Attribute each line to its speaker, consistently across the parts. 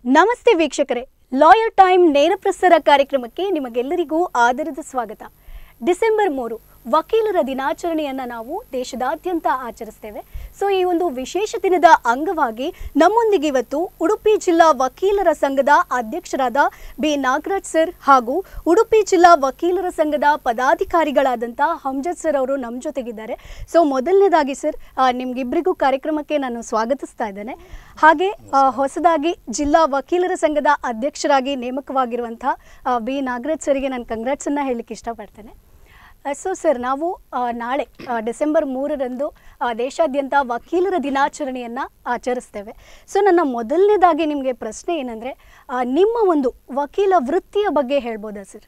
Speaker 1: ನಮಸ್ತೆ ವೀಕ್ಷಕರೇ lawyer time ನೇರ ಪ್ರಸಾರ ಕಾರ್ಯಕ್ರಮಕ್ಕೆ ನಿಮಗೆಲ್ಲರಿಗೂ ಆದರದ ಸ್ವಾಗತ ಡಿಸೆಂಬರ್ ಮೂರು ವಕೀಲರ ದಿನಾಚರಣೆಯನ್ನು ನಾವು ದೇಶದಾದ್ಯಂತ ಆಚರಿಸ್ತೇವೆ ಸೊ ಈ ಒಂದು ವಿಶೇಷ ದಿನದ ಅಂಗವಾಗಿ ನಮ್ಮೊಂದಿಗೆ ಇವತ್ತು ಉಡುಪಿ ಜಿಲ್ಲಾ ವಕೀಲರ ಸಂಘದ ಅಧ್ಯಕ್ಷರಾದ ಬಿ ನಾಗರಾಜ್ ಸರ್ ಹಾಗೂ ಉಡುಪಿ ಜಿಲ್ಲಾ ವಕೀಲರ ಸಂಘದ ಪದಾಧಿಕಾರಿಗಳಾದಂಥ ಹಮ್ಜದ್ ಸರ್ ಅವರು ನಮ್ಮ ಜೊತೆಗಿದ್ದಾರೆ ಸೊ ಮೊದಲನೇದಾಗಿ ಸರ್ ಆ, ನಿಮ್ಗಿಬ್ರಿಗೂ ಕಾರ್ಯಕ್ರಮಕ್ಕೆ ನಾನು ಸ್ವಾಗತಿಸ್ತಾ ಇದ್ದೇನೆ ಹಾಗೆ ಆ, ಹೊಸದಾಗಿ ಜಿಲ್ಲಾ ವಕೀಲರ ಸಂಘದ ಅಧ್ಯಕ್ಷರಾಗಿ ನೇಮಕವಾಗಿರುವಂಥ ಆ, ಬಿ ನಾಗರಾಜ್ ಸರಿಗೆ ನಾನು ಕಂಗ್ರಾಟ್ಸನ್ನು ಹೇಳಲಿಕ್ಕೆ ಇಷ್ಟಪಡ್ತೇನೆ ಸೊ ಸರ್ ನಾವು ಆ, ನಾಳೆ ಆ, ಡಿಸೆಂಬರ್ ಮೂರರಂದು ಆ, ದೇಶಾದ್ಯಂತ ವಕೀಲರ ದಿನಾಚರಣೆಯನ್ನು ಆಚರಿಸ್ತೇವೆ ಸೊ ನನ್ನ ಮೊದಲನೇದಾಗಿ ನಿಮಗೆ ಪ್ರಶ್ನೆ ಏನಂದರೆ ನಿಮ್ಮ ಒಂದು ವಕೀಲ ವೃತ್ತಿಯ ಬಗ್ಗೆ ಹೇಳ್ಬೋದಾ ಸರ್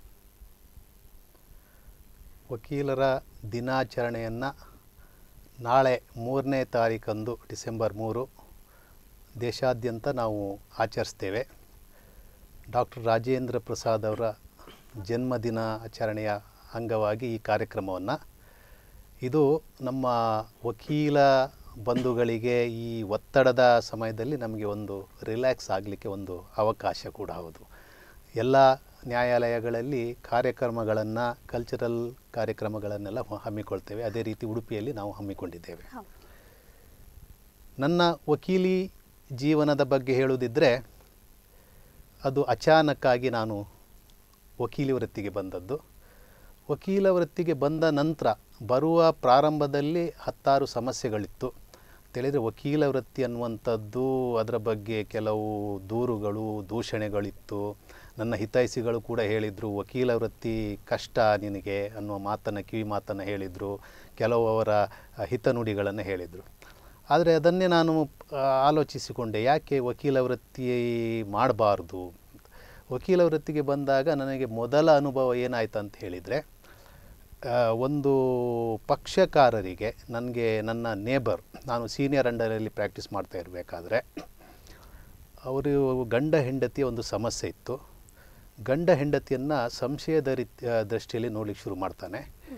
Speaker 2: ವಕೀಲರ ದಿನಾಚರಣೆಯನ್ನು ನಾಳೆ ಮೂರನೇ ತಾರೀಕಂದು ಡಿಸೆಂಬರ್ ಮೂರು ದೇಶಾದ್ಯಂತ ನಾವು ಆಚರಿಸ್ತೇವೆ ಡಾಕ್ಟರ್ ರಾಜೇಂದ್ರ ಪ್ರಸಾದ್ ಅವರ ಜನ್ಮದಿನ ಆಚರಣೆಯ ಅಂಗವಾಗಿ ಈ ಕಾರ್ಯಕ್ರಮವನ್ನು ಇದು ನಮ್ಮ ವಕೀಲ ಬಂಧುಗಳಿಗೆ ಈ ಒತ್ತಡದ ಸಮಯದಲ್ಲಿ ನಮಗೆ ಒಂದು ರಿಲ್ಯಾಕ್ಸ್ ಆಗಲಿಕ್ಕೆ ಒಂದು ಅವಕಾಶ ಕೂಡ ಹೌದು ಎಲ್ಲ ನ್ಯಾಯಾಲಯಗಳಲ್ಲಿ ಕಾರ್ಯಕ್ರಮಗಳನ್ನು ಕಲ್ಚರಲ್ ಕಾರ್ಯಕ್ರಮಗಳನ್ನೆಲ್ಲ ಹಮ್ಮಿಕೊಳ್ತೇವೆ ಅದೇ ರೀತಿ ಉಡುಪಿಯಲ್ಲಿ ನಾವು ಹಮ್ಮಿಕೊಂಡಿದ್ದೇವೆ ನನ್ನ ವಕೀಲಿ ಜೀವನದ ಬಗ್ಗೆ ಹೇಳುವುದಿದ್ದರೆ ಅದು ಅಚಾನಕ್ಕಾಗಿ ನಾನು ವಕೀಲಿ ವೃತ್ತಿಗೆ ಬಂದದ್ದು ವಕೀಲ ವೃತ್ತಿಗೆ ಬಂದ ನಂತರ ಬರುವ ಪ್ರಾರಂಭದಲ್ಲಿ ಹತ್ತಾರು ಸಮಸ್ಯೆಗಳಿತ್ತು ತಿಳಿದರೆ ವಕೀಲ ವೃತ್ತಿ ಅನ್ನುವಂಥದ್ದು ಅದರ ಬಗ್ಗೆ ಕೆಲವು ದೂರುಗಳು ದೂಷಣೆಗಳಿತ್ತು ನನ್ನ ಹಿತೈಷಿಗಳು ಕೂಡ ಹೇಳಿದರು ವಕೀಲ ವೃತ್ತಿ ಕಷ್ಟ ನಿನಗೆ ಅನ್ನುವ ಮಾತನ್ನು ಕಿವಿ ಮಾತನ್ನು ಹೇಳಿದರು ಕೆಲವು ಅವರ ಹಿತನುಡಿಗಳನ್ನು ಹೇಳಿದರು ಆದರೆ ಅದನ್ನೇ ನಾನು ಆ, ಆಲೋಚಿಸಿಕೊಂಡೆ ಯಾಕೆ ವಕೀಲ ವೃತ್ತಿ ಮಾಡಬಾರ್ದು ವಕೀಲ ವೃತ್ತಿಗೆ ಬಂದಾಗ ನನಗೆ ಮೊದಲ ಅನುಭವ ಏನಾಯ್ತು ಅಂತ ಹೇಳಿದರೆ ಆ, ಒಂದು ಪಕ್ಷಕಾರರಿಗೆ ನನಗೆ ನನ್ನ ನೇಬರ್ ನಾನು ಸೀನಿಯರ್ ಅಂಡರಲ್ಲಿ ಪ್ರಾಕ್ಟೀಸ್ ಮಾಡ್ತಾ ಇರಬೇಕಾದ್ರೆ ಅವರು ಗಂಡ ಹೆಂಡತಿಯ ಒಂದು ಸಮಸ್ಯೆ ಇತ್ತು ಗಂಡ ಹೆಂಡತಿಯನ್ನು ಸಂಶಯದ ರೀತಿ ದೃಷ್ಟಿಯಲ್ಲಿ ನೋಡಲಿಕ್ಕೆ ಶುರು ಮಾಡ್ತಾನೆ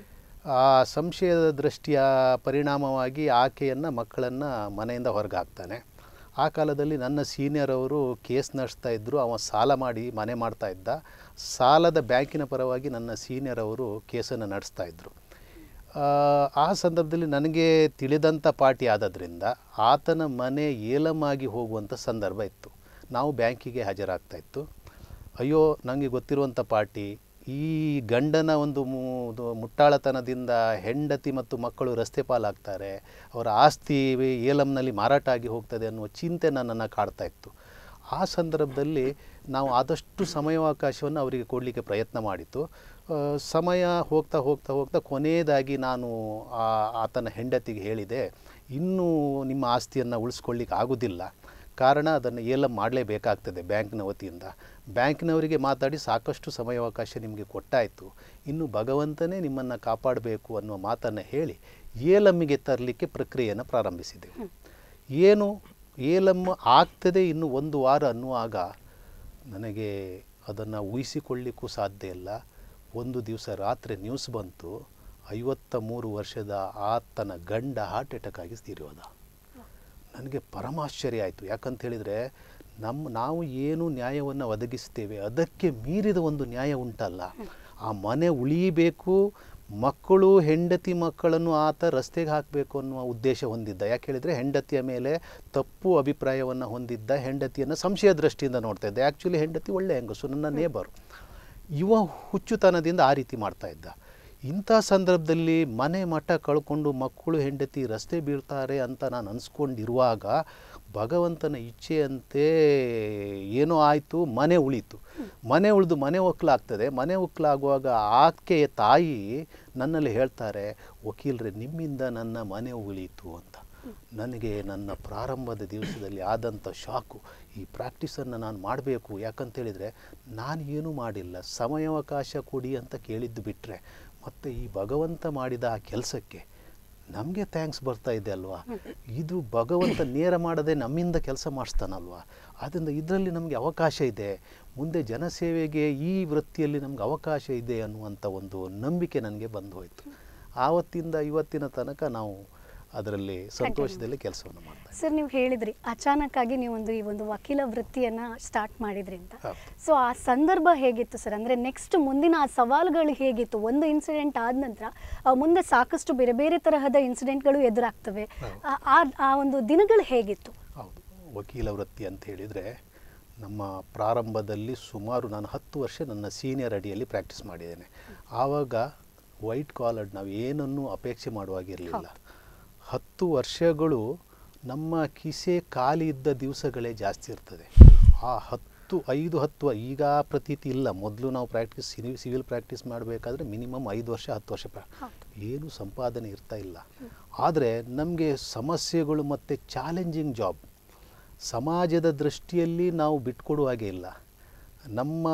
Speaker 2: ಆ ಸಂಶಯದ ದೃಷ್ಟಿಯ ಪರಿಣಾಮವಾಗಿ ಆಕೆಯನ್ನು ಮಕ್ಕಳನ್ನು ಮನೆಯಿಂದ ಹೊರಗೆ ಹಾಕ್ತಾನೆ ಆ ಕಾಲದಲ್ಲಿ ನನ್ನ ಸೀನಿಯರ್ ಅವರು ಕೇಸ್ ನಡೆಸ್ತಾ ಇದ್ದರು ಅವ ಸಾಲ ಮಾಡಿ ಮನೆ ಮಾಡ್ತಾ ಇದ್ದ ಸಾಲದ ಬ್ಯಾಂಕಿನ ಪರವಾಗಿ ನನ್ನ ಸೀನಿಯರ್ ಅವರು ಕೇಸನ್ನು ನಡೆಸ್ತಾ ಇದ್ದರು ಆ, ಆ ಸಂದರ್ಭದಲ್ಲಿ ನನಗೆ ತಿಳಿದಂಥ ಪಾರ್ಟಿ ಆದದ್ರಿಂದ ಆತನ ಮನೆ ಏಲಮಾಗಿ ಹೋಗುವಂಥ ಸಂದರ್ಭ ಇತ್ತು ನಾವು ಬ್ಯಾಂಕಿಗೆ ಹಾಜರಾಗ್ತಾ ಇತ್ತು ಅಯ್ಯೋ ನನಗೆ ಗೊತ್ತಿರುವಂಥ ಪಾರ್ಟಿ ಈ ಗಂಡನ ಒಂದು ಮು- ಇದು ಮುಟ್ಟಾಳತನದಿಂದ ಹೆಂಡತಿ ಮತ್ತು ಮಕ್ಕಳು ರಸ್ತೆ ಪಾಲಾಗ್ತಾರೆ ಅವರ ಆಸ್ತಿ ಏಲಂನಲ್ಲಿ ಮಾರಾಟ ಆಗಿ ಹೋಗ್ತದೆ ಅನ್ನುವ ಚಿಂತೆ ನನ್ನನ್ನು ಕಾಡ್ತಾ ಇತ್ತು ಆ ಸಂದರ್ಭದಲ್ಲಿ ನಾವು ಆದಷ್ಟು ಸಮಯಾವಕಾಶವನ್ನು ಅವರಿಗೆ ಕೊಡಲಿಕ್ಕೆ ಪ್ರಯತ್ನ ಮಾಡಿತ್ತು ಆ, ಸಮಯ ಹೋಗ್ತಾ ಹೋಗ್ತಾ ಹೋಗ್ತಾ ಕೊನೆಯದಾಗಿ ನಾನು ಆ ಆತನ ಹೆಂಡತಿಗೆ ಹೇಳಿದೆ ಇನ್ನೂ ನಿಮ್ಮ ಆಸ್ತಿಯನ್ನು ಉಳಿಸ್ಕೊಳ್ಳಿಕ್ಕೆ ಆಗೋದಿಲ್ಲ ಕಾರಣ ಅದನ್ನು ಏಲ ಮಾಡಲೇಬೇಕಾಗ್ತದೆ ಬ್ಯಾಂಕ್ನ ವತಿಯಿಂದ ಬ್ಯಾಂಕ್ನವರಿಗೆ ಮಾತಾಡಿ ಸಾಕಷ್ಟು ಸಮಯಾವಕಾಶ ನಿಮಗೆ ಕೊಟ್ಟಾಯಿತು ಇನ್ನು ಭಗವಂತನೇ ನಿಮ್ಮನ್ನು ಕಾಪಾಡಬೇಕು ಅನ್ನುವ ಮಾತನ್ನು ಹೇಳಿ ಏಲಮ್ಮಿಗೆ ತರಲಿಕ್ಕೆ ಪ್ರಕ್ರಿಯೆಯನ್ನು ಪ್ರಾರಂಭಿಸಿದೆವು ಏನು ಏಲಮ್ಮ ಆಗ್ತದೆ ಇನ್ನು ಒಂದು ವಾರ ಅನ್ನುವಾಗ ನನಗೆ ಅದನ್ನು ಊಹಿಸಿಕೊಳ್ಳಿಕ್ಕೂ ಸಾಧ್ಯ ಇಲ್ಲ ಒಂದು ದಿವಸ ರಾತ್ರಿ ನ್ಯೂಸ್ ಬಂತು ಐವತ್ತ ಮೂರು ವರ್ಷದ ಆತನ ಗಂಡ ಹಾರ್ಟ್ ಅಟ್ಯಾಕ್ ಆಗಿ ತೀರೋದ ನನಗೆ ಪರಮಾಶ್ಚರ್ಯ ಆಯಿತು ಯಾಕಂತ ಹೇಳಿದರೆ ನಮ್ಮ ನಾವು ಏನು ನ್ಯಾಯವನ್ನು ಒದಗಿಸ್ತೇವೆ ಅದಕ್ಕೆ ಮೀರಿದ ಒಂದು ನ್ಯಾಯ ಉಂಟಲ್ಲ ಆ ಮನೆ ಉಳಿಯಬೇಕು ಮಕ್ಕಳು ಹೆಂಡತಿ ಮಕ್ಕಳನ್ನು ಆತ ರಸ್ತೆಗೆ ಹಾಕಬೇಕು ಅನ್ನುವ ಉದ್ದೇಶ ಹೊಂದಿದ್ದ ಯಾಕೆ ಹೇಳಿದರೆ ಹೆಂಡತಿಯ ಮೇಲೆ ತಪ್ಪು ಅಭಿಪ್ರಾಯವನ್ನು ಹೊಂದಿದ್ದ ಹೆಂಡತಿಯನ್ನು ಸಂಶಯ ದೃಷ್ಟಿಯಿಂದ ನೋಡ್ತಾ ಇದ್ದ ಆ್ಯಕ್ಚುಲಿ ಹೆಂಡತಿ ಒಳ್ಳೆ ಹೆಂಗಸು ನನ್ನ ನೇಬರು ಇವ ಹುಚ್ಚುತನದಿಂದ ಆ ರೀತಿ ಮಾಡ್ತಾ ಇದ್ದ ಇಂಥ ಸಂದರ್ಭದಲ್ಲಿ ಮನೆ ಮಠ ಕಳ್ಕೊಂಡು ಮಕ್ಕಳು ಹೆಂಡತಿ ರಸ್ತೆ ಬೀಳ್ತಾರೆ ಅಂತ ನಾನು ಅನ್ಸ್ಕೊಂಡಿರುವಾಗ ಭಗವಂತನ ಇಚ್ಛೆಯಂತೆ ಏನೋ ಆಯಿತು ಮನೆ ಉಳೀತು ಮನೆ ಉಳಿದು ಮನೆ ಒಕ್ಕಲಾಗ್ತದೆ ಮನೆ ಒಕ್ಕಲಾಗುವಾಗ ಆಕೆಯ ತಾಯಿ ನನ್ನಲ್ಲಿ ಹೇಳ್ತಾರೆ ವಕೀಲರೇ ನಿಮ್ಮಿಂದ ನನ್ನ ಮನೆ ಉಳೀತು ಅಂತ ನನಗೆ ನನ್ನ ಪ್ರಾರಂಭದ ದಿವಸದಲ್ಲಿ ಆದಂಥ ಶಾಕು ಈ ಪ್ರಾಕ್ಟೀಸನ್ನು ನಾನು ಮಾಡಬೇಕು ಯಾಕಂತೇಳಿದರೆ ನಾನು ಏನೂ ಮಾಡಿಲ್ಲ ಸಮಯಾವಕಾಶ ಕೊಡಿ ಅಂತ ಕೇಳಿದ್ದು ಬಿಟ್ಟರೆ ಮತ್ತು ಈ ಭಗವಂತ ಮಾಡಿದ ಆ ಕೆಲಸಕ್ಕೆ ನಮಗೆ ಥ್ಯಾಂಕ್ಸ್ ಬರ್ತಾ ಇದೆ ಅಲ್ವಾ ಇದು ಭಗವಂತ ನೇರ ಮಾಡದೆ ನಮ್ಮಿಂದ ಕೆಲಸ ಮಾಡಿಸ್ತಾನಲ್ವಾ ಆದ್ದರಿಂದ ಇದರಲ್ಲಿ ನಮಗೆ ಅವಕಾಶ ಇದೆ ಮುಂದೆ ಜನಸೇವೆಗೆ ಈ ವೃತ್ತಿಯಲ್ಲಿ ನಮ್ಗೆ ಅವಕಾಶ ಇದೆ ಅನ್ನುವಂಥ ಒಂದು ನಂಬಿಕೆ ನನಗೆ ಬಂದು ಹೋಯಿತು ಆವತ್ತಿಂದ ಇವತ್ತಿನ ತನಕ ನಾವು ಅದರಲ್ಲಿ ಸಂತೋಷದಲ್ಲಿ ಕೆಲಸವನ್ನು ಮಾಡ್ತಾ ಇದ್ದೀನಿ.
Speaker 1: ಸರ್ ನೀವು ಹೇಳಿದ್ರಿ ಅಚಾನಕ್ ಆಗಿ ನೀವು ಒಂದು ಈ ಒಂದು ವಕೀಲ ವೃತ್ತಿಯನ್ನ ಸ್ಟಾರ್ಟ್ ಮಾಡಿದ್ರಿ ಅಂತ
Speaker 2: ಹೌದು.
Speaker 1: ಸೊ ಆ ಸಂದರ್ಭ ಹೇಗಿತ್ತು ಸರ್ ಅಂದ್ರೆ ನೆಕ್ಸ್ಟ್ ಮುಂದಿನ ಆ ಸವಾಲುಗಳು ಹೇಗಿತ್ತು ಒಂದು ಇನ್ಸಿಡೆಂಟ್ ಆದ ನಂತರ ಆ, ಮುಂದೆ ಸಾಕಷ್ಟು ಬೇರೆ ಬೇರೆ ತರಹದ ಇನ್ಸಿಡೆಂಟ್ಗಳು ಎದುರಾಗ್ತವೆ
Speaker 2: ಹೌದು.
Speaker 1: ಆ- ಆ- ಆ ಒಂದು ದಿನಗಳು ಹೇಗಿತ್ತು
Speaker 2: ಹೌದು ವಕೀಲ ವೃತ್ತಿ ಅಂತ ಹೇಳಿದರೆ ನಮ್ಮ ಪ್ರಾರಂಭದಲ್ಲಿ ಸುಮಾರು ನಾನು ಹತ್ತು ವರ್ಷ ನನ್ನ ಸೀನಿಯರ್ ಅಡಿಯಲ್ಲಿ ಪ್ರಾಕ್ಟೀಸ್ ಮಾಡಿದ್ದೇನೆ ಆವಾಗ ವೈಟ್ ಕಾಲರ್ಡ್ ನಾವು ಏನನ್ನೂ ಅಪೇಕ್ಷೆ ಮಾಡುವಾಗಿರಲಿಲ್ಲ ಹತ್ತು ವರ್ಷಗಳು ನಮ್ಮ ಕಿಸೆ ಖಾಲಿ ಇದ್ದ ದಿವಸಗಳೇ ಜಾಸ್ತಿ ಇರ್ತದೆ ಆ ಹತ್ತು ಐದು ಹತ್ತು ಈಗ ಆ ಪ್ರತೀತಿ ಇಲ್ಲ ಮೊದಲು ನಾವು ಪ್ರಾಕ್ಟೀಸ್ ಸಿವಿಲ್ ಪ್ರಾಕ್ಟೀಸ್ ಮಾಡಬೇಕಾದ್ರೆ ಮಿನಿಮಮ್ ಐದು ವರ್ಷ ಹತ್ತು ವರ್ಷ ಪ್ರಾ
Speaker 1: ಹೌದು.
Speaker 2: ಏನು ಸಂಪಾದನೆ ಇರ್ತಾ ಇಲ್ಲ ಆದರೆ ನಮಗೆ ಸಮಸ್ಯೆಗಳು ಮತ್ತು ಚಾಲೆಂಜಿಂಗ್ ಜಾಬ್ ಸಮಾಜದ ದೃಷ್ಟಿಯಲ್ಲಿ ನಾವು ಬಿಟ್ಕೊಡುವ ಹಾಗೆ ಇಲ್ಲ ನಮ್ಮ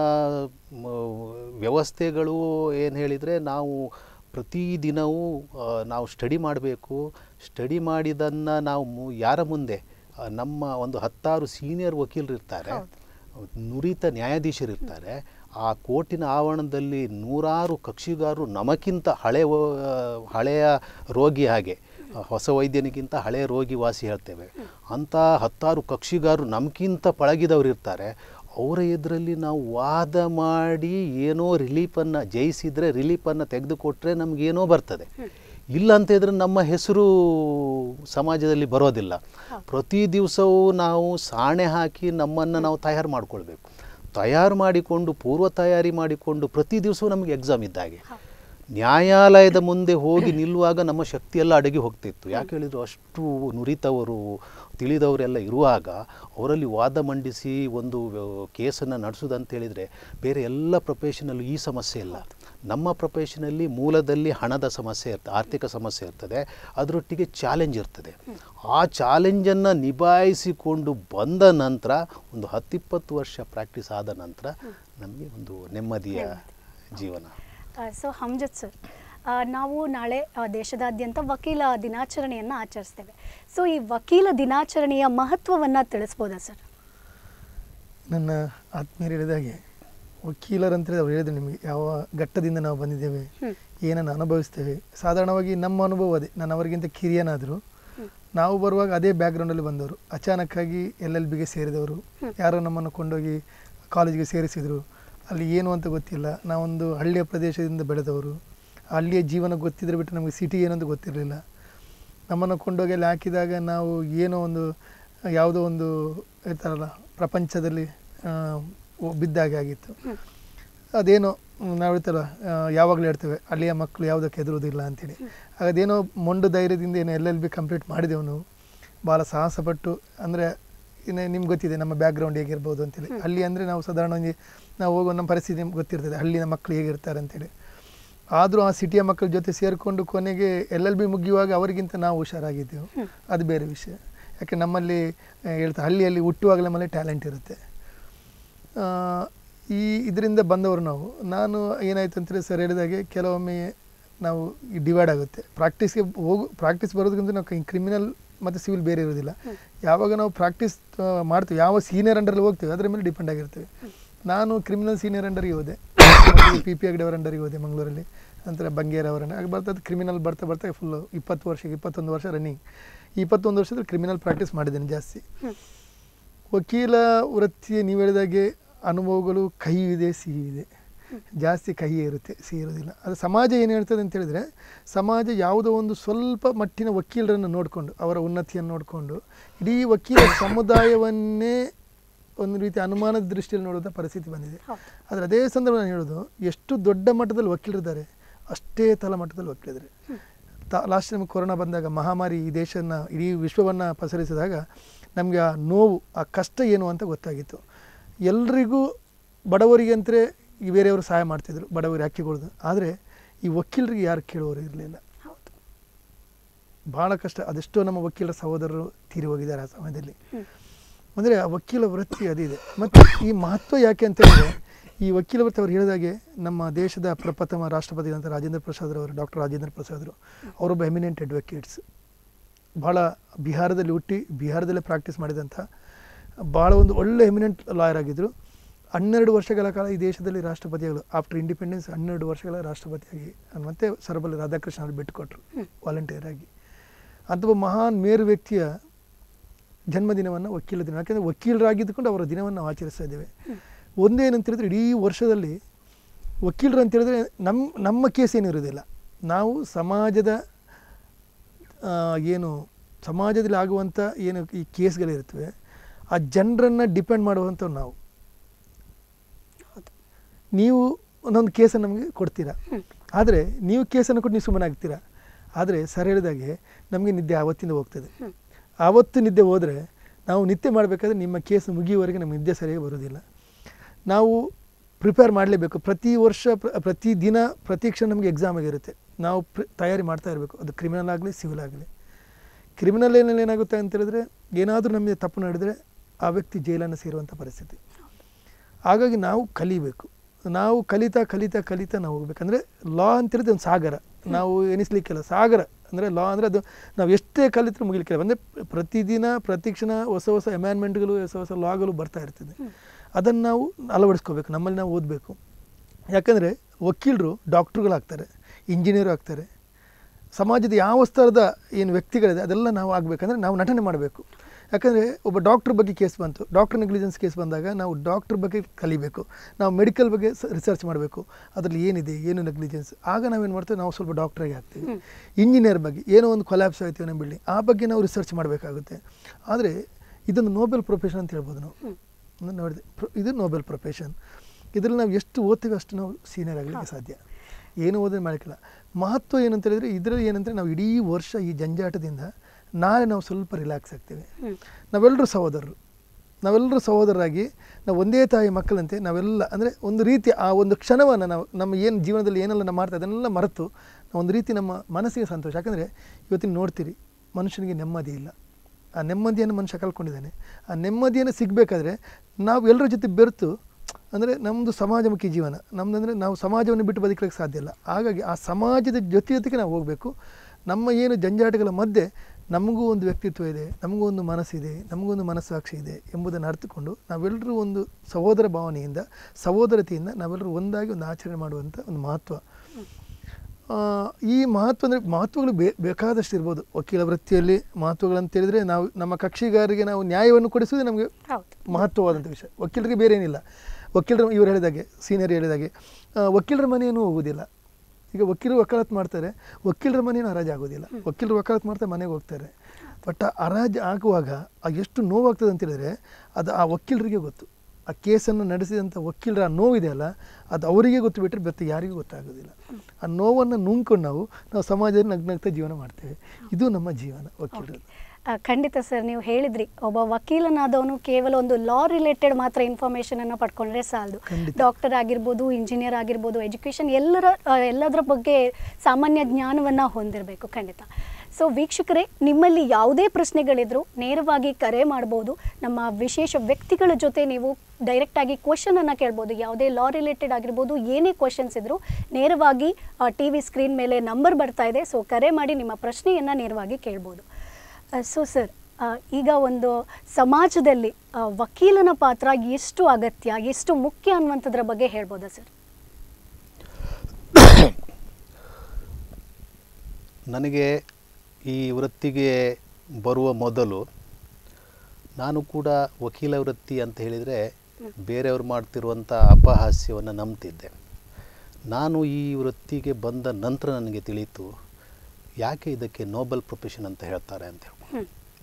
Speaker 2: ಮ, ವ್ಯವಸ್ಥೆಗಳು ಏನು ಹೇಳಿದರೆ ನಾವು ಪ್ರತಿದಿನವೂ ಆ, ನಾವು ಸ್ಟಡಿ ಮಾಡಬೇಕು ಸ್ಟಡಿ ಮಾಡಿದ್ದನ್ನು ನಾವು ಮು- ಯಾರ ಮುಂದೆ ಆ, ನಮ್ಮ ಒಂದು ಹತ್ತಾರು ಸೀನಿಯರ್ ವಕೀಲರು ಇರ್ತಾರೆ ನುರಿತ ನ್ಯಾಯಾಧೀಶರು ಇರ್ತಾರೆ ಆ ಕೋರ್ಟಿನ ಆವರಣದಲ್ಲಿ ನೂರಾರು ಕಕ್ಷಿಗಾರರು ನಮಗಿಂತ ಹಳೆ ವ- ಹಳೆಯ ರೋಗಿ ಹಾಗೆ ಆ, ಹೊಸ ವೈದ್ಯನಿಗಿಂತ ಹಳೆಯ ರೋಗಿ ವಾಸಿ ಹೇಳ್ತೇವೆ ಅಂಥ ಹತ್ತಾರು ಕಕ್ಷಿಗಾರರು ನಮಗಿಂತ ಪಳಗಿದವರು ಇರ್ತಾರೆ ಅವರ ಎದುರಲ್ಲಿ ನಾವು ವಾದ ಮಾಡಿ ಏನೋ ರಿಲೀಫನ್ನು ಜಯಿಸಿದರೆ ರಿಲೀಫನ್ನು ತೆಗೆದುಕೊಟ್ರೆ ನಮಗೇನೋ ಬರ್ತದೆ ಇಲ್ಲ ಅಂತ ಇದ್ರೆ ನಮ್ಮ ಹೆಸರು ಸಮಾಜದಲ್ಲಿ ಬರೋದಿಲ್ಲ ಪ್ರತಿ ದಿವಸವೂ ನಾವು ಸಾಣೆ ಹಾಕಿ ನಮ್ಮನ್ನು ನಾವು ತಯಾರು ಮಾಡಿಕೊಳ್ಬೇಕು ತಯಾರು ಮಾಡಿಕೊಂಡು ಪೂರ್ವ ತಯಾರಿ ಮಾಡಿಕೊಂಡು ಪ್ರತಿ ದಿವಸವೂ ನಮಗೆ ಎಕ್ಸಾಮ್ ಇದ್ದಾಗೆ ನ್ಯಾಯಾಲಯದ ಮುಂದೆ ಹೋಗಿ ನಿಲ್ಲುವಾಗ ನಮ್ಮ ಶಕ್ತಿಯೆಲ್ಲ ಅಡಗಿ ಹೋಗ್ತಿತ್ತು ಯಾಕೆ ಹೇಳಿದ್ರು ಅಷ್ಟು ನುರಿತವರು ತಿಳಿದವರೆಲ್ಲ ಇರುವಾಗ ಅವರಲ್ಲಿ ವಾದ ಮಂಡಿಸಿ ಒಂದು ಕೇಸನ್ನು ನಡೆಸೋದಂತ ಹೇಳಿದರೆ ಬೇರೆ ಎಲ್ಲ ಪ್ರೊಫೆಷನಲ್ಲೂ ಈ ಸಮಸ್ಯೆ ಇಲ್ಲ ನಮ್ಮ ಪ್ರೊಫೆಷನಲ್ಲಿ ಮೂಲದಲ್ಲಿ ಹಣದ ಸಮಸ್ಯೆ ಇರ್ತದೆ ಆರ್ಥಿಕ ಸಮಸ್ಯೆ ಇರ್ತದೆ ಅದರೊಟ್ಟಿಗೆ ಚಾಲೆಂಜ್ ಇರ್ತದೆ ಆ ಚಾಲೆಂಜನ್ನು ನಿಭಾಯಿಸಿಕೊಂಡು ಬಂದ ನಂತರ ಒಂದು ಹತ್ತಿಪ್ಪತ್ತು ವರ್ಷ ಪ್ರಾಕ್ಟೀಸ್ ಆದ ನಂತರ ನಮಗೆ ಒಂದು ನೆಮ್ಮದಿಯ ಜೀವನ
Speaker 1: ಸೊ ಹಮ್ಜತ್ ಸರ್ ಆ, ನಾವು ನಾಳೆ ಆ, ದೇಶದಾದ್ಯಂತ ವಕೀಲ ದಿನಾಚರಣೆಯನ್ನು ಆಚರಿಸ್ತೇವೆ ಸೊ ಈ ವಕೀಲ ದಿನಾಚರಣೆಯ ಮಹತ್ವವನ್ನು ತಿಳಿಸ್ಬೋದಾ ಸರ್
Speaker 3: ನನ್ನ ಆತ್ಮೀಯರು ಹೇಳಿದಾಗೆ ವಕೀಲರಂತೇಳಿ ಅವ್ರು ಹೇಳಿದ್ರು ನಿಮಗೆ ಯಾವ ಘಟ್ಟದಿಂದ ನಾವು ಬಂದಿದ್ದೇವೆ
Speaker 1: ಹ್ಮ್.
Speaker 3: ಏನನ್ನು ಅನುಭವಿಸ್ತೇವೆ ಸಾಧಾರಣವಾಗಿ ನಮ್ಮ ಅನುಭವ ಅದೇ ನಾನು ಅವರಿಗಿಂತ ಕಿರಿಯನಾದರೂ ನಾವು ಬರುವಾಗ ಅದೇ ಬ್ಯಾಕ್ಗ್ರೌಂಡಲ್ಲಿ ಬಂದವರು ಅಚಾನಕ್ಕಾಗಿ ಎಲ್ ಎಲ್ ಬಿಗೆ ಸೇರಿದವರು ಯಾರೋ ನಮ್ಮನ್ನು ಕೊಂಡೋಗಿ ಕಾಲೇಜಿಗೆ ಸೇರಿಸಿದರು ಅಲ್ಲಿ ಏನು ಅಂತ ಗೊತ್ತಿಲ್ಲ ನಾವೊಂದು ಹಳ್ಳಿಯ ಪ್ರದೇಶದಿಂದ ಬೆಳೆದವರು ಆ ಹಳ್ಳಿಯ ಜೀವನ ಗೊತ್ತಿದ್ರೆ ಬಿಟ್ಟು ನಮಗೆ ಸಿಟಿ ಏನಂತ ಗೊತ್ತಿರಲಿಲ್ಲ ನಮ್ಮನ್ನು ಕೊಂಡೋಗಿ ಅಲ್ಲಿ ಹಾಕಿದಾಗ ನಾವು ಏನೋ ಒಂದು ಯಾವುದೋ ಒಂದು ಇರ್ತಾರಲ್ಲ ಪ್ರಪಂಚದಲ್ಲಿ ಆ, ಒ- ಬಿದ್ದಾಗೆ ಆಗಿತ್ತು ಅದೇನೋ ಮ್, ನಾವು ಹೇಳ್ತಲ್ಲ ಯಾವಾಗಲೂ ಹೇಳ್ತೇವೆ ಹಳ್ಳಿಯ ಮಕ್ಕಳು ಯಾವುದಕ್ಕೆ ಹೆದರುವುದಿಲ್ಲ ಅಂತೇಳಿ ಅದೇನೋ ಮೊಂಡು ಧೈರ್ಯದಿಂದ ಏನು ಎಲ್ ಎಲ್ ಬಿ ಕಂಪ್ಲೀಟ್ ಮಾಡಿದೆವು ನಾವು ಭಾಳ ಸಾಹಸಪಟ್ಟು ಅಂದರೆ ಇನ್ನು ನಿಮ್ಗೆ ಗೊತ್ತಿದೆ ನಮ್ಮ ಬ್ಯಾಕ್ಗ್ರೌಂಡ್ ಹೇಗಿರ್ಬೋದು ಅಂತೇಳಿ ಹಳ್ಳಿ ಅಂದರೆ ನಾವು ಸಾಧಾರಣ ಒಂದು ನಾವು ಹೋಗೋ ನಮ್ಮ ಪರಿಸ್ಥಿತಿ ನಿಮ್ಗೆ ಗೊತ್ತಿರ್ತದೆ ಹಳ್ಳಿಯ ಮಕ್ಕಳು ಹೇಗಿರ್ತಾರೆ ಅಂತೇಳಿ ಆದರೂ ಆ ಸಿಟಿಯ ಮಕ್ಕಳ ಜೊತೆ ಸೇರಿಕೊಂಡು ಕೊನೆಗೆ ಎಲ್ ಎಲ್ ಬಿ ಮುಗಿಯುವಾಗ ಅವರಿಗಿಂತ ನಾವು ಹುಷಾರಾಗಿದ್ದೆವು ಅದು ಬೇರೆ ವಿಷಯ ಯಾಕೆ ನಮ್ಮಲ್ಲಿ ಆ, ಹೇಳ್ತಾರೆ ಹಳ್ಳಿಯಲ್ಲಿ ಹುಟ್ಟುವಾಗಲೇ ಮೇಲೆ ಟ್ಯಾಲೆಂಟ್ ಇರುತ್ತೆ ಆ, ಈ ಇದರಿಂದ ಬಂದವರು ನಾವು ನಾನು ಏನಾಯ್ತು ಅಂತೇಳಿ ಸರ್ ಹೇಳಿದಾಗೆ ಕೆಲವೊಮ್ಮೆ ನಾವು ಡಿವೈಡ್ ಆಗುತ್ತೆ ಪ್ರಾಕ್ಟೀಸ್ಗೆ ಹೋಗು ಪ್ರಾಕ್ಟೀಸ್ ಬರೋದಕ್ಕಿಂತ ನಾವು ಕ್ರಿಮಿನಲ್ ಮತ್ತು ಸಿವಿಲ್ ಬೇರೆ ಇರೋದಿಲ್ಲ ಯಾವಾಗ ನಾವು ಪ್ರಾಕ್ಟೀಸ್ ಮಾಡ್ತೀವಿ ಯಾವ ಸೀನಿಯರ್ ಅಂಡರಲ್ಲಿ ಹೋಗ್ತೀವಿ ಅದರ ಮೇಲೆ ಡಿಪೆಂಡ್ ಆಗಿರ್ತೀವಿ ನಾನು ಕ್ರಿಮಿನಲ್ ಸೀನಿಯರ್ ಅಂಡರಿಗೆ ಹೋದೆ ಪಿ ಪಿ ಅಗ್ಡೆ ಅವರ ಅಂಡರಿಗೆ ಹೋದೆ ಮಂಗಳೂರಲ್ಲಿ ನಂತರ ಬಂಗೇರ್ ಅವರನ್ನ ಆಗ ಬರ್ತದೆ ಕ್ರಿಮಿನಲ್ ಬರ್ತಾ ಬರ್ತಾ ಫುಲ್ಲು ಇಪ್ಪತ್ತು ವರ್ಷಕ್ಕೆ ಇಪ್ಪತ್ತೊಂದು ವರ್ಷ ರನ್ನಿಂಗ್ ಇಪ್ಪತ್ತೊಂದು ವರ್ಷದಲ್ಲಿ ಕ್ರಿಮಿನಲ್ ಪ್ರಾಕ್ಟೀಸ್ ಮಾಡಿದ್ದೇನೆ ಜಾಸ್ತಿ ವಕೀಲ ವೃತ್ತಿ ನೀವು ಹೇಳಿದಾಗೆ ಅನುಭವಗಳು ಕಹಿ ಇದೆ ಸಿಹಿ ಇದೆ ಜಾಸ್ತಿ ಕಹಿ ಇರುತ್ತೆ ಸಿಹಿ ಇರೋದಿಲ್ಲ ಅದು ಸಮಾಜ ಏನು ಹೇಳ್ತದೆ ಅಂತ ಹೇಳಿದ್ರೆ ಸಮಾಜ ಯಾವುದೋ ಒಂದು ಸ್ವಲ್ಪ ಮಟ್ಟಿನ ವಕೀಲರನ್ನು ನೋಡಿಕೊಂಡು ಅವರ ಉನ್ನತಿಯನ್ನು ನೋಡಿಕೊಂಡು ಇಡೀ ವಕೀಲ ಸಮುದಾಯವನ್ನೇ ಒಂದು ರೀತಿ ಅನುಮಾನದ ದೃಷ್ಟಿಯಲ್ಲಿ ನೋಡುವಂಥ ಪರಿಸ್ಥಿತಿ ಬಂದಿದೆ
Speaker 1: ಹೌದು.
Speaker 3: ಆದರೆ ಅದೇ ಸಂದರ್ಭ ನಾನು ಹೇಳೋದು ಎಷ್ಟು ದೊಡ್ಡ ಮಟ್ಟದಲ್ಲಿ ವಕೀಲರಿದ್ದಾರೆ ಅಷ್ಟೇ ತಳಮಟ್ಟದಲ್ಲಿ ವಕೀಲರಿದ್ದಾರೆ ತ ಲಾಸ್ಟ್ ಟೈಮ್ ಕೊರೋನಾ ಬಂದಾಗ ಮಹಾಮಾರಿ ಈ ದೇಶನ ಇಡೀ ವಿಶ್ವವನ್ನು ಪಸರಿಸಿದಾಗ ನಮಗೆ ಆ ನೋವು ಆ ಕಷ್ಟ ಏನು ಅಂತ ಗೊತ್ತಾಗಿತ್ತು ಎಲ್ರಿಗೂ ಬಡವರಿಗೆ ಅಂತಲೇ ಈ ಬೇರೆಯವರು ಸಹಾಯ ಮಾಡ್ತಿದ್ರು ಬಡವರಿಗೆ ಹಕ್ಕಿಗೊಳ್ದು ಆದರೆ ಈ ವಕೀಲರಿಗೆ ಯಾರು ಕೇಳುವವರು ಇರಲಿಲ್ಲ
Speaker 1: ಹೌದು
Speaker 3: ಭಾಳ ಕಷ್ಟ ಅದೆಷ್ಟೋ ನಮ್ಮ ವಕೀಲರ ಸಹೋದರರು ತೀರಿ ಹೋಗಿದ್ದಾರೆ ಆ ಸಮಯದಲ್ಲಿ
Speaker 1: ಹ್ಮ್.
Speaker 3: ಅಂದರೆ ಆ ವಕೀಲ ವೃತ್ತಿ ಅದಿದೆ ಮತ್ತು ಈ ಮಹತ್ವ ಯಾಕೆ ಅಂತ ಹೇಳಿದ್ರೆ ಈ ವಕೀಲ ವೃತ್ತಿ ಅವ್ರು ಹೇಳಿದಾಗೆ ನಮ್ಮ ದೇಶದ ಪ್ರಪ್ರಥಮ ರಾಷ್ಟ್ರಪತಿ ಅಂತ ರಾಜೇಂದ್ರ ಪ್ರಸಾದ್ ಅವರು ಡಾಕ್ಟರ್ ರಾಜೇಂದ್ರ ಪ್ರಸಾದ್ರು ಅವರೊಬ್ಬ ಎಮಿನೆಂಟ್ ಅಡ್ವೊಕೇಟ್ಸ್ ಭಾಳ ಬಿಹಾರದಲ್ಲಿ ಹುಟ್ಟಿ ಬಿಹಾರದಲ್ಲೇ ಪ್ರಾಕ್ಟೀಸ್ ಮಾಡಿದಂಥ ಭಾಳ ಒಂದು ಒಳ್ಳೆ ಎಮಿನೆಂಟ್ ಲಾಯರ್ ಆಗಿದ್ದರು ಹನ್ನೆರಡು ವರ್ಷಗಳ ಕಾಲ ಈ ದೇಶದಲ್ಲಿ ರಾಷ್ಟ್ರಪತಿಗಳು ಆಫ್ಟರ್ ಇಂಡಿಪೆಂಡೆನ್ಸ್ ಹನ್ನೆರಡು ವರ್ಷಗಳ ರಾಷ್ಟ್ರಪತಿಯಾಗಿ ಮತ್ತೆ ಸರ್ಬಲ್ ರಾಧಾಕೃಷ್ಣ ಅವರು ಬಿಟ್ಟುಕೊಟ್ರು ವಾಲಂಟಿಯರ್ ಆಗಿ ಅಥವಾ ಮಹಾನ್ ಮೇರು ವ್ಯಕ್ತಿಯ ಜನ್ಮದಿನವನ್ನು ವಕೀಲ ದಿನ ಯಾಕೆಂದರೆ ವಕೀಲರಾಗಿದ್ದುಕೊಂಡು ಅವರ ದಿನವನ್ನು ನಾವು ಆಚರಿಸ್ತಾ ಇದ್ದೇವೆ ಒಂದೇ ಏನಂತ ಹೇಳಿದ್ರೆ ಇಡೀ ವರ್ಷದಲ್ಲಿ ವಕೀಲರು ಅಂತ ಹೇಳಿದ್ರೆ ನಮ್ಮ ನಮ್ಮ ಕೇಸ್ ಏನಿರೋದಿಲ್ಲ ನಾವು ಸಮಾಜದ ಆ, ಏನು ಸಮಾಜದಲ್ಲಿ ಆಗುವಂಥ ಏನು ಈ ಕೇಸ್ಗಳಿರುತ್ತವೆ ಆ ಜನರನ್ನು ಡಿಪೆಂಡ್ ಮಾಡುವಂಥವ್ರು ನಾವು ನೀವು ಒಂದೊಂದು ಕೇಸನ್ನು ನಮಗೆ ಕೊಡ್ತೀರಾ ಆದರೆ ನೀವು ಕೇಸನ್ನು ಕೊಟ್ಟು ನೀವು ಸುಮ್ಮನೆ ಆಗ್ತೀರಾ ಆದರೆ ಸರ್ ಹೇಳಿದಾಗೆ ನಮಗೆ ನಿದ್ದೆ ಆವತ್ತಿಂದ ಹೋಗ್ತದೆ ಆವತ್ತು ನಿದ್ದೆ ಹೋದರೆ ನಾವು ನಿತ್ಯ ಮಾಡಬೇಕಾದ್ರೆ ನಿಮ್ಮ ಕೇಸ್ ಮುಗಿಯುವವರೆಗೆ ನಮಗೆ ನಿದ್ದೆ ಸರಿಯಾಗಿ ಬರೋದಿಲ್ಲ ನಾವು ಪ್ರಿಪೇರ್ ಮಾಡಲೇಬೇಕು ಪ್ರತಿ ವರ್ಷ ಪ್ರ- ಪ್ರತಿ ದಿನ ಪ್ರತಿ ಕ್ಷಣ ನಮಗೆ ಎಕ್ಸಾಮ್ ಆಗಿರುತ್ತೆ ನಾವು ಪ್ರ ತಯಾರಿ ಮಾಡ್ತಾ ಇರಬೇಕು ಅದು ಕ್ರಿಮಿನಲ್ ಆಗಲಿ ಸಿವಿಲ್ ಆಗಲಿ ಕ್ರಿಮಿನಲ್ ಏನಲ್ಲಿ ಏನಾಗುತ್ತೆ ಅಂತ ಹೇಳಿದ್ರೆ ಏನಾದರೂ ನಮಗೆ ತಪ್ಪು ನಡೆದರೆ ಆ ವ್ಯಕ್ತಿ ಜೈಲನ್ನು ಸೇರುವಂಥ ಪರಿಸ್ಥಿತಿ ಹಾಗಾಗಿ ನಾವು ಕಲಿಬೇಕು ನಾವು ಕಲಿತಾ ಕಲಿತಾ ಕಲಿತಾ ನಾವು ಹೋಗ್ಬೇಕಂದ್ರೆ ಲಾ ಅಂತ ಹೇಳಿದ್ರೆ ಒಂದು ಸಾಗರ ನಾವು ಎನಿಸ್ಲಿಕ್ಕಿಲ್ಲ ಸಾಗರ ಅಂದರೆ ಲಾ ಅಂದರೆ ಅದು ನಾವು ಎಷ್ಟೇ ಕಲಿತರೂ ಮುಗಿಲಿಕ್ಕಿಲ್ಲ ಅಂದರೆ ಪ್ರತಿದಿನ ಪ್ರತಿಕ್ಷಣ ಹೊಸ ಹೊಸ ಅಮ್ಯಾಂಡ್ಮೆಂಟ್ಗಳು ಹೊಸ ಹೊಸ ಲಾಗಳು ಬರ್ತಾ ಇರ್ತದೆ ಅದನ್ನು ನಾವು ಅಳವಡಿಸ್ಕೋಬೇಕು ನಮ್ಮಲ್ಲಿ ನಾವು ಓದಬೇಕು ಯಾಕಂದರೆ ವಕೀಲರು ಡಾಕ್ಟ್ರುಗಳಾಗ್ತಾರೆ ಇಂಜಿನಿಯರ್ ಆಗ್ತಾರೆ ಸಮಾಜದ ಯಾವ ಸ್ತರದ ಏನು ವ್ಯಕ್ತಿಗಳಿದೆ ಅದೆಲ್ಲ ನಾವು ಆಗಬೇಕಂದ್ರೆ ನಾವು ನಟನೆ ಮಾಡಬೇಕು ಯಾಕಂದರೆ ಒಬ್ಬ ಡಾಕ್ಟ್ರ್ ಬಗ್ಗೆ ಕೇಸ್ ಬಂತು ಡಾಕ್ಟರ್ ನೆಗ್ಲಿಜೆನ್ಸ್ ಕೇಸ್ ಬಂದಾಗ ನಾವು ಡಾಕ್ಟ್ರ್ ಬಗ್ಗೆ ಕಲಿಬೇಕು ನಾವು ಮೆಡಿಕಲ್ ಬಗ್ಗೆ ರಿಸರ್ಚ್ ಮಾಡಬೇಕು ಅದರಲ್ಲಿ ಏನಿದೆ ಏನು ನೆಗ್ಲಿಜೆನ್ಸ್ ಆಗ ನಾವೇನು ಮಾಡ್ತೇವೆ ನಾವು ಸ್ವಲ್ಪ ಡಾಕ್ಟ್ರಾಗಿ ಆಗ್ತೀವಿ ಇಂಜಿನಿಯರ್ ಬಗ್ಗೆ ಏನೋ ಒಂದು ಕೊಲ್ಯಾಪ್ಸ್ ಆಯ್ತು ನಮ್ಮ ಬಿಲ್ಡಿಂಗ್ ಆ ಬಗ್ಗೆ ನಾವು ರಿಸರ್ಚ್ ಮಾಡಬೇಕಾಗುತ್ತೆ ಆದರೆ ಇದೊಂದು ನೋಬೆಲ್ ಪ್ರೊಫೆಷನ್ ಅಂತ ಹೇಳ್ಬೋದು ನಾವು ಅಂದ್ರೆ ನೋಡಿದೆ ಪ್ರ- ಇದು ನೋಬೆಲ್ ಪ್ರೊಫೆಷನ್ ಇದರಲ್ಲಿ ನಾವು ಎಷ್ಟು ಓದ್ತೀವಿ ಅಷ್ಟು ನಾವು ಸೀನಿಯರ್ ಆಗಲಿಕ್ಕೆ ಸಾಧ್ಯ ಏನು ಓದೋದು ಮಾಡೋಕ್ಕಿಲ್ಲ ಮಹತ್ವ ಏನಂತ ಹೇಳಿದ್ರೆ ಇದರಲ್ಲಿ ಏನಂದರೆ ನಾವು ಇಡೀ ವರ್ಷ ಈ ಜಂಜಾಟದಿಂದ ನಾಳೆ ನಾವು ಸ್ವಲ್ಪ ರಿಲ್ಯಾಕ್ಸ್ ಆಗ್ತೇವೆ ನಾವೆಲ್ಲರೂ ಸಹೋದರರು ನಾವೆಲ್ಲರೂ ಸಹೋದರರಾಗಿ ನಾವು ಒಂದೇ ತಾಯಿ ಮಕ್ಕಳಂತೆ ನಾವೆಲ್ಲ ಅಂದರೆ ಒಂದು ರೀತಿ ಆ ಒಂದು ಕ್ಷಣವನ್ನು ನಾವು ನಮ್ಮ ಏನು ಜೀವನದಲ್ಲಿ ಏನೆಲ್ಲ ನಾವು ಮಾಡ್ತಾ ಅದನ್ನೆಲ್ಲ ಮರೆತು ನಾವು ಒಂದು ರೀತಿ ನಮ್ಮ ಮನಸ್ಸಿಗೆ ಸಂತೋಷ ಯಾಕಂದರೆ ಇವತ್ತಿನ ನೋಡ್ತೀರಿ ಮನುಷ್ಯನಿಗೆ ನೆಮ್ಮದಿ ಇಲ್ಲ ಆ ನೆಮ್ಮದಿಯನ್ನು ಮನುಷ್ಯ ಕಳ್ಕೊಂಡಿದ್ದಾನೆ ಆ ನೆಮ್ಮದಿಯನ್ನು ಸಿಗಬೇಕಾದ್ರೆ ನಾವು ಎಲ್ಲರ ಜೊತೆ ಬೆರೆತು ಅಂದರೆ ನಮ್ಮದು ಸಮಾಜಮುಖಿ ಜೀವನ ನಮ್ಮದಂದರೆ ನಾವು ಸಮಾಜವನ್ನು ಬಿಟ್ಟು ಬದುಕಲಿಕ್ಕೆ ಸಾಧ್ಯ ಇಲ್ಲ ಹಾಗಾಗಿ ಆ ಸಮಾಜದ ಜೊತೆ ಜೊತೆಗೆ ನಾವು ಹೋಗಬೇಕು ನಮ್ಮ ಏನು ಜಂಜಾಟಗಳ ಮಧ್ಯೆ ನಮಗೂ ಒಂದು ವ್ಯಕ್ತಿತ್ವ ಇದೆ ನಮಗೂ ಒಂದು ಮನಸ್ಸಿದೆ ನಮಗೂ ಒಂದು ಮನಸ್ಸಾಕ್ಷಿ ಇದೆ ಎಂಬುದನ್ನು ಅರ್ಥಕೊಂಡು ನಾವೆಲ್ಲರೂ ಒಂದು ಸಹೋದರ ಭಾವನೆಯಿಂದ ಸಹೋದರತೆಯಿಂದ ನಾವೆಲ್ಲರೂ ಒಂದಾಗಿ ಒಂದು ಆಚರಣೆ ಮಾಡುವಂಥ ಒಂದು ಮಹತ್ವ ಆ, ಈ ಮಹತ್ವ ಅಂದರೆ ಮಹತ್ವಗಳು ಬೇ ಬೇಕಾದಷ್ಟು ಇರ್ಬೋದು ವಕೀಲ ವೃತ್ತಿಯಲ್ಲಿ ಮಹತ್ವಗಳಂತ ಹೇಳಿದರೆ ನಾವು ನಮ್ಮ ಕಕ್ಷಿಗಾರರಿಗೆ ನಾವು ನ್ಯಾಯವನ್ನು ಕೊಡಿಸುವುದೇ ನಮಗೆ
Speaker 1: ಹೌದು
Speaker 3: ಮಹತ್ವವಾದಂಥ ವಿಷಯ ವಕೀಲರಿಗೆ ಬೇರೆ ಏನಿಲ್ಲ ವಕೀಲರು ಇವರು ಹೇಳಿದಾಗೆ ಸೀನಿಯರ್ ಹೇಳಿದಾಗೆ ಆ, ವಕೀಲರ ಮನೆಯೂ ಹೋಗುವುದಿಲ್ಲ ಈಗ ವಕೀಲರು ವಕಾಲತ್ ಮಾಡ್ತಾರೆ ವಕೀಲರ ಮನೆಯೂ ಹರಾಜು ಆಗೋದಿಲ್ಲ ವಕೀಲರು ವಕಾಲತ್ ಮಾಡ್ತಾರೆ ಮನೆಗೆ ಹೋಗ್ತಾರೆ ಬಟ್ ಆ ಹರಾಜು ಆಗುವಾಗ ಆ ಎಷ್ಟು ನೋವಾಗ್ತದೆ ಅಂತ ಹೇಳಿದ್ರೆ ಅದು ಆ ವಕೀಲರಿಗೆ ಗೊತ್ತು ಆ ಕೇಸನ್ನು ನಡೆಸಿದಂಥ ವಕೀಲರ ಆ ನೋವಿದೆಯಲ್ಲ ಅದು ಅವರಿಗೆ ಗೊತ್ತು ಬಿಟ್ಟರೆ ಮತ್ತೆ ಯಾರಿಗೂ ಗೊತ್ತಾಗೋದಿಲ್ಲ ಆ ನೋವನ್ನು ನುಂಗ್ಕೊಂಡು ನಾವು ನಾವು ಸಮಾಜದಲ್ಲಿ ನಗ್ನಗ್ತಾ ಜೀವನ ಮಾಡ್ತೇವೆ ಇದು ನಮ್ಮ ಜೀವನ ವಕೀಲರು
Speaker 1: ಆ, ಖಂಡಿತ ಸರ್ ನೀವು ಹೇಳಿದ್ರಿ ಒಬ್ಬ ವಕೀಲನಾದವನು ಕೇವಲ ಒಂದು ಲಾ ರಿಲೇಟೆಡ್ ಮಾತ್ರ ಇನ್ಫಾರ್ಮೇಷನ್ ಅನ್ನು ಪಡ್ಕೊಂಡ್ರೆ ಸಾಲದು
Speaker 3: ಖಂಡಿತ.
Speaker 1: ಡಾಕ್ಟರ್ ಆಗಿರ್ಬೋದು ಇಂಜಿನಿಯರ್ ಆಗಿರ್ಬೋದು ಎಜುಕೇಷನ್ ಎಲ್ಲರ ಆ, ಎಲ್ಲದರ ಬಗ್ಗೆ ಸಾಮಾನ್ಯ ಜ್ಞಾನವನ್ನು ಹೊಂದಿರಬೇಕು ಖಂಡಿತ ಸೊ ವೀಕ್ಷಕರೇ ನಿಮ್ಮಲ್ಲಿ ಯಾವುದೇ ಪ್ರಶ್ನೆಗಳಿದ್ರು ನೇರವಾಗಿ ಕರೆ ಮಾಡ್ಬೋದು ನಮ್ಮ ವಿಶೇಷ ವ್ಯಕ್ತಿಗಳ ಜೊತೆ ನೀವು ಡೈರೆಕ್ಟಾಗಿ ಕ್ವಶನನ್ನು ಕೇಳ್ಬೋದು ಯಾವುದೇ ಲಾ ರಿಲೇಟೆಡ್ ಆಗಿರ್ಬೋದು ಏನೇ ಕ್ವಶನ್ಸ್ ಇದ್ದರೂ ನೇರವಾಗಿ ಟಿ ವಿ ಸ್ಕ್ರೀನ್ ಮೇಲೆ ನಂಬರ್ ಬರ್ತಾ ಇದೆ ಸೊ ಕರೆ ಮಾಡಿ ನಿಮ್ಮ ಪ್ರಶ್ನೆಯನ್ನು ನೇರವಾಗಿ ಕೇಳ್ಬೋದು ಸೊ ಸರ್ ಈಗ ಒಂದು ಸಮಾಜದಲ್ಲಿ ಆ, ವಕೀಲನ ಪಾತ್ರ ಎಷ್ಟು ಅಗತ್ಯ ಎಷ್ಟು ಮುಖ್ಯ ಅನ್ನುವಂಥದ್ರ ಬಗ್ಗೆ ಹೇಳ್ಬೋದಾ ಸರ್
Speaker 2: ನನಗೆ ಈ ವೃತ್ತಿಗೆ ಬರುವ ಮೊದಲು ನಾನು ಕೂಡ ವಕೀಲ ವೃತ್ತಿ ಅಂತ ಹೇಳಿದರೆ ಬೇರೆಯವರು ಮಾಡ್ತಿರುವಂಥ ಅಪಹಾಸ್ಯವನ್ನು ನಂಬ್ತಿದ್ದೆ ನಾನು ಈ ವೃತ್ತಿಗೆ ಬಂದ ನಂತರ ನನಗೆ ತಿಳಿಯಿತು ಯಾಕೆ ಇದಕ್ಕೆ ನೋಬೆಲ್ ಪ್ರೊಫೆಷನ್ ಅಂತ ಹೇಳ್ತಾರೆ ಅಂತ ಹೇಳಿ
Speaker 1: ಹ್ಮ್.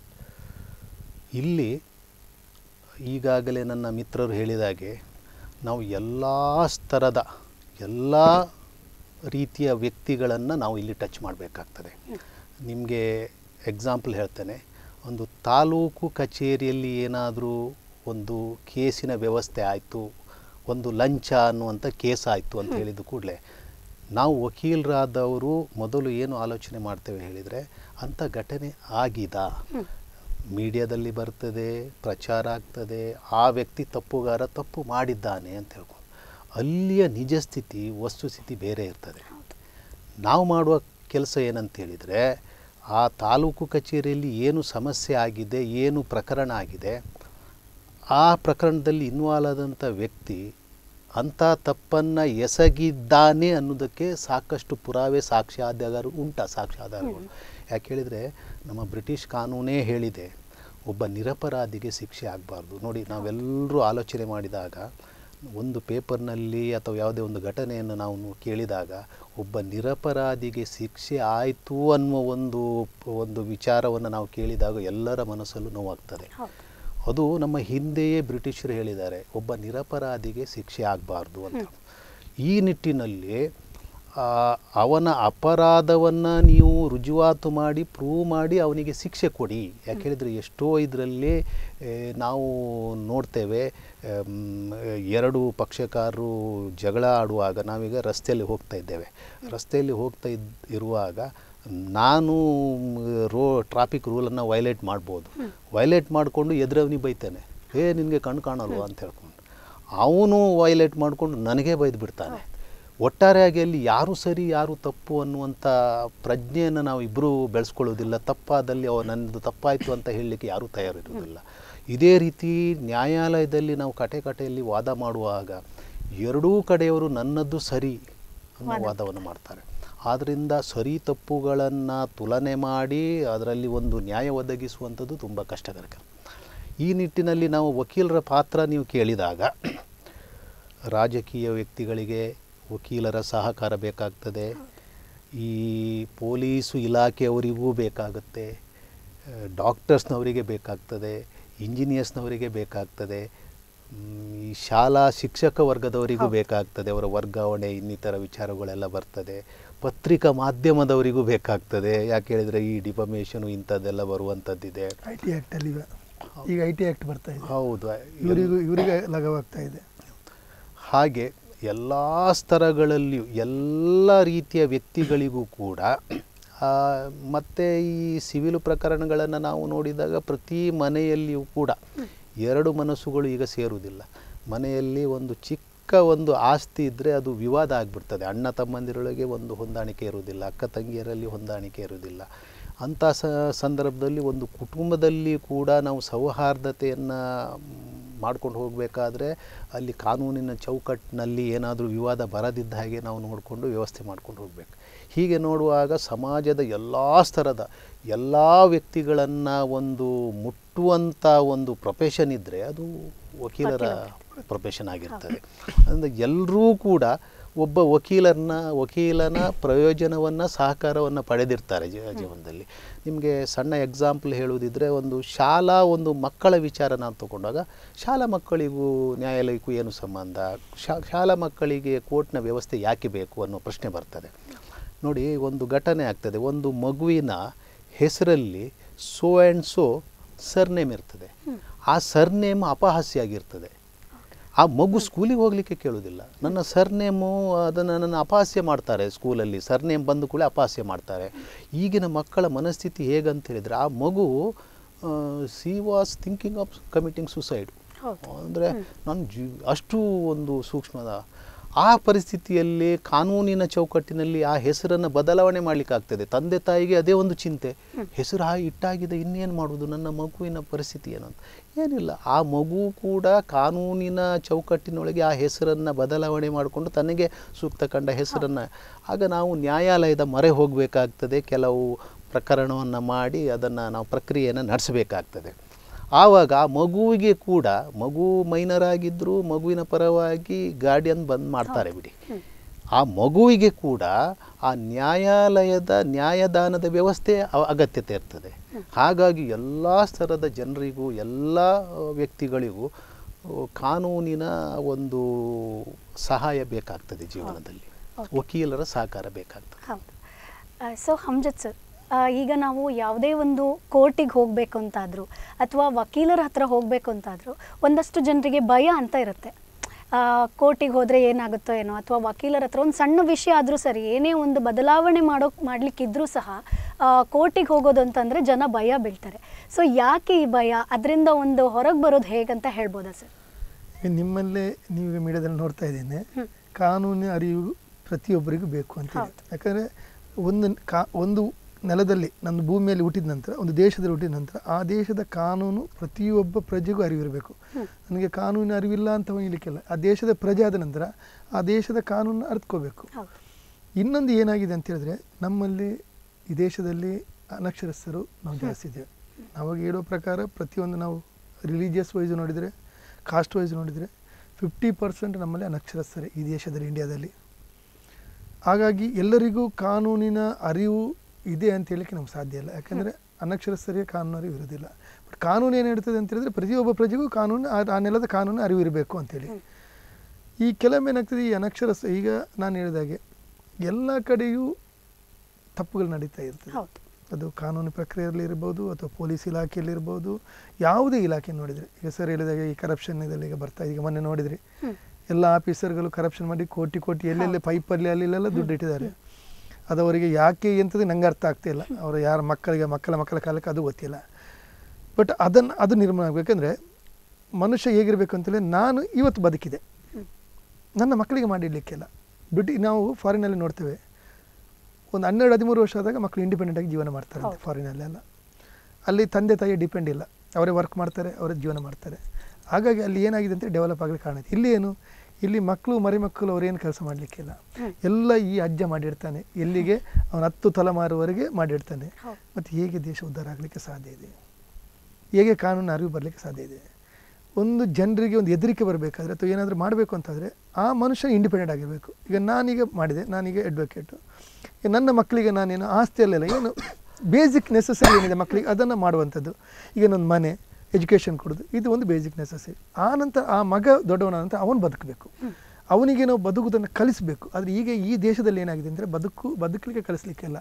Speaker 2: ಇಲ್ಲಿ ಈಗಾಗಲೇ ನನ್ನ ಮಿತ್ರರು ಹೇಳಿದಾಗೆ ನಾವು ಎಲ್ಲ ಸ್ತರದ ಎಲ್ಲ ರೀತಿಯ ವ್ಯಕ್ತಿಗಳನ್ನು ನಾವು ಇಲ್ಲಿ ಟಚ್ ಮಾಡಬೇಕಾಗ್ತದೆ ನಿಮಗೆ ಎಕ್ಸಾಂಪಲ್ ಹೇಳ್ತೇನೆ ಒಂದು ತಾಲೂಕು ಕಚೇರಿಯಲ್ಲಿ ಏನಾದರೂ ಒಂದು ಕೇಸಿನ ವ್ಯವಸ್ಥೆ ಆಯಿತು ಒಂದು ಲಂಚ ಅನ್ನುವಂಥ ಕೇಸ್ ಆಯಿತು ಅಂತ ಹೇಳಿದ ಕೂಡಲೇ ನಾವು ವಕೀಲರಾದವರು ಮೊದಲು ಏನು ಆಲೋಚನೆ ಮಾಡ್ತೇವೆ ಹೇಳಿದರೆ ಅಂಥ ಘಟನೆ ಆಗಿದಾ ಮೀಡಿಯಾದಲ್ಲಿ ಬರ್ತದೆ ಪ್ರಚಾರ ಆಗ್ತದೆ ಆ ವ್ಯಕ್ತಿ ತಪ್ಪುಗಾರ ತಪ್ಪು ಮಾಡಿದ್ದಾನೆ ಅಂತ ಹೇಳ್ಕೊಂಡು ಅಲ್ಲಿಯ ನಿಜ ಸ್ಥಿತಿ ವಸ್ತುಸ್ಥಿತಿ ಬೇರೆ ಇರ್ತದೆ ನಾವು ಮಾಡುವ ಕೆಲಸ ಏನಂತ ಹೇಳಿದರೆ ಆ ತಾಲೂಕು ಕಚೇರಿಯಲ್ಲಿ ಏನು ಸಮಸ್ಯೆ ಆಗಿದೆ ಏನು ಪ್ರಕರಣ ಆಗಿದೆ ಆ ಪ್ರಕರಣದಲ್ಲಿ ಇನ್ವಾಲ್ವ್ ಆದಂಥ ವ್ಯಕ್ತಿ ಅಂಥ ತಪ್ಪನ್ನು ಎಸಗಿದ್ದಾನೆ ಅನ್ನೋದಕ್ಕೆ ಸಾಕಷ್ಟು ಪುರಾವೆ ಸಾಕ್ಷ್ಯಾಧಾರ ಉಂಟ ಸಾಕ್ಷ್ಯಾಧಾರಗಳು ಯಾಕೆ ಹೇಳಿದರೆ ನಮ್ಮ ಬ್ರಿಟಿಷ್ ಕಾನೂನೇ ಹೇಳಿದೆ ಒಬ್ಬ ನಿರಪರಾಧಿಗೆ ಶಿಕ್ಷೆ ಆಗಬಾರ್ದು ನೋಡಿ ನಾವೆಲ್ಲರೂ ಆಲೋಚನೆ ಮಾಡಿದಾಗ ಒಂದು ಪೇಪರ್ನಲ್ಲಿ ಅಥವಾ ಯಾವುದೇ ಒಂದು ಘಟನೆಯನ್ನು ನಾವು ಕೇಳಿದಾಗ ಒಬ್ಬ ನಿರಪರಾಧಿಗೆ ಶಿಕ್ಷೆ ಆಯಿತು ಅನ್ನುವ ಒಂದು ಒಂದು ವಿಚಾರವನ್ನು ನಾವು ಕೇಳಿದಾಗ ಎಲ್ಲರ ಮನಸ್ಸಲ್ಲೂ ನೋವಾಗ್ತದೆ
Speaker 1: ಹೌದು
Speaker 2: ಅದು ನಮ್ಮ ಹಿಂದೆಯೇ ಬ್ರಿಟಿಷರು ಹೇಳಿದ್ದಾರೆ ಒಬ್ಬ ನಿರಪರಾಧಿಗೆ ಶಿಕ್ಷೆ ಆಗಬಾರ್ದು ಅಂತ ಈ ನಿಟ್ಟಿನಲ್ಲಿ ಆ, ಅವನ ಅಪರಾಧವನ್ನು ನೀವು ರುಜುವಾತು ಮಾಡಿ ಪ್ರೂವ್ ಮಾಡಿ ಅವನಿಗೆ ಶಿಕ್ಷೆ ಕೊಡಿ ಯಾಕೆ ಹೇಳಿದರೆ ಎಷ್ಟೋ ಇದರಲ್ಲಿ ನಾವು ನೋಡ್ತೇವೆ ಆಮ್, ಎರಡು ಪಕ್ಷಕಾರರು ಜಗಳ ಆಡುವಾಗ ನಾವೀಗ ರಸ್ತೆಯಲ್ಲಿ ಹೋಗ್ತಾ ಇದ್ದೇವೆ ರಸ್ತೆಯಲ್ಲಿ ಹೋಗ್ತಾ ಇದ್ ಇರುವಾಗ ನಾನು ರೋ ಟ್ರಾಫಿಕ್ ರೂಲನ್ನು ವೈಲೇಟ್ ಮಾಡ್ಬೋದು ವೈಲೇಟ್ ಮಾಡಿಕೊಂಡು ಎದುರವನಿಗೆ ಬೈತಾನೆ ಏ ನಿನಗೆ ಕಣ್ಣು ಕಾಣಲ್ವಾ ಅಂತ ಹೇಳ್ಕೊಂಡು ಅವನು ವೈಲೇಟ್ ಮಾಡಿಕೊಂಡು ನನಗೆ ಬೈದು ಬಿಡ್ತಾನೆ ಒಟ್ಟಾರೆಯಾಗಿ ಅಲ್ಲಿ ಯಾರು ಸರಿ ಯಾರು ತಪ್ಪು ಅನ್ನುವಂಥ ಪ್ರಜ್ಞೆಯನ್ನು ನಾವು ಇಬ್ಬರು ಬೆಳೆಸ್ಕೊಳ್ಳೋದಿಲ್ಲ ತಪ್ಪಾದಲ್ಲಿ ಅವ ನನ್ನದು ತಪ್ಪಾಯಿತು ಅಂತ ಹೇಳಲಿಕ್ಕೆ ಯಾರೂ ತಯಾರಿರುವುದಿಲ್ಲ ಇದೇ ರೀತಿ ನ್ಯಾಯಾಲಯದಲ್ಲಿ ನಾವು ಕಟೆ ಕಟೆಯಲ್ಲಿ ವಾದ ಮಾಡುವಾಗ ಎರಡೂ ಕಡೆಯವರು ನನ್ನದು ಸರಿ ಅನ್ನೋ ವಾದವನ್ನು ಮಾಡ್ತಾರೆ ಆದ್ದರಿಂದ ಸರಿ ತಪ್ಪುಗಳನ್ನು ತುಲನೆ ಮಾಡಿ ಅದರಲ್ಲಿ ಒಂದು ನ್ಯಾಯ ಒದಗಿಸುವಂಥದ್ದು ತುಂಬ ಕಷ್ಟಕರ ಈ ನಿಟ್ಟಿನಲ್ಲಿ ನಾವು ವಕೀಲರ ಪಾತ್ರ ನೀವು ಕೇಳಿದಾಗ ರಾಜಕೀಯ ವ್ಯಕ್ತಿಗಳಿಗೆ ವಕೀಲರ ಸಹಕಾರ ಬೇಕಾಗ್ತದೆ ಈ ಪೊಲೀಸು ಇಲಾಖೆಯವರಿಗೂ ಬೇಕಾಗುತ್ತೆ ಡಾಕ್ಟರ್ಸ್ನವರಿಗೆ ಬೇಕಾಗ್ತದೆ ಇಂಜಿನಿಯರ್ಸ್ನವರಿಗೆ ಬೇಕಾಗ್ತದೆ ಮ್, ಈ ಶಾಲಾ ಶಿಕ್ಷಕ ವರ್ಗದವರಿಗೂ ಬೇಕಾಗ್ತದೆ ಅವರ ವರ್ಗಾವಣೆ ಇನ್ನಿತರ ವಿಚಾರಗಳೆಲ್ಲ ಬರ್ತದೆ ಪತ್ರಿಕಾ ಮಾಧ್ಯಮದವರಿಗೂ ಬೇಕಾಗ್ತದೆ ಯಾಕೆ ಹೇಳಿದರೆ ಈ ಡಿಫಮೇಷನು ಇಂಥದ್ದೆಲ್ಲ ಬರುವಂಥದ್ದಿದೆ
Speaker 3: ಐ ಟಿ ಆ್ಯಕ್ಟಲ್ಲಿ ಈಗ ಈಗ ಐ ಟಿ ಆ್ಯಕ್ಟ್ ಬರ್ತಾ ಇದೆ
Speaker 2: ಹೌದು
Speaker 3: ಇವರಿಗೂ ಇವರಿಗೆ ಲಘವಾಗ್ತಾ ಇದೆ
Speaker 2: ಹಾಗೆ ಎಲ್ಲ ಸ್ತರಗಳಲ್ಲಿಯೂ ಎಲ್ಲ ರೀತಿಯ ವ್ಯಕ್ತಿಗಳಿಗೂ ಕೂಡ ಆ, ಮತ್ತೆ ಈ ಸಿವಿಲು ಪ್ರಕರಣಗಳನ್ನು ನಾವು ನೋಡಿದಾಗ ಪ್ರತಿ ಮನೆಯಲ್ಲಿಯೂ ಕೂಡ ಎರಡು ಮನಸ್ಸುಗಳು ಈಗ ಸೇರುವುದಿಲ್ಲ ಮನೆಯಲ್ಲಿ ಒಂದು ಚಿಕ್ಕ ಒಂದು ಆಸ್ತಿ ಇದ್ದರೆ ಅದು ವಿವಾದ ಆಗಿಬಿಡ್ತದೆ ಅಣ್ಣ ತಮ್ಮಂದಿರೊಳಗೆ ಒಂದು ಹೊಂದಾಣಿಕೆ ಇರುವುದಿಲ್ಲ ಅಕ್ಕ ತಂಗಿಯರಲ್ಲಿ ಹೊಂದಾಣಿಕೆ ಇರುವುದಿಲ್ಲ ಅಂಥ ಸ ಸಂದರ್ಭದಲ್ಲಿ ಒಂದು ಕುಟುಂಬದಲ್ಲಿ ಕೂಡ ನಾವು ಸೌಹಾರ್ದತೆಯನ್ನು ಮಾಡ್ಕೊಂಡು ಹೋಗಬೇಕಾದ್ರೆ ಅಲ್ಲಿ ಕಾನೂನಿನ ಚೌಕಟ್ಟಿನಲ್ಲಿ ಏನಾದರೂ ವಿವಾದ ಬರದಿದ್ದ ಹಾಗೆ ನಾವು ನೋಡಿಕೊಂಡು ವ್ಯವಸ್ಥೆ ಮಾಡ್ಕೊಂಡು ಹೋಗಬೇಕು ಹೀಗೆ ನೋಡುವಾಗ ಸಮಾಜದ ಎಲ್ಲ ಸ್ತರದ ಎಲ್ಲ ವ್ಯಕ್ತಿಗಳನ್ನು ಒಂದು ಮುಟ್ಟುವಂಥ ಒಂದು ಪ್ರೊಫೆಷನ್ ಇದ್ದರೆ ಅದು ವಕೀಲರ ಪ್ರೊಫೆಷನ್ ಆಗಿರ್ತದೆ ಅಂದರೆ ಎಲ್ಲರೂ ಕೂಡ ಒಬ್ಬ ವಕೀಲರನ್ನ ವಕೀಲನ ಪ್ರಯೋಜನವನ್ನು ಸಹಕಾರವನ್ನು ಪಡೆದಿರ್ತಾರೆ ಜೀ- ಜೀವನದಲ್ಲಿ ನಿಮಗೆ ಸಣ್ಣ ಎಕ್ಸಾಂಪಲ್ ಹೇಳುವುದಿದ್ರೆ ಒಂದು ಶಾಲಾ ಒಂದು ಮಕ್ಕಳ ವಿಚಾರ ನಾವು ತಗೊಂಡಾಗ ಶಾಲಾ ಮಕ್ಕಳಿಗೂ ನ್ಯಾಯಾಲಯಕ್ಕೂ ಏನು ಸಂಬಂಧ ಶಾ ಶಾಲಾ ಮಕ್ಕಳಿಗೆ ಕೋರ್ಟ್ನ ವ್ಯವಸ್ಥೆ ಯಾಕೆ ಬೇಕು ಅನ್ನೋ ಪ್ರಶ್ನೆ ಬರ್ತದೆ ನೋಡಿ ಒಂದು ಘಟನೆ ಆಗ್ತದೆ ಒಂದು ಮಗುವಿನ ಹೆಸರಲ್ಲಿ ಸೋ ಆ್ಯಂಡ್ ಸೋ ಸರ್ನೇಮ್ ಇರ್ತದೆ ಆ ಸರ್ನೇಮ್ ಅಪಹಾಸ್ಯ ಆಗಿರ್ತದೆ ಆ ಮಗು ಸ್ಕೂಲಿಗೆ ಹೋಗಲಿಕ್ಕೆ ಕೇಳೋದಿಲ್ಲ ನನ್ನ ಸರ್ನೇಮು ಅದನ್ನು ನನ್ನ ಅಪಹಾಸ್ಯ ಮಾಡ್ತಾರೆ ಸ್ಕೂಲಲ್ಲಿ ಸರ್ನೇಮ್ ಬಂದು ಕೂಡ ಅಪಹಾಸ್ಯ ಮಾಡ್ತಾರೆ ಈಗಿನ ಮಕ್ಕಳ ಮನಸ್ಥಿತಿ ಹೇಗಂತ ಹೇಳಿದರೆ ಆ ಮಗು she was thinking of committing suicide
Speaker 1: ಹೌದು.
Speaker 2: ಅಂದರೆ ನಾನು ಜೀ ಅಷ್ಟು ಒಂದು ಸೂಕ್ಷ್ಮದ ಆ ಪರಿಸ್ಥಿತಿಯಲ್ಲಿ ಕಾನೂನಿನ ಚೌಕಟ್ಟಿನಲ್ಲಿ ಆ ಹೆಸರನ್ನು ಬದಲಾವಣೆ ಮಾಡಲಿಕ್ಕಾಗ್ತದೆ ತಂದೆ ತಾಯಿಗೆ ಅದೇ ಒಂದು ಚಿಂತೆ ಹೆಸರು ಆ ಇಟ್ಟಾಗಿದೆ ಇನ್ನೇನು ಮಾಡುವುದು ನನ್ನ ಮಗುವಿನ ಪರಿಸ್ಥಿತಿ ಏನು ಅಂತ ಏನಿಲ್ಲ ಆ ಮಗು ಕೂಡ ಕಾನೂನಿನ ಚೌಕಟ್ಟಿನೊಳಗೆ ಆ ಹೆಸರನ್ನು ಬದಲಾವಣೆ ಮಾಡಿಕೊಂಡು ತನಗೆ ಸೂಕ್ತ ಕಂಡ ಹೆಸರನ್ನು ಆಗ ನಾವು ನ್ಯಾಯಾಲಯದ ಮೊರೆ ಹೋಗಬೇಕಾಗ್ತದೆ ಕೆಲವು ಪ್ರಕರಣವನ್ನು ಮಾಡಿ ಅದನ್ನು ನಾವು ಪ್ರಕ್ರಿಯೆಯನ್ನು ನಡೆಸಬೇಕಾಗ್ತದೆ ಆವಾಗ ಆ ಮಗುವಿಗೆ ಕೂಡ ಮಗು ಮೈನರ್ ಆಗಿದ್ದರೂ ಮಗುವಿನ ಪರವಾಗಿ ಗಾರ್ಡಿಯನ್ ಬಂದ್ ಮಾಡ್ತಾರೆ ಬಿಡಿ ಆ ಮಗುವಿಗೆ ಕೂಡ ಆ ನ್ಯಾಯಾಲಯದ ನ್ಯಾಯದಾನದ ವ್ಯವಸ್ಥೆ ಅವ- ಅಗತ್ಯತೆ ಇರ್ತದೆ ಹಾಗಾಗಿ ಎಲ್ಲ ಸ್ತರದ ಜನರಿಗೂ ಎಲ್ಲ ಆ, ವ್ಯಕ್ತಿಗಳಿಗೂ ಆ, ಕಾನೂನಿನ ಒಂದು ಸಹಾಯ ಬೇಕಾಗ್ತದೆ ಜೀವನದಲ್ಲಿ ವಕೀಲರ ಸಹಕಾರ ಬೇಕಾಗ್ತದೆ
Speaker 1: ಹೌದು ಸೊ ಹಮ್ಜತ್ ಸರ್ ಈಗ ನಾವು ಯಾವುದೇ ಒಂದು ಕೋರ್ಟಿಗೆ ಹೋಗಬೇಕು ಅಂತಾದರೂ ಅಥವಾ ವಕೀಲರ ಹತ್ರ ಹೋಗಬೇಕು ಅಂತಾದರೂ ಒಂದಷ್ಟು ಜನರಿಗೆ ಭಯ ಅಂತ ಇರುತ್ತೆ ಕೋರ್ಟಿಗೆ ಹೋದರೆ ಏನಾಗುತ್ತೋ ಏನೋ ಅಥವಾ ವಕೀಲರ ಹತ್ರ ಒಂದು ಸಣ್ಣ ವಿಷಯ ಆದರೂ ಸರಿ ಏನೇ ಒಂದು ಬದಲಾವಣೆ ಮಾಡೋ ಮಾಡಲಿಕ್ಕಿದ್ರೂ ಸಹ ಕೋರ್ಟಿಗೆ ಹೋಗೋದು ಅಂತಂದರೆ ಜನ ಭಯ ಬೀಳ್ತಾರೆ ಸೊ ಯಾಕೆ ಈ ಭಯ ಅದರಿಂದ ಒಂದು ಹೊರಗೆ ಬರೋದು ಹೇಗಂತ ಹೇಳ್ಬೋದಾ ಸರ್
Speaker 3: ಈಗ ನಿಮ್ಮಲ್ಲೇ ನೀವು ಮೀಡಿಯಾದಲ್ಲಿ ನೋಡ್ತಾ ಇದ್ದೇನೆ ಕಾನೂನಿನ ಅರಿವು ಪ್ರತಿಯೊಬ್ಬರಿಗೂ ಬೇಕು ಅಂತ ಹೇಳಿ.
Speaker 1: ಹೌದು.
Speaker 3: ಯಾಕಂದ್ರೆ ಒಂದು ಕಾ ಒಂದು ನೆಲದಲ್ಲಿ ನನ್ನ ಭೂಮಿಯಲ್ಲಿ ಹುಟ್ಟಿದ ನಂತರ ಒಂದು ದೇಶದಲ್ಲಿ ಹುಟ್ಟಿದ ನಂತರ ಆ ದೇಶದ ಕಾನೂನು ಪ್ರತಿಯೊಬ್ಬ ಪ್ರಜೆಗೂ ಅರಿವಿರಬೇಕು ನನಗೆ ಕಾನೂನಿನ ಅರಿವಿಲ್ಲ ಅಂತ ಹೋಗ್ಲಿಕ್ಕಿಲ್ಲ ಆ ದೇಶದ ಪ್ರಜೆ ಆದ ನಂತರ ಆ ದೇಶದ ಕಾನೂನು ಅರ್ಥಕೋಬೇಕು
Speaker 1: ಹೌದು
Speaker 3: ಇನ್ನೊಂದು ಏನಾಗಿದೆ ಅಂತ ಹೇಳಿದ್ರೆ ನಮ್ಮಲ್ಲಿ ಈ ದೇಶದಲ್ಲಿ ಅನಕ್ಷರಸ್ಥರು ನಾವು ಜಾಸ್ತಿ ಇದ್ದೇವೆ ನಾವಾಗ ಹೇಳೋ ಪ್ರಕಾರ ಪ್ರತಿಯೊಂದು ನಾವು ರಿಲಿಜಿಯಸ್ ವೈಸ್ ನೋಡಿದರೆ ಕಾಸ್ಟ್ ವೈಸ್ ನೋಡಿದರೆ ಫಿಫ್ಟಿ ಪರ್ಸೆಂಟ್ ನಮ್ಮಲ್ಲಿ ಅನಕ್ಷರಸ್ಥರೇ ಈ ದೇಶದಲ್ಲಿ ಇಂಡಿಯಾದಲ್ಲಿ ಹಾಗಾಗಿ ಎಲ್ಲರಿಗೂ ಕಾನೂನಿನ ಅರಿವು ಇದೆ ಅಂತ ಹೇಳಲಿಕ್ಕೆ ನಮ್ಗೆ ಸಾಧ್ಯ ಇಲ್ಲ ಯಾಕಂದರೆ ಅನಕ್ಷರಸ್ಥರಿಗೆ ಕಾನೂನು ಅರಿವು ಇರೋದಿಲ್ಲ ಬಟ್ ಕಾನೂನು ಏನು ಹೇಳ್ತದೆ ಅಂತ ಹೇಳಿದ್ರೆ ಪ್ರತಿಯೊಬ್ಬ ಪ್ರಜೆಗೂ ಕಾನೂನು ಆ- ಆ ನೆಲದ ಕಾನೂನು ಅರಿವು ಇರಬೇಕು ಅಂತೇಳಿ ಈ ಕೆಲವೊಮ್ಮೆ ಏನಾಗ್ತದೆ ಈ ಅನಕ್ಷರಸ್ಥ ಈಗ ನಾನು ಹೇಳಿದಾಗೆ ಎಲ್ಲ ಕಡೆಯೂ ತಪ್ಪುಗಳು ನಡೀತಾ ಇರ್ತದೆ
Speaker 1: ಹೌದು
Speaker 3: ಅದು ಕಾನೂನು ಪ್ರಕ್ರಿಯೆಯಲ್ಲಿ ಇರ್ಬೋದು ಅಥವಾ ಪೊಲೀಸ್ ಇಲಾಖೆಯಲ್ಲಿ ಇರ್ಬೋದು ಯಾವುದೇ ಇಲಾಖೆ ನೋಡಿದರೆ ಈಗ ಸರ್ ಹೇಳಿದಾಗ ಈ ಕರಪ್ಷನ್ ಇದೆಲ್ಲ ಈಗ ಬರ್ತಾ ಇದೆ. ಈಗ ಮೊನ್ನೆ ನೋಡಿದ್ರಿ
Speaker 1: ಹ್ಮ್.
Speaker 3: ಎಲ್ಲ ಆಫೀಸರ್ಗಳು ಕರಪ್ಷನ್ ಮಾಡಿ ಕೋಟಿ ಕೋಟಿ ಎಲ್ಲೆಲ್ಲಿ ಪೈಪಲ್ಲಿ ಅಲ್ಲಿ ಇಲ್ಲೆಲ್ಲ ದುಡ್ಡು ಇಟ್ಟಿದ್ದಾರೆ ಅದು ಅವರಿಗೆ ಯಾಕೆ ಎಂತದ್ದು ನಂಗೆ ಅರ್ಥ ಆಗ್ತಾ ಇಲ್ಲ ಅವರು ಯಾರ ಮಕ್ಕಳಿಗೆ ಮಕ್ಕಳ ಮಕ್ಕಳ ಕಾಲಕ್ಕೆ ಅದು ಗೊತ್ತಿಲ್ಲ ಬಟ್ ಅದನ್ನು ಅದು ನಿರ್ಮಾಣ ಆಗಬೇಕಂದ್ರೆ ಮನುಷ್ಯ ಹೇಗಿರಬೇಕು ಅಂತೇಳಿ ನಾನು ಇವತ್ತು ಬದುಕಿದೆ ನನ್ನ ಮಕ್ಕಳಿಗೆ ಮಾಡಿಡ್ಲಿಕ್ಕಿಲ್ಲ ಬಿಟ್ಟು ನಾವು ಫಾರಿನಲ್ಲಿ ನೋಡ್ತೇವೆ ಒಂದು ಹನ್ನೆರಡು ಹದಿಮೂರು ವರ್ಷ ಆದಾಗ ಮಕ್ಕಳು ಇಂಡಿಪೆಂಡೆಂಟ್ ಆಗಿ ಜೀವನ ಮಾಡ್ತಾರೆ
Speaker 1: ಹೌದು.
Speaker 3: ಫಾರಿನಲ್ಲೆಲ್ಲ ಅಲ್ಲಿ ತಂದೆ ತಾಯಿ ಡಿಪೆಂಡ್ ಇಲ್ಲ ಅವರೇ ವರ್ಕ್ ಮಾಡ್ತಾರೆ ಅವರೇ ಜೀವನ ಮಾಡ್ತಾರೆ ಹಾಗಾಗಿ ಅಲ್ಲಿ ಏನಾಗಿದೆ ಅಂತ ಡೆವಲಪ್ ಆಗಲಿಕ್ಕೆ ಕಾರಣ ಇದೆ. ಇಲ್ಲಿ ಏನು ಇಲ್ಲಿ ಮಕ್ಕಳು ಮರಿ ಮಕ್ಕಳು ಅವ್ರೇನು ಕೆಲಸ ಮಾಡಲಿಕ್ಕಿಲ್ಲ ಎಲ್ಲ ಈ ಅಜ್ಜ ಮಾಡಿರ್ತಾನೆ ಎಲ್ಲಿಗೆ ಅವನ ಹತ್ತು ತಲೆಮಾರುವರೆಗೆ ಮಾಡಿರ್ತಾನೆ
Speaker 1: ಹೌದು.
Speaker 3: ಮತ್ತು ಹೇಗೆ ದೇಶ ಉದ್ಧಾರ ಆಗಲಿಕ್ಕೆ ಸಾಧ್ಯ ಇದೆ ಹೇಗೆ ಕಾನೂನು ಅರಿವು ಬರಲಿಕ್ಕೆ ಸಾಧ್ಯ ಇದೆ ಒಂದು ಜನರಿಗೆ ಒಂದು ಹೆದರಿಕೆ ಬರಬೇಕಾದ್ರೆ ಅಥವಾ ಏನಾದರೂ ಮಾಡಬೇಕು ಅಂತಂದರೆ ಆ ಮನುಷ್ಯ ಇಂಡಿಪೆಂಡೆಂಟ್ ಆಗಿರಬೇಕು ಈಗ ನಾನೀಗ ಮಾಡಿದೆ ನಾನೀಗ ಅಡ್ವೊಕೇಟು ನನ್ನ ಮಕ್ಕಳಿಗೆ ನಾನೇನು ಆಸ್ತಿಯಲ್ಲೆಲ್ಲ ಏನು ಬೇಸಿಕ್ ನೆಸಸರಿ ಏನಿದೆ ಮಕ್ಕಳಿಗೆ ಅದನ್ನು ಮಾಡುವಂಥದ್ದು ಈಗ ನನ್ನ ಮನೆ ಎಜುಕೇಷನ್ ಕೊಡೋದು ಇದು ಒಂದು ಬೇಸಿಕ್ ನೆಸಸರಿ ಆ ನಂತರ ಆ ಮಗ ದೊಡ್ಡವನ ನಂತರ ಅವನು ಬದುಕಬೇಕು ಅವನಿಗೆ ನಾವು ಬದುಕುವುದನ್ನು ಕಲಿಸಬೇಕು ಆದರೆ ಈಗ ಈ ದೇಶದಲ್ಲಿ ಏನಾಗಿದೆ ಅಂದರೆ ಬದುಕು ಬದುಕಲಿಕ್ಕೆ ಕಲಿಸ್ಲಿಕ್ಕೆಲ್ಲ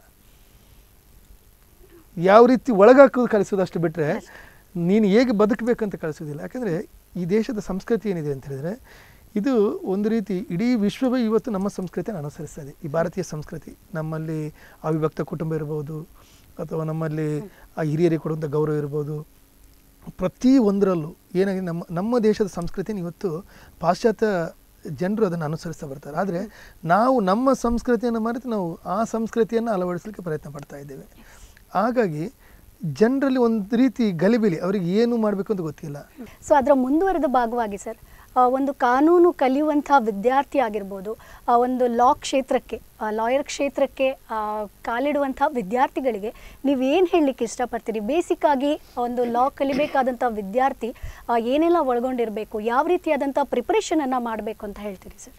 Speaker 3: ಯಾವ ರೀತಿ ಒಳಗಾಕೋದು ಕಲಿಸೋದು ಅಷ್ಟು ಬಿಟ್ಟರೆ ನೀನು ಹೇಗೆ ಬದುಕಬೇಕಂತ ಕಲಿಸೋದಿಲ್ಲ ಯಾಕಂದರೆ ಈ ದೇಶದ ಸಂಸ್ಕೃತಿ ಏನಿದೆ ಅಂತ ಹೇಳಿದ್ರೆ ಇದು ಒಂದು ರೀತಿ ಇಡೀ ವಿಶ್ವವೇ ಇವತ್ತು ನಮ್ಮ ಸಂಸ್ಕೃತಿಯನ್ನು ಅನುಸರಿಸ್ತಾ ಇದೆ ಈ ಭಾರತೀಯ ಸಂಸ್ಕೃತಿ ನಮ್ಮಲ್ಲಿ ಅವಿಭಕ್ತ ಕುಟುಂಬ ಇರ್ಬೋದು ಅಥವಾ ನಮ್ಮಲ್ಲಿ ಆ ಹಿರಿಯರಿಗೆ ಕೊಡುವಂಥ ಗೌರವ ಇರ್ಬೋದು ಪ್ರತಿ ಒಂದರಲ್ಲೂ ಏನಾಗಿದೆ ನಮ್ಮ ನಮ್ಮ ದೇಶದ ಸಂಸ್ಕೃತಿನ ಇವತ್ತು ಪಾಶ್ಚಾತ್ಯ ಜನರು ಅದನ್ನು ಅನುಸರಿಸ್ತಾ ಬರ್ತಾರೆ ಆದರೆ ನಾವು ನಮ್ಮ ಸಂಸ್ಕೃತಿಯನ್ನು ಮರೆತು ನಾವು ಆ ಸಂಸ್ಕೃತಿಯನ್ನು ಅಳವಡಿಸಲಿಕ್ಕೆ ಪ್ರಯತ್ನ ಪಡ್ತಾ ಇದ್ದೇವೆ ಹಾಗಾಗಿ ಜನರಲ್ಲಿ ಒಂದು ರೀತಿ ಗಲಿಬಿಲಿ ಅವರಿಗೆ ಏನು ಮಾಡಬೇಕು ಅಂತ ಗೊತ್ತಿಲ್ಲ
Speaker 1: ಸೊ ಅದರ ಮುಂದುವರೆದ ಭಾಗವಾಗಿ ಸರ್ ಆ, ಒಂದು ಕಾನೂನು ಕಲಿಯುವಂಥ ವಿದ್ಯಾರ್ಥಿ ಆಗಿರ್ಬೋದು ಆ, ಒಂದು ಲಾ ಕ್ಷೇತ್ರಕ್ಕೆ ಲಾಯರ್ ಕ್ಷೇತ್ರಕ್ಕೆ ಆ, ಕಾಲಿಡುವಂಥ ವಿದ್ಯಾರ್ಥಿಗಳಿಗೆ ನೀವೇನು ಹೇಳಲಿಕ್ಕೆ ಇಷ್ಟಪಡ್ತೀರಿ ಬೇಸಿಕ್ ಆಗಿ ಒಂದು ಲಾ ಕಲಿಬೇಕಾದಂಥ ವಿದ್ಯಾರ್ಥಿ ಆ, ಏನೆಲ್ಲ ಒಳಗೊಂಡಿರಬೇಕು ಯಾವ ರೀತಿಯಾದಂಥ ಪ್ರಿಪರೇಷನನ್ನು ಮಾಡಬೇಕು ಅಂತ ಹೇಳ್ತೀರಿ ಸರ್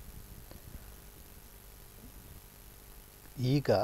Speaker 2: ಈಗ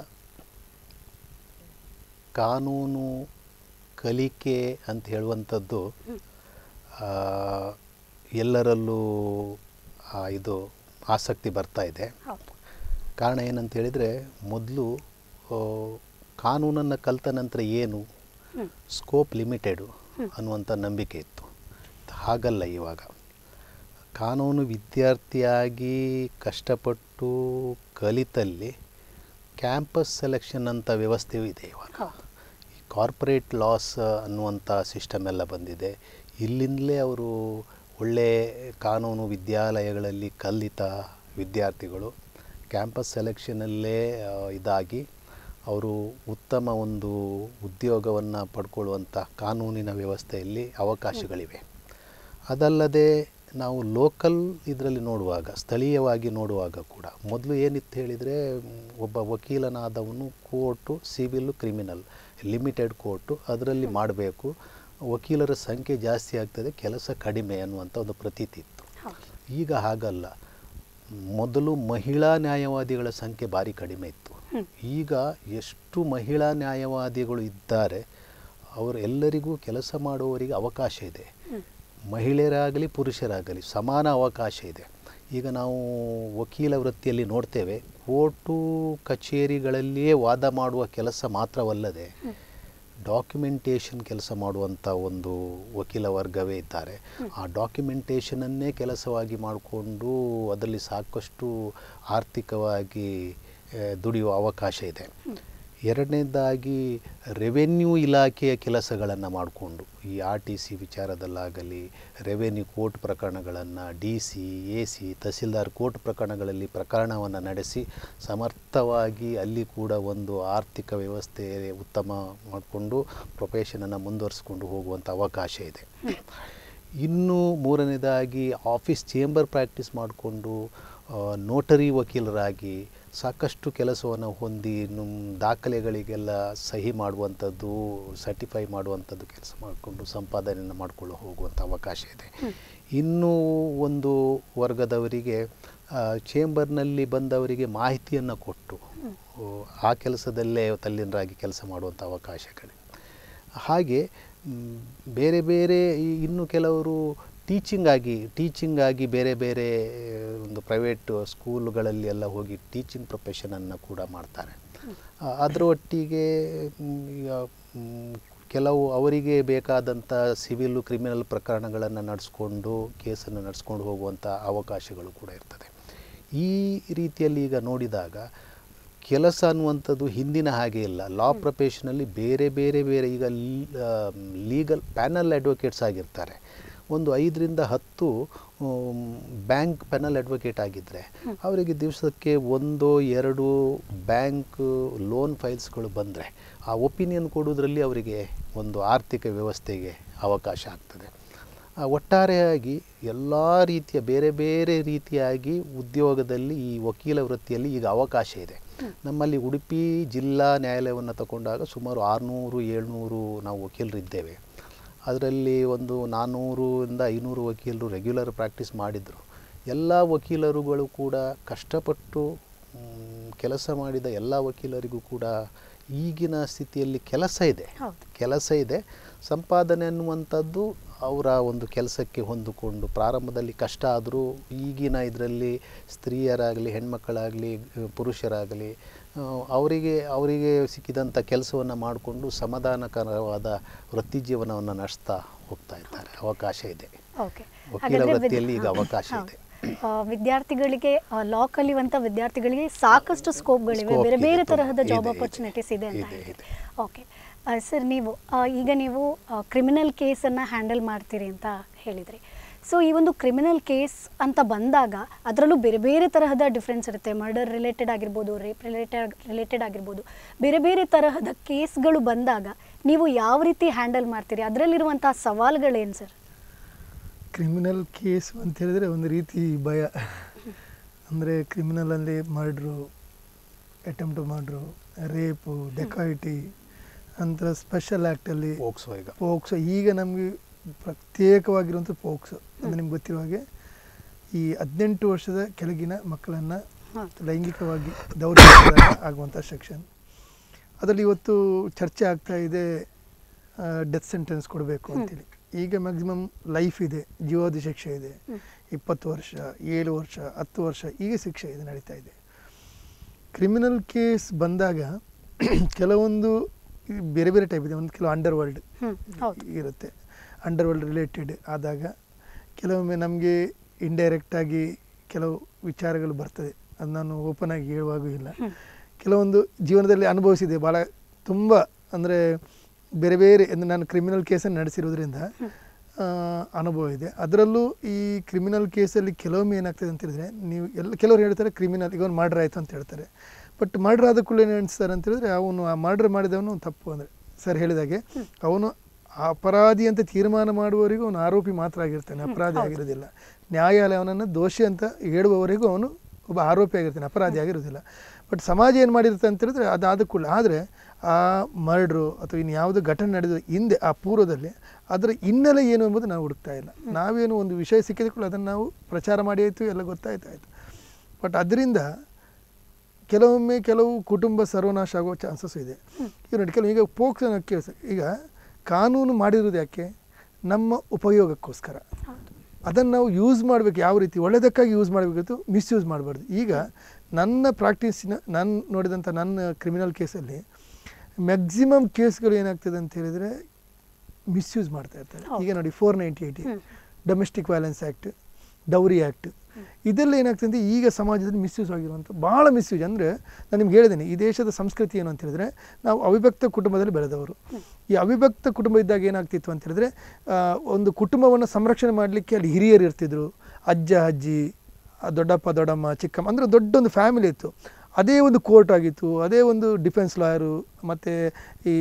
Speaker 2: ಕಾನೂನು ಕಲಿಕೆ ಅಂತ ಹೇಳುವಂಥದ್ದು ಆ, ಎಲ್ಲರಲ್ಲೂ ಆ, ಇದು ಆಸಕ್ತಿ ಬರ್ತಾ ಇದೆ
Speaker 1: ಹೌದು
Speaker 2: ಕಾರಣ ಏನಂತ ಹೇಳಿದರೆ ಮೊದಲು ಕಾನೂನನ್ನು ಕಲಿತ ನಂತರ ಏನು
Speaker 1: ಹ್ಮ್.
Speaker 2: ಸ್ಕೋಪ್ ಲಿಮಿಟೆಡು ಅನ್ನುವಂಥ ನಂಬಿಕೆ ಇತ್ತು ಹಾಗಲ್ಲ ಇವಾಗ ಕಾನೂನು ವಿದ್ಯಾರ್ಥಿಯಾಗಿ ಕಷ್ಟಪಟ್ಟು ಕಲಿತಲ್ಲಿ ಕ್ಯಾಂಪಸ್ ಸೆಲೆಕ್ಷನ್ ಅಂತ ವ್ಯವಸ್ಥೆಯೂ ಇದೆ ಇವಾಗ
Speaker 1: ಹೌದು
Speaker 2: ಈ ಕಾರ್ಪೊರೇಟ್ ಲಾಸ್ ಅನ್ನುವಂಥ ಸಿಸ್ಟಮ್ ಎಲ್ಲ ಬಂದಿದೆ ಇಲ್ಲಿಂದಲೇ ಅವರು ಒಳ್ಳೆ ಕಾನೂನು ವಿದ್ಯಾಲಯಗಳಲ್ಲಿ ಕಲಿತ ವಿದ್ಯಾರ್ಥಿಗಳು ಕ್ಯಾಂಪಸ್ ಸೆಲೆಕ್ಷನಲ್ಲೇ ಆ, ಇದಾಗಿ ಅವರು ಉತ್ತಮ ಒಂದು ಉದ್ಯೋಗವನ್ನು ಪಡ್ಕೊಳ್ಳುವಂಥ ಕಾನೂನಿನ ವ್ಯವಸ್ಥೆಯಲ್ಲಿ ಅವಕಾಶಗಳಿವೆ ಅದಲ್ಲದೆ ನಾವು ಲೋಕಲ್ ಇದರಲ್ಲಿ ನೋಡುವಾಗ ಸ್ಥಳೀಯವಾಗಿ ನೋಡುವಾಗ ಕೂಡ ಮೊದಲು ಏನಿತ್ತು ಹೇಳಿದರೆ ಒಬ್ಬ ವಕೀಲನಾದವನು court civil criminal limited court ಅದರಲ್ಲಿ ಮಾಡಬೇಕು ವಕೀಲರ ಸಂಖ್ಯೆ ಜಾಸ್ತಿ ಆಗ್ತದೆ ಕೆಲಸ ಕಡಿಮೆ ಅನ್ನುವಂಥ ಒಂದು ಪ್ರತೀತಿ ಇತ್ತು
Speaker 1: ಹೌದು
Speaker 2: ಈಗ ಹಾಗಲ್ಲ ಮೊದಲು ಮಹಿಳಾ ನ್ಯಾಯವಾದಿಗಳ ಸಂಖ್ಯೆ ಭಾರಿ ಕಡಿಮೆ ಇತ್ತು
Speaker 1: ಹ್ಮ್.
Speaker 2: ಈಗ ಎಷ್ಟು ಮಹಿಳಾ ನ್ಯಾಯವಾದಿಗಳು ಇದ್ದಾರೆ ಅವರು ಎಲ್ಲರಿಗೂ ಕೆಲಸ ಮಾಡುವವರಿಗೆ ಅವಕಾಶ ಇದೆ
Speaker 1: ಹ್ಮ್.
Speaker 2: ಮಹಿಳೆಯರಾಗಲಿ ಪುರುಷರಾಗಲಿ ಸಮಾನ ಅವಕಾಶ ಇದೆ ಈಗ ನಾವು ವಕೀಲ ವೃತ್ತಿಯಲ್ಲಿ ನೋಡ್ತೇವೆ ಕೋರ್ಟು ಕಚೇರಿಗಳಲ್ಲಿಯೇ ವಾದ ಮಾಡುವ ಕೆಲಸ ಮಾತ್ರವಲ್ಲದೆ ಡಾಕ್ಯುಮೆಂಟೇಷನ್ ಕೆಲಸ ಮಾಡುವಂಥ ಒಂದು ವಕೀಲ ವರ್ಗವೇ ಇದ್ದಾರೆ ಆ ಡಾಕ್ಯುಮೆಂಟೇಷನನ್ನೇ ಕೆಲಸವಾಗಿ ಮಾಡಿಕೊಂಡು ಅದರಲ್ಲಿ ಸಾಕಷ್ಟು ಆರ್ಥಿಕವಾಗಿ ಆ, ದುಡಿಯುವ ಅವಕಾಶ ಇದೆ ಎರಡನೇದಾಗಿ ರೆವೆನ್ಯೂ ಇಲಾಖೆಯ ಕೆಲಸಗಳನ್ನು ಮಾಡಿಕೊಂಡು ಈ ಆರ್ ಟಿ ಸಿ ವಿಚಾರದಲ್ಲಾಗಲಿ ರೆವೆನ್ಯೂ ಕೋರ್ಟ್ ಪ್ರಕರಣಗಳನ್ನು D C A C tahsildar court ಪ್ರಕರಣಗಳಲ್ಲಿ ಪ್ರಕರಣವನ್ನು ನಡೆಸಿ ಸಮರ್ಥವಾಗಿ ಅಲ್ಲಿ ಕೂಡ ಒಂದು ಆರ್ಥಿಕ ವ್ಯವಸ್ಥೆ ಉತ್ತಮ ಮಾಡಿಕೊಂಡು ಪ್ರೊಫೆಷನನ್ನು ಮುಂದುವರಿಸ್ಕೊಂಡು ಹೋಗುವಂಥ ಅವಕಾಶ ಇದೆ ಇನ್ನು ಮೂರನೇದಾಗಿ ಆಫೀಸ್ ಚೇಂಬರ್ ಪ್ರಾಕ್ಟೀಸ್ ಮಾಡಿಕೊಂಡು ನೋಟರಿ ವಕೀಲರಾಗಿ ಸಾಕಷ್ಟು ಕೆಲಸವನ್ನು ಹೊಂದಿ ನಮ್ಮ ದಾಖಲೆಗಳಿಗೆಲ್ಲ ಸಹಿ ಮಾಡುವಂಥದ್ದು ಸರ್ಟಿಫೈ ಮಾಡುವಂಥದ್ದು ಕೆಲಸ ಮಾಡಿಕೊಂಡು ಸಂಪಾದನೆಯನ್ನು ಮಾಡಿಕೊಳ್ಳೋ ಹೋಗುವಂಥ ಅವಕಾಶ ಇದೆ ಇನ್ನೂ ಒಂದು ವರ್ಗದವರಿಗೆ ಚೇಂಬರ್ನಲ್ಲಿ ಬಂದವರಿಗೆ ಮಾಹಿತಿಯನ್ನು ಕೊಟ್ಟು ಓ, ಆ ಕೆಲಸದಲ್ಲೇ ತಲ್ಲೀನರಾಗಿ ಕೆಲಸ ಮಾಡುವಂಥ ಅವಕಾಶಗಳಿವೆ ಹಾಗೆ ಮ್, ಬೇರೆ ಬೇರೆ ಈ- ಇನ್ನು ಕೆಲವರು ಟೀಚಿಂಗ್ ಆಗಿ ಟೀಚಿಂಗ್ ಆಗಿ ಬೇರೆ ಬೇರೆ ಆ, ಒಂದು ಪ್ರೈವೇಟ್ ಸ್ಕೂಲುಗಳಲ್ಲಿ ಎಲ್ಲ ಹೋಗಿ ಟೀಚಿಂಗ್ ಪ್ರೊಫೆಷನನ್ನು ಕೂಡ ಮಾಡ್ತಾರೆ ಆ, ಅದರ ಒಟ್ಟಿಗೆ ಮ್, ಈಗ ಮ್, ಕೆಲವು ಅವರಿಗೆ ಬೇಕಾದಂಥ ಸಿವಿಲ್ ಕ್ರಿಮಿನಲ್ ಪ್ರಕರಣಗಳನ್ನು ನಡೆಸ್ಕೊಂಡು ಕೇಸನ್ನು ನಡೆಸ್ಕೊಂಡು ಹೋಗುವಂಥ ಅವಕಾಶಗಳು ಕೂಡ ಇರ್ತದೆ ಈ ರೀತಿಯಲ್ಲಿ ಈಗ ನೋಡಿದಾಗ ಕೆಲಸ ಅನ್ನುವಂಥದ್ದು ಹಿಂದಿನ ಹಾಗೆ ಇಲ್ಲ ಲಾ ಪ್ರೊಫೆಷನಲ್ಲಿ ಬೇರೆ ಬೇರೆ ಬೇರೆ ಈಗ ಲೀಗಲ್ ಪ್ಯಾನಲ್ ಅಡ್ವೊಕೇಟ್ಸ್ ಆಗಿರ್ತಾರೆ ಒಂದು ಐದರಿಂದ ಹತ್ತು ಬ್ಯಾಂಕ್ ಪ್ಯಾನಲ್ ಅಡ್ವೊಕೇಟ್ ಆಗಿದ್ದರೆ ಅವರಿಗೆ ದಿವಸಕ್ಕೆ ಒಂದು ಎರಡು ಬ್ಯಾಂಕ್ ಲೋನ್ ಫೈಲ್ಸ್ಗಳು ಬಂದರೆ ಆ ಒಪಿನಿಯನ್ ಕೊಡೋದ್ರಲ್ಲಿ ಅವರಿಗೆ ಒಂದು ಆರ್ಥಿಕ ವ್ಯವಸ್ಥೆಗೆ ಅವಕಾಶ ಆಗ್ತದೆ ಆ, ಒಟ್ಟಾರೆಯಾಗಿ ಎಲ್ಲ ರೀತಿಯ ಬೇರೆ ಬೇರೆ ರೀತಿಯಾಗಿ ಉದ್ಯೋಗದಲ್ಲಿ ಈ ವಕೀಲ ವೃತ್ತಿಯಲ್ಲಿ ಈಗ ಅವಕಾಶ ಇದೆ ನಮ್ಮಲ್ಲಿ ಉಡುಪಿ ಜಿಲ್ಲಾ ನ್ಯಾಯಾಲಯವನ್ನು ತಗೊಂಡಾಗ ಸುಮಾರು ಆರುನೂರು ಏಳ್ನೂರು ನಾವು ವಕೀಲರಿದ್ದೇವೆ ಅದರಲ್ಲಿ ಒಂದು ನಾನ್ನೂರಿಂದ ಐನೂರು ವಕೀಲರು ರೆಗ್ಯುಲರ್ ಪ್ರಾಕ್ಟೀಸ್ ಮಾಡಿದರು ಎಲ್ಲ ವಕೀಲರುಗಳು ಕೂಡ ಕಷ್ಟಪಟ್ಟು ಮ್, ಕೆಲಸ ಮಾಡಿದ ಎಲ್ಲ ವಕೀಲರಿಗೂ ಕೂಡ ಈಗಿನ ಸ್ಥಿತಿಯಲ್ಲಿ ಕೆಲಸ ಇದೆ
Speaker 1: ಹೌದು.
Speaker 2: ಕೆಲಸ ಇದೆ ಸಂಪಾದನೆ ಅನ್ನುವಂಥದ್ದು ಅವರ ಒಂದು ಕೆಲಸಕ್ಕೆ ಹೊಂದಿಕೊಂಡು ಪ್ರಾರಂಭದಲ್ಲಿ ಕಷ್ಟ ಆದರೂ ಈಗಿನ ಇದರಲ್ಲಿ ಸ್ತ್ರೀಯರಾಗಲಿ ಹೆಣ್ಮಕ್ಕಳಾಗಲಿ ಪುರುಷರಾಗಲಿ ಆ, ಅವರಿಗೆ ಅವರಿಗೆ ಸಿಕ್ಕಿದಂಥ ಕೆಲಸವನ್ನು ಮಾಡಿಕೊಂಡು ಸಮಾಧಾನಕರವಾದ ವೃತ್ತಿ ಜೀವನವನ್ನು ನಡೆಸ್ತಾ ಹೋಗ್ತಾ ಇದ್ದಾರೆ ಅವಕಾಶ ಇದೆ
Speaker 1: ಓಕೆ
Speaker 2: ವಕೀಲ ವೃತ್ತಿಯಲ್ಲಿ ಈಗ ಅವಕಾಶ ಇದೆ
Speaker 1: ವಿದ್ಯಾರ್ಥಿಗಳಿಗೆ ಲಾ ಕಲಿಯುವಂತ ವಿದ್ಯಾರ್ಥಿಗಳಿಗೆ ಸಾಕಷ್ಟು ಸ್ಕೋಪ್ಗಳಿವೆ
Speaker 2: Scope
Speaker 1: ಬೇರೆ
Speaker 2: ಇದೆ,
Speaker 1: ಬೇರೆ
Speaker 2: ತುಂಬ.
Speaker 1: ತರಹದ ಜಾಬ್
Speaker 2: ಇದೆ, ಇದೆ.
Speaker 1: ಅಪರ್ಚುನಿಟೀಸ್ ಇದೆ ಅಂತ
Speaker 2: ಇದೆ,
Speaker 1: ಹೇಳಿದ್ರೆ
Speaker 2: ಇದೆ.
Speaker 1: ಓಕೆ ಸರ್ ನೀವು ಆ, ಈಗ ನೀವು ಕ್ರಿಮಿನಲ್ ಕೇಸನ್ನು ಹ್ಯಾಂಡಲ್ ಮಾಡ್ತೀರಿ ಅಂತ ಹೇಳಿದ್ರಿ ಸೊ ಈ ಒಂದು ಕ್ರಿಮಿನಲ್ ಕೇಸ್ ಅಂತ ಬಂದಾಗ ಅದರಲ್ಲೂ ಬೇರೆ ಬೇರೆ ತರಹದ ಡಿಫ್ರೆನ್ಸ್ ಇರುತ್ತೆ ಮರ್ಡರ್ ರಿಲೇಟೆಡ್ ಆಗಿರ್ಬೋದು ರೇಪ್ ರಿಲೇಟೆಡ್ ರಿಲೇಟೆಡ್ ಆಗಿರ್ಬೋದು ಬೇರೆ ಬೇರೆ ತರಹದ ಕೇಸ್ಗಳು ಬಂದಾಗ ನೀವು ಯಾವ ರೀತಿ ಹ್ಯಾಂಡಲ್ ಮಾಡ್ತೀರಿ ಅದರಲ್ಲಿರುವಂಥ ಸವಾಲುಗಳೇನು ಸರ್
Speaker 3: ಕ್ರಿಮಿನಲ್ ಕೇಸ್ ಅಂತ ಹೇಳಿದ್ರೆ ಒಂದು ರೀತಿ ಭಯ ಅಂದರೆ ಕ್ರಿಮಿನಲಲ್ಲಿ ಮರ್ಡ್ರು ಅಟೆಂಪ್ಟ್ ಮಾಡ್ರು ರೇಪು ಡೆಕಾಯಿಟಿ ನಂತರ ಸ್ಪೆಷಲ್ ಆ್ಯಕ್ಟಲ್ಲಿ
Speaker 2: ಹೋಗ್ಸೋ ಈಗ
Speaker 3: ಪೋಕ್ಸೋ ಈಗ ನಮಗೆ ಪ್ರತ್ಯೇಕವಾಗಿರುವಂಥ ಪೋಕ್ಸೋ ಅಂದರೆ ನಿಮ್ಗೆ ಗೊತ್ತಿರೋ ಹಾಗೆ ಈ ಹದಿನೆಂಟು ವರ್ಷದ ಕೆಳಗಿನ ಮಕ್ಕಳನ್ನು
Speaker 1: ಹೌದು.
Speaker 3: ಲೈಂಗಿಕವಾಗಿ ದೌರ್ಜನ್ಯ ಆಗುವಂಥ ಸೆಕ್ಷನ್ ಅದರಲ್ಲಿ ಇವತ್ತು ಚರ್ಚೆ ಆಗ್ತಾ ಇದೆ ಡೆತ್ ಸೆಂಟೆನ್ಸ್ ಕೊಡಬೇಕು ಅಂತೇಳಿ ಈಗ ಮ್ಯಾಕ್ಸಿಮಮ್ ಲೈಫ್ ಇದೆ ಜೀವಾವಧಿ ಶಿಕ್ಷೆ ಇದೆ ಇಪ್ಪತ್ತು ವರ್ಷ ಏಳು ವರ್ಷ ಹತ್ತು ವರ್ಷ ಈಗ ಶಿಕ್ಷೆ ಇದು ನಡೀತಾ ಇದೆ ಕ್ರಿಮಿನಲ್ ಕೇಸ್ ಬಂದಾಗ ಕೆಲವೊಂದು ಈ ಬೇರೆ ಬೇರೆ ಟೈಪ್ ಇದೆ ಒಂದು ಕೆಲವು ಅಂಡರ್ ವರ್ಲ್ಡ್
Speaker 1: ಹ್ಮ್ ಹೌದು
Speaker 3: ಇರುತ್ತೆ ಅಂಡರ್ ವರ್ಲ್ಡ್ ರಿಲೇಟೆಡ್ ಆದಾಗ ಕೆಲವೊಮ್ಮೆ ನಮಗೆ ಇಂಡೈರೆಕ್ಟಾಗಿ ಕೆಲವು ವಿಚಾರಗಳು ಬರ್ತದೆ ಅದು ನಾನು ಓಪನ್ ಆಗಿ ಹೇಳುವಾಗೂ ಇಲ್ಲ ಕೆಲವೊಂದು ಜೀವನದಲ್ಲಿ ಅನುಭವಿಸಿದೆ ಭಾಳ ತುಂಬ ಅಂದರೆ ಬೇರೆ ಬೇರೆ ಅಂದರೆ ನಾನು ಕ್ರಿಮಿನಲ್ ಕೇಸನ್ನು ನಡೆಸಿರೋದ್ರಿಂದ ಆ, ಅನುಭವ ಇದೆ ಅದರಲ್ಲೂ ಈ ಕ್ರಿಮಿನಲ್ ಕೇಸಲ್ಲಿ ಕೆಲವೊಮ್ಮೆ ಏನಾಗ್ತದೆ ಅಂತ ಹೇಳಿದ್ರೆ ನೀವು ಎಲ್ಲ ಕೆಲವರು ಹೇಳ್ತಾರೆ ಕ್ರಿಮಿನಲ್ ಈಗ ಒಂದು ಮರ್ಡರ್ ಆಯಿತು ಅಂತ ಹೇಳ್ತಾರೆ ಬಟ್ ಮರ್ಡರ್ ಆದ ಕೂಡಲೇ ಏನು ಅನಿಸ್ತಾರೆ ಅಂತ ಹೇಳಿದ್ರೆ ಅವನು ಆ ಮರ್ಡರ್ ಮಾಡಿದವನು ತಪ್ಪು ಅಂದರೆ ಸರ್ ಹೇಳಿದಾಗೆ ಅವನು ಅಪರಾಧಿ ಅಂತ ತೀರ್ಮಾನ ಮಾಡುವವರೆಗೂ ಅವನು ಆರೋಪಿ ಮಾತ್ರ ಆಗಿರ್ತಾನೆ ಅಪರಾಧಿ ಆಗಿರೋದಿಲ್ಲ ನ್ಯಾಯಾಲಯ ಅವನನ್ನು ದೋಷಿ ಅಂತ ಹೇಳುವವರೆಗೂ ಅವನು ಒಬ್ಬ ಆರೋಪಿ ಆಗಿರ್ತಾನೆ ಅಪರಾಧಿ ಆಗಿರೋದಿಲ್ಲ ಬಟ್ ಸಮಾಜ ಏನು ಮಾಡಿರುತ್ತೆ ಅಂತ ಹೇಳಿದ್ರೆ ಅದಾದ ಕೂಡಲೇ ಆದರೆ ಆ ಮರ್ಡ್ರು ಅಥವಾ ಇನ್ನು ಯಾವುದೋ ಘಟನೆ ನಡೆದ ಹಿಂದೆ ಆ ಪೂರ್ವದಲ್ಲಿ ಅದರ ಹಿನ್ನೆಲೆ ಏನು ಎಂಬುದು ನಾವು ಹುಡುಕ್ತಾ ಇಲ್ಲ ನಾವೇನು ಒಂದು ವಿಷಯ ಸಿಕ್ಕಿದ ಕೂಡಲೇ ಅದನ್ನು ನಾವು ಪ್ರಚಾರ ಮಾಡಿ ಆಯಿತು ಎಲ್ಲ ಗೊತ್ತಾಯ್ತು ಆಯಿತು ಬಟ್ ಅದರಿಂದ ಕೆಲವೊಮ್ಮೆ ಕೆಲವು ಕುಟುಂಬ ಸರ್ವನಾಶ ಆಗೋ ಚಾನ್ಸಸ್ ಇದೆ ಈಗ ನೋಡಿ ಕೆಲವು ಈಗ ಪೋಕ್ಸೋ ಕೇಸ್ ಈಗ ಕಾನೂನು ಮಾಡಿರೋದು ಯಾಕೆ ನಮ್ಮ ಉಪಯೋಗಕ್ಕೋಸ್ಕರ ಅದನ್ನು ನಾವು ಯೂಸ್ ಮಾಡಬೇಕು ಯಾವ ರೀತಿ ಒಳ್ಳೆಯದಕ್ಕಾಗಿ ಯೂಸ್ ಮಾಡಬೇಕಿತ್ತು ಮಿಸ್ಯೂಸ್ ಮಾಡಬಾರ್ದು ಈಗ ನನ್ನ ಪ್ರಾಕ್ಟೀಸಿನ ನಾನು ನೋಡಿದಂಥ ನನ್ನ ಕ್ರಿಮಿನಲ್ ಕೇಸಲ್ಲಿ ಮ್ಯಾಕ್ಸಿಮಮ್ ಕೇಸ್ಗಳು ಏನಾಗ್ತದೆ ಅಂತ ಹೇಳಿದರೆ ಮಿಸ್ಯೂಸ್ ಮಾಡ್ತಾ ಇರ್ತಾರೆ ಈಗ ನೋಡಿ four ninety eight domestic violence act dowry act ಇದೆಲ್ಲ ಏನಾಗ್ತದೆ ಅಂದರೆ ಈಗ ಸಮಾಜದಲ್ಲಿ ಮಿಸ್ಯೂಸ್ ಆಗಿರುವಂಥ ಭಾಳ ಮಿಸ್ಯೂಸ್ ಅಂದರೆ ನಾನು ನಿಮ್ಗೆ ಹೇಳಿದ್ದೇನೆ ಈ ದೇಶದ ಸಂಸ್ಕೃತಿ ಏನು ಅಂತ ಹೇಳಿದ್ರೆ ನಾವು ಅವಿಭಕ್ತ ಕುಟುಂಬದಲ್ಲಿ ಬೆಳೆದವರು ಈ ಅವಿಭಕ್ತ ಕುಟುಂಬ ಇದ್ದಾಗ ಏನಾಗ್ತಿತ್ತು ಅಂತ ಹೇಳಿದ್ರೆ ಆ, ಒಂದು ಕುಟುಂಬವನ್ನು ಸಂರಕ್ಷಣೆ ಮಾಡಲಿಕ್ಕೆ ಅಲ್ಲಿ ಹಿರಿಯರು ಇರ್ತಿದ್ರು ಅಜ್ಜ ಅಜ್ಜಿ ಆ ದೊಡ್ಡಪ್ಪ ದೊಡ್ಡಮ್ಮ ಚಿಕ್ಕಮ್ಮ ಅಂದರೆ ದೊಡ್ಡ ಒಂದು ಫ್ಯಾಮಿಲಿ ಇತ್ತು ಅದೇ ಒಂದು ಕೋರ್ಟ್ ಆಗಿತ್ತು ಅದೇ ಒಂದು ಡಿಫೆನ್ಸ್ ಲಾಯರು ಮತ್ತು ಈ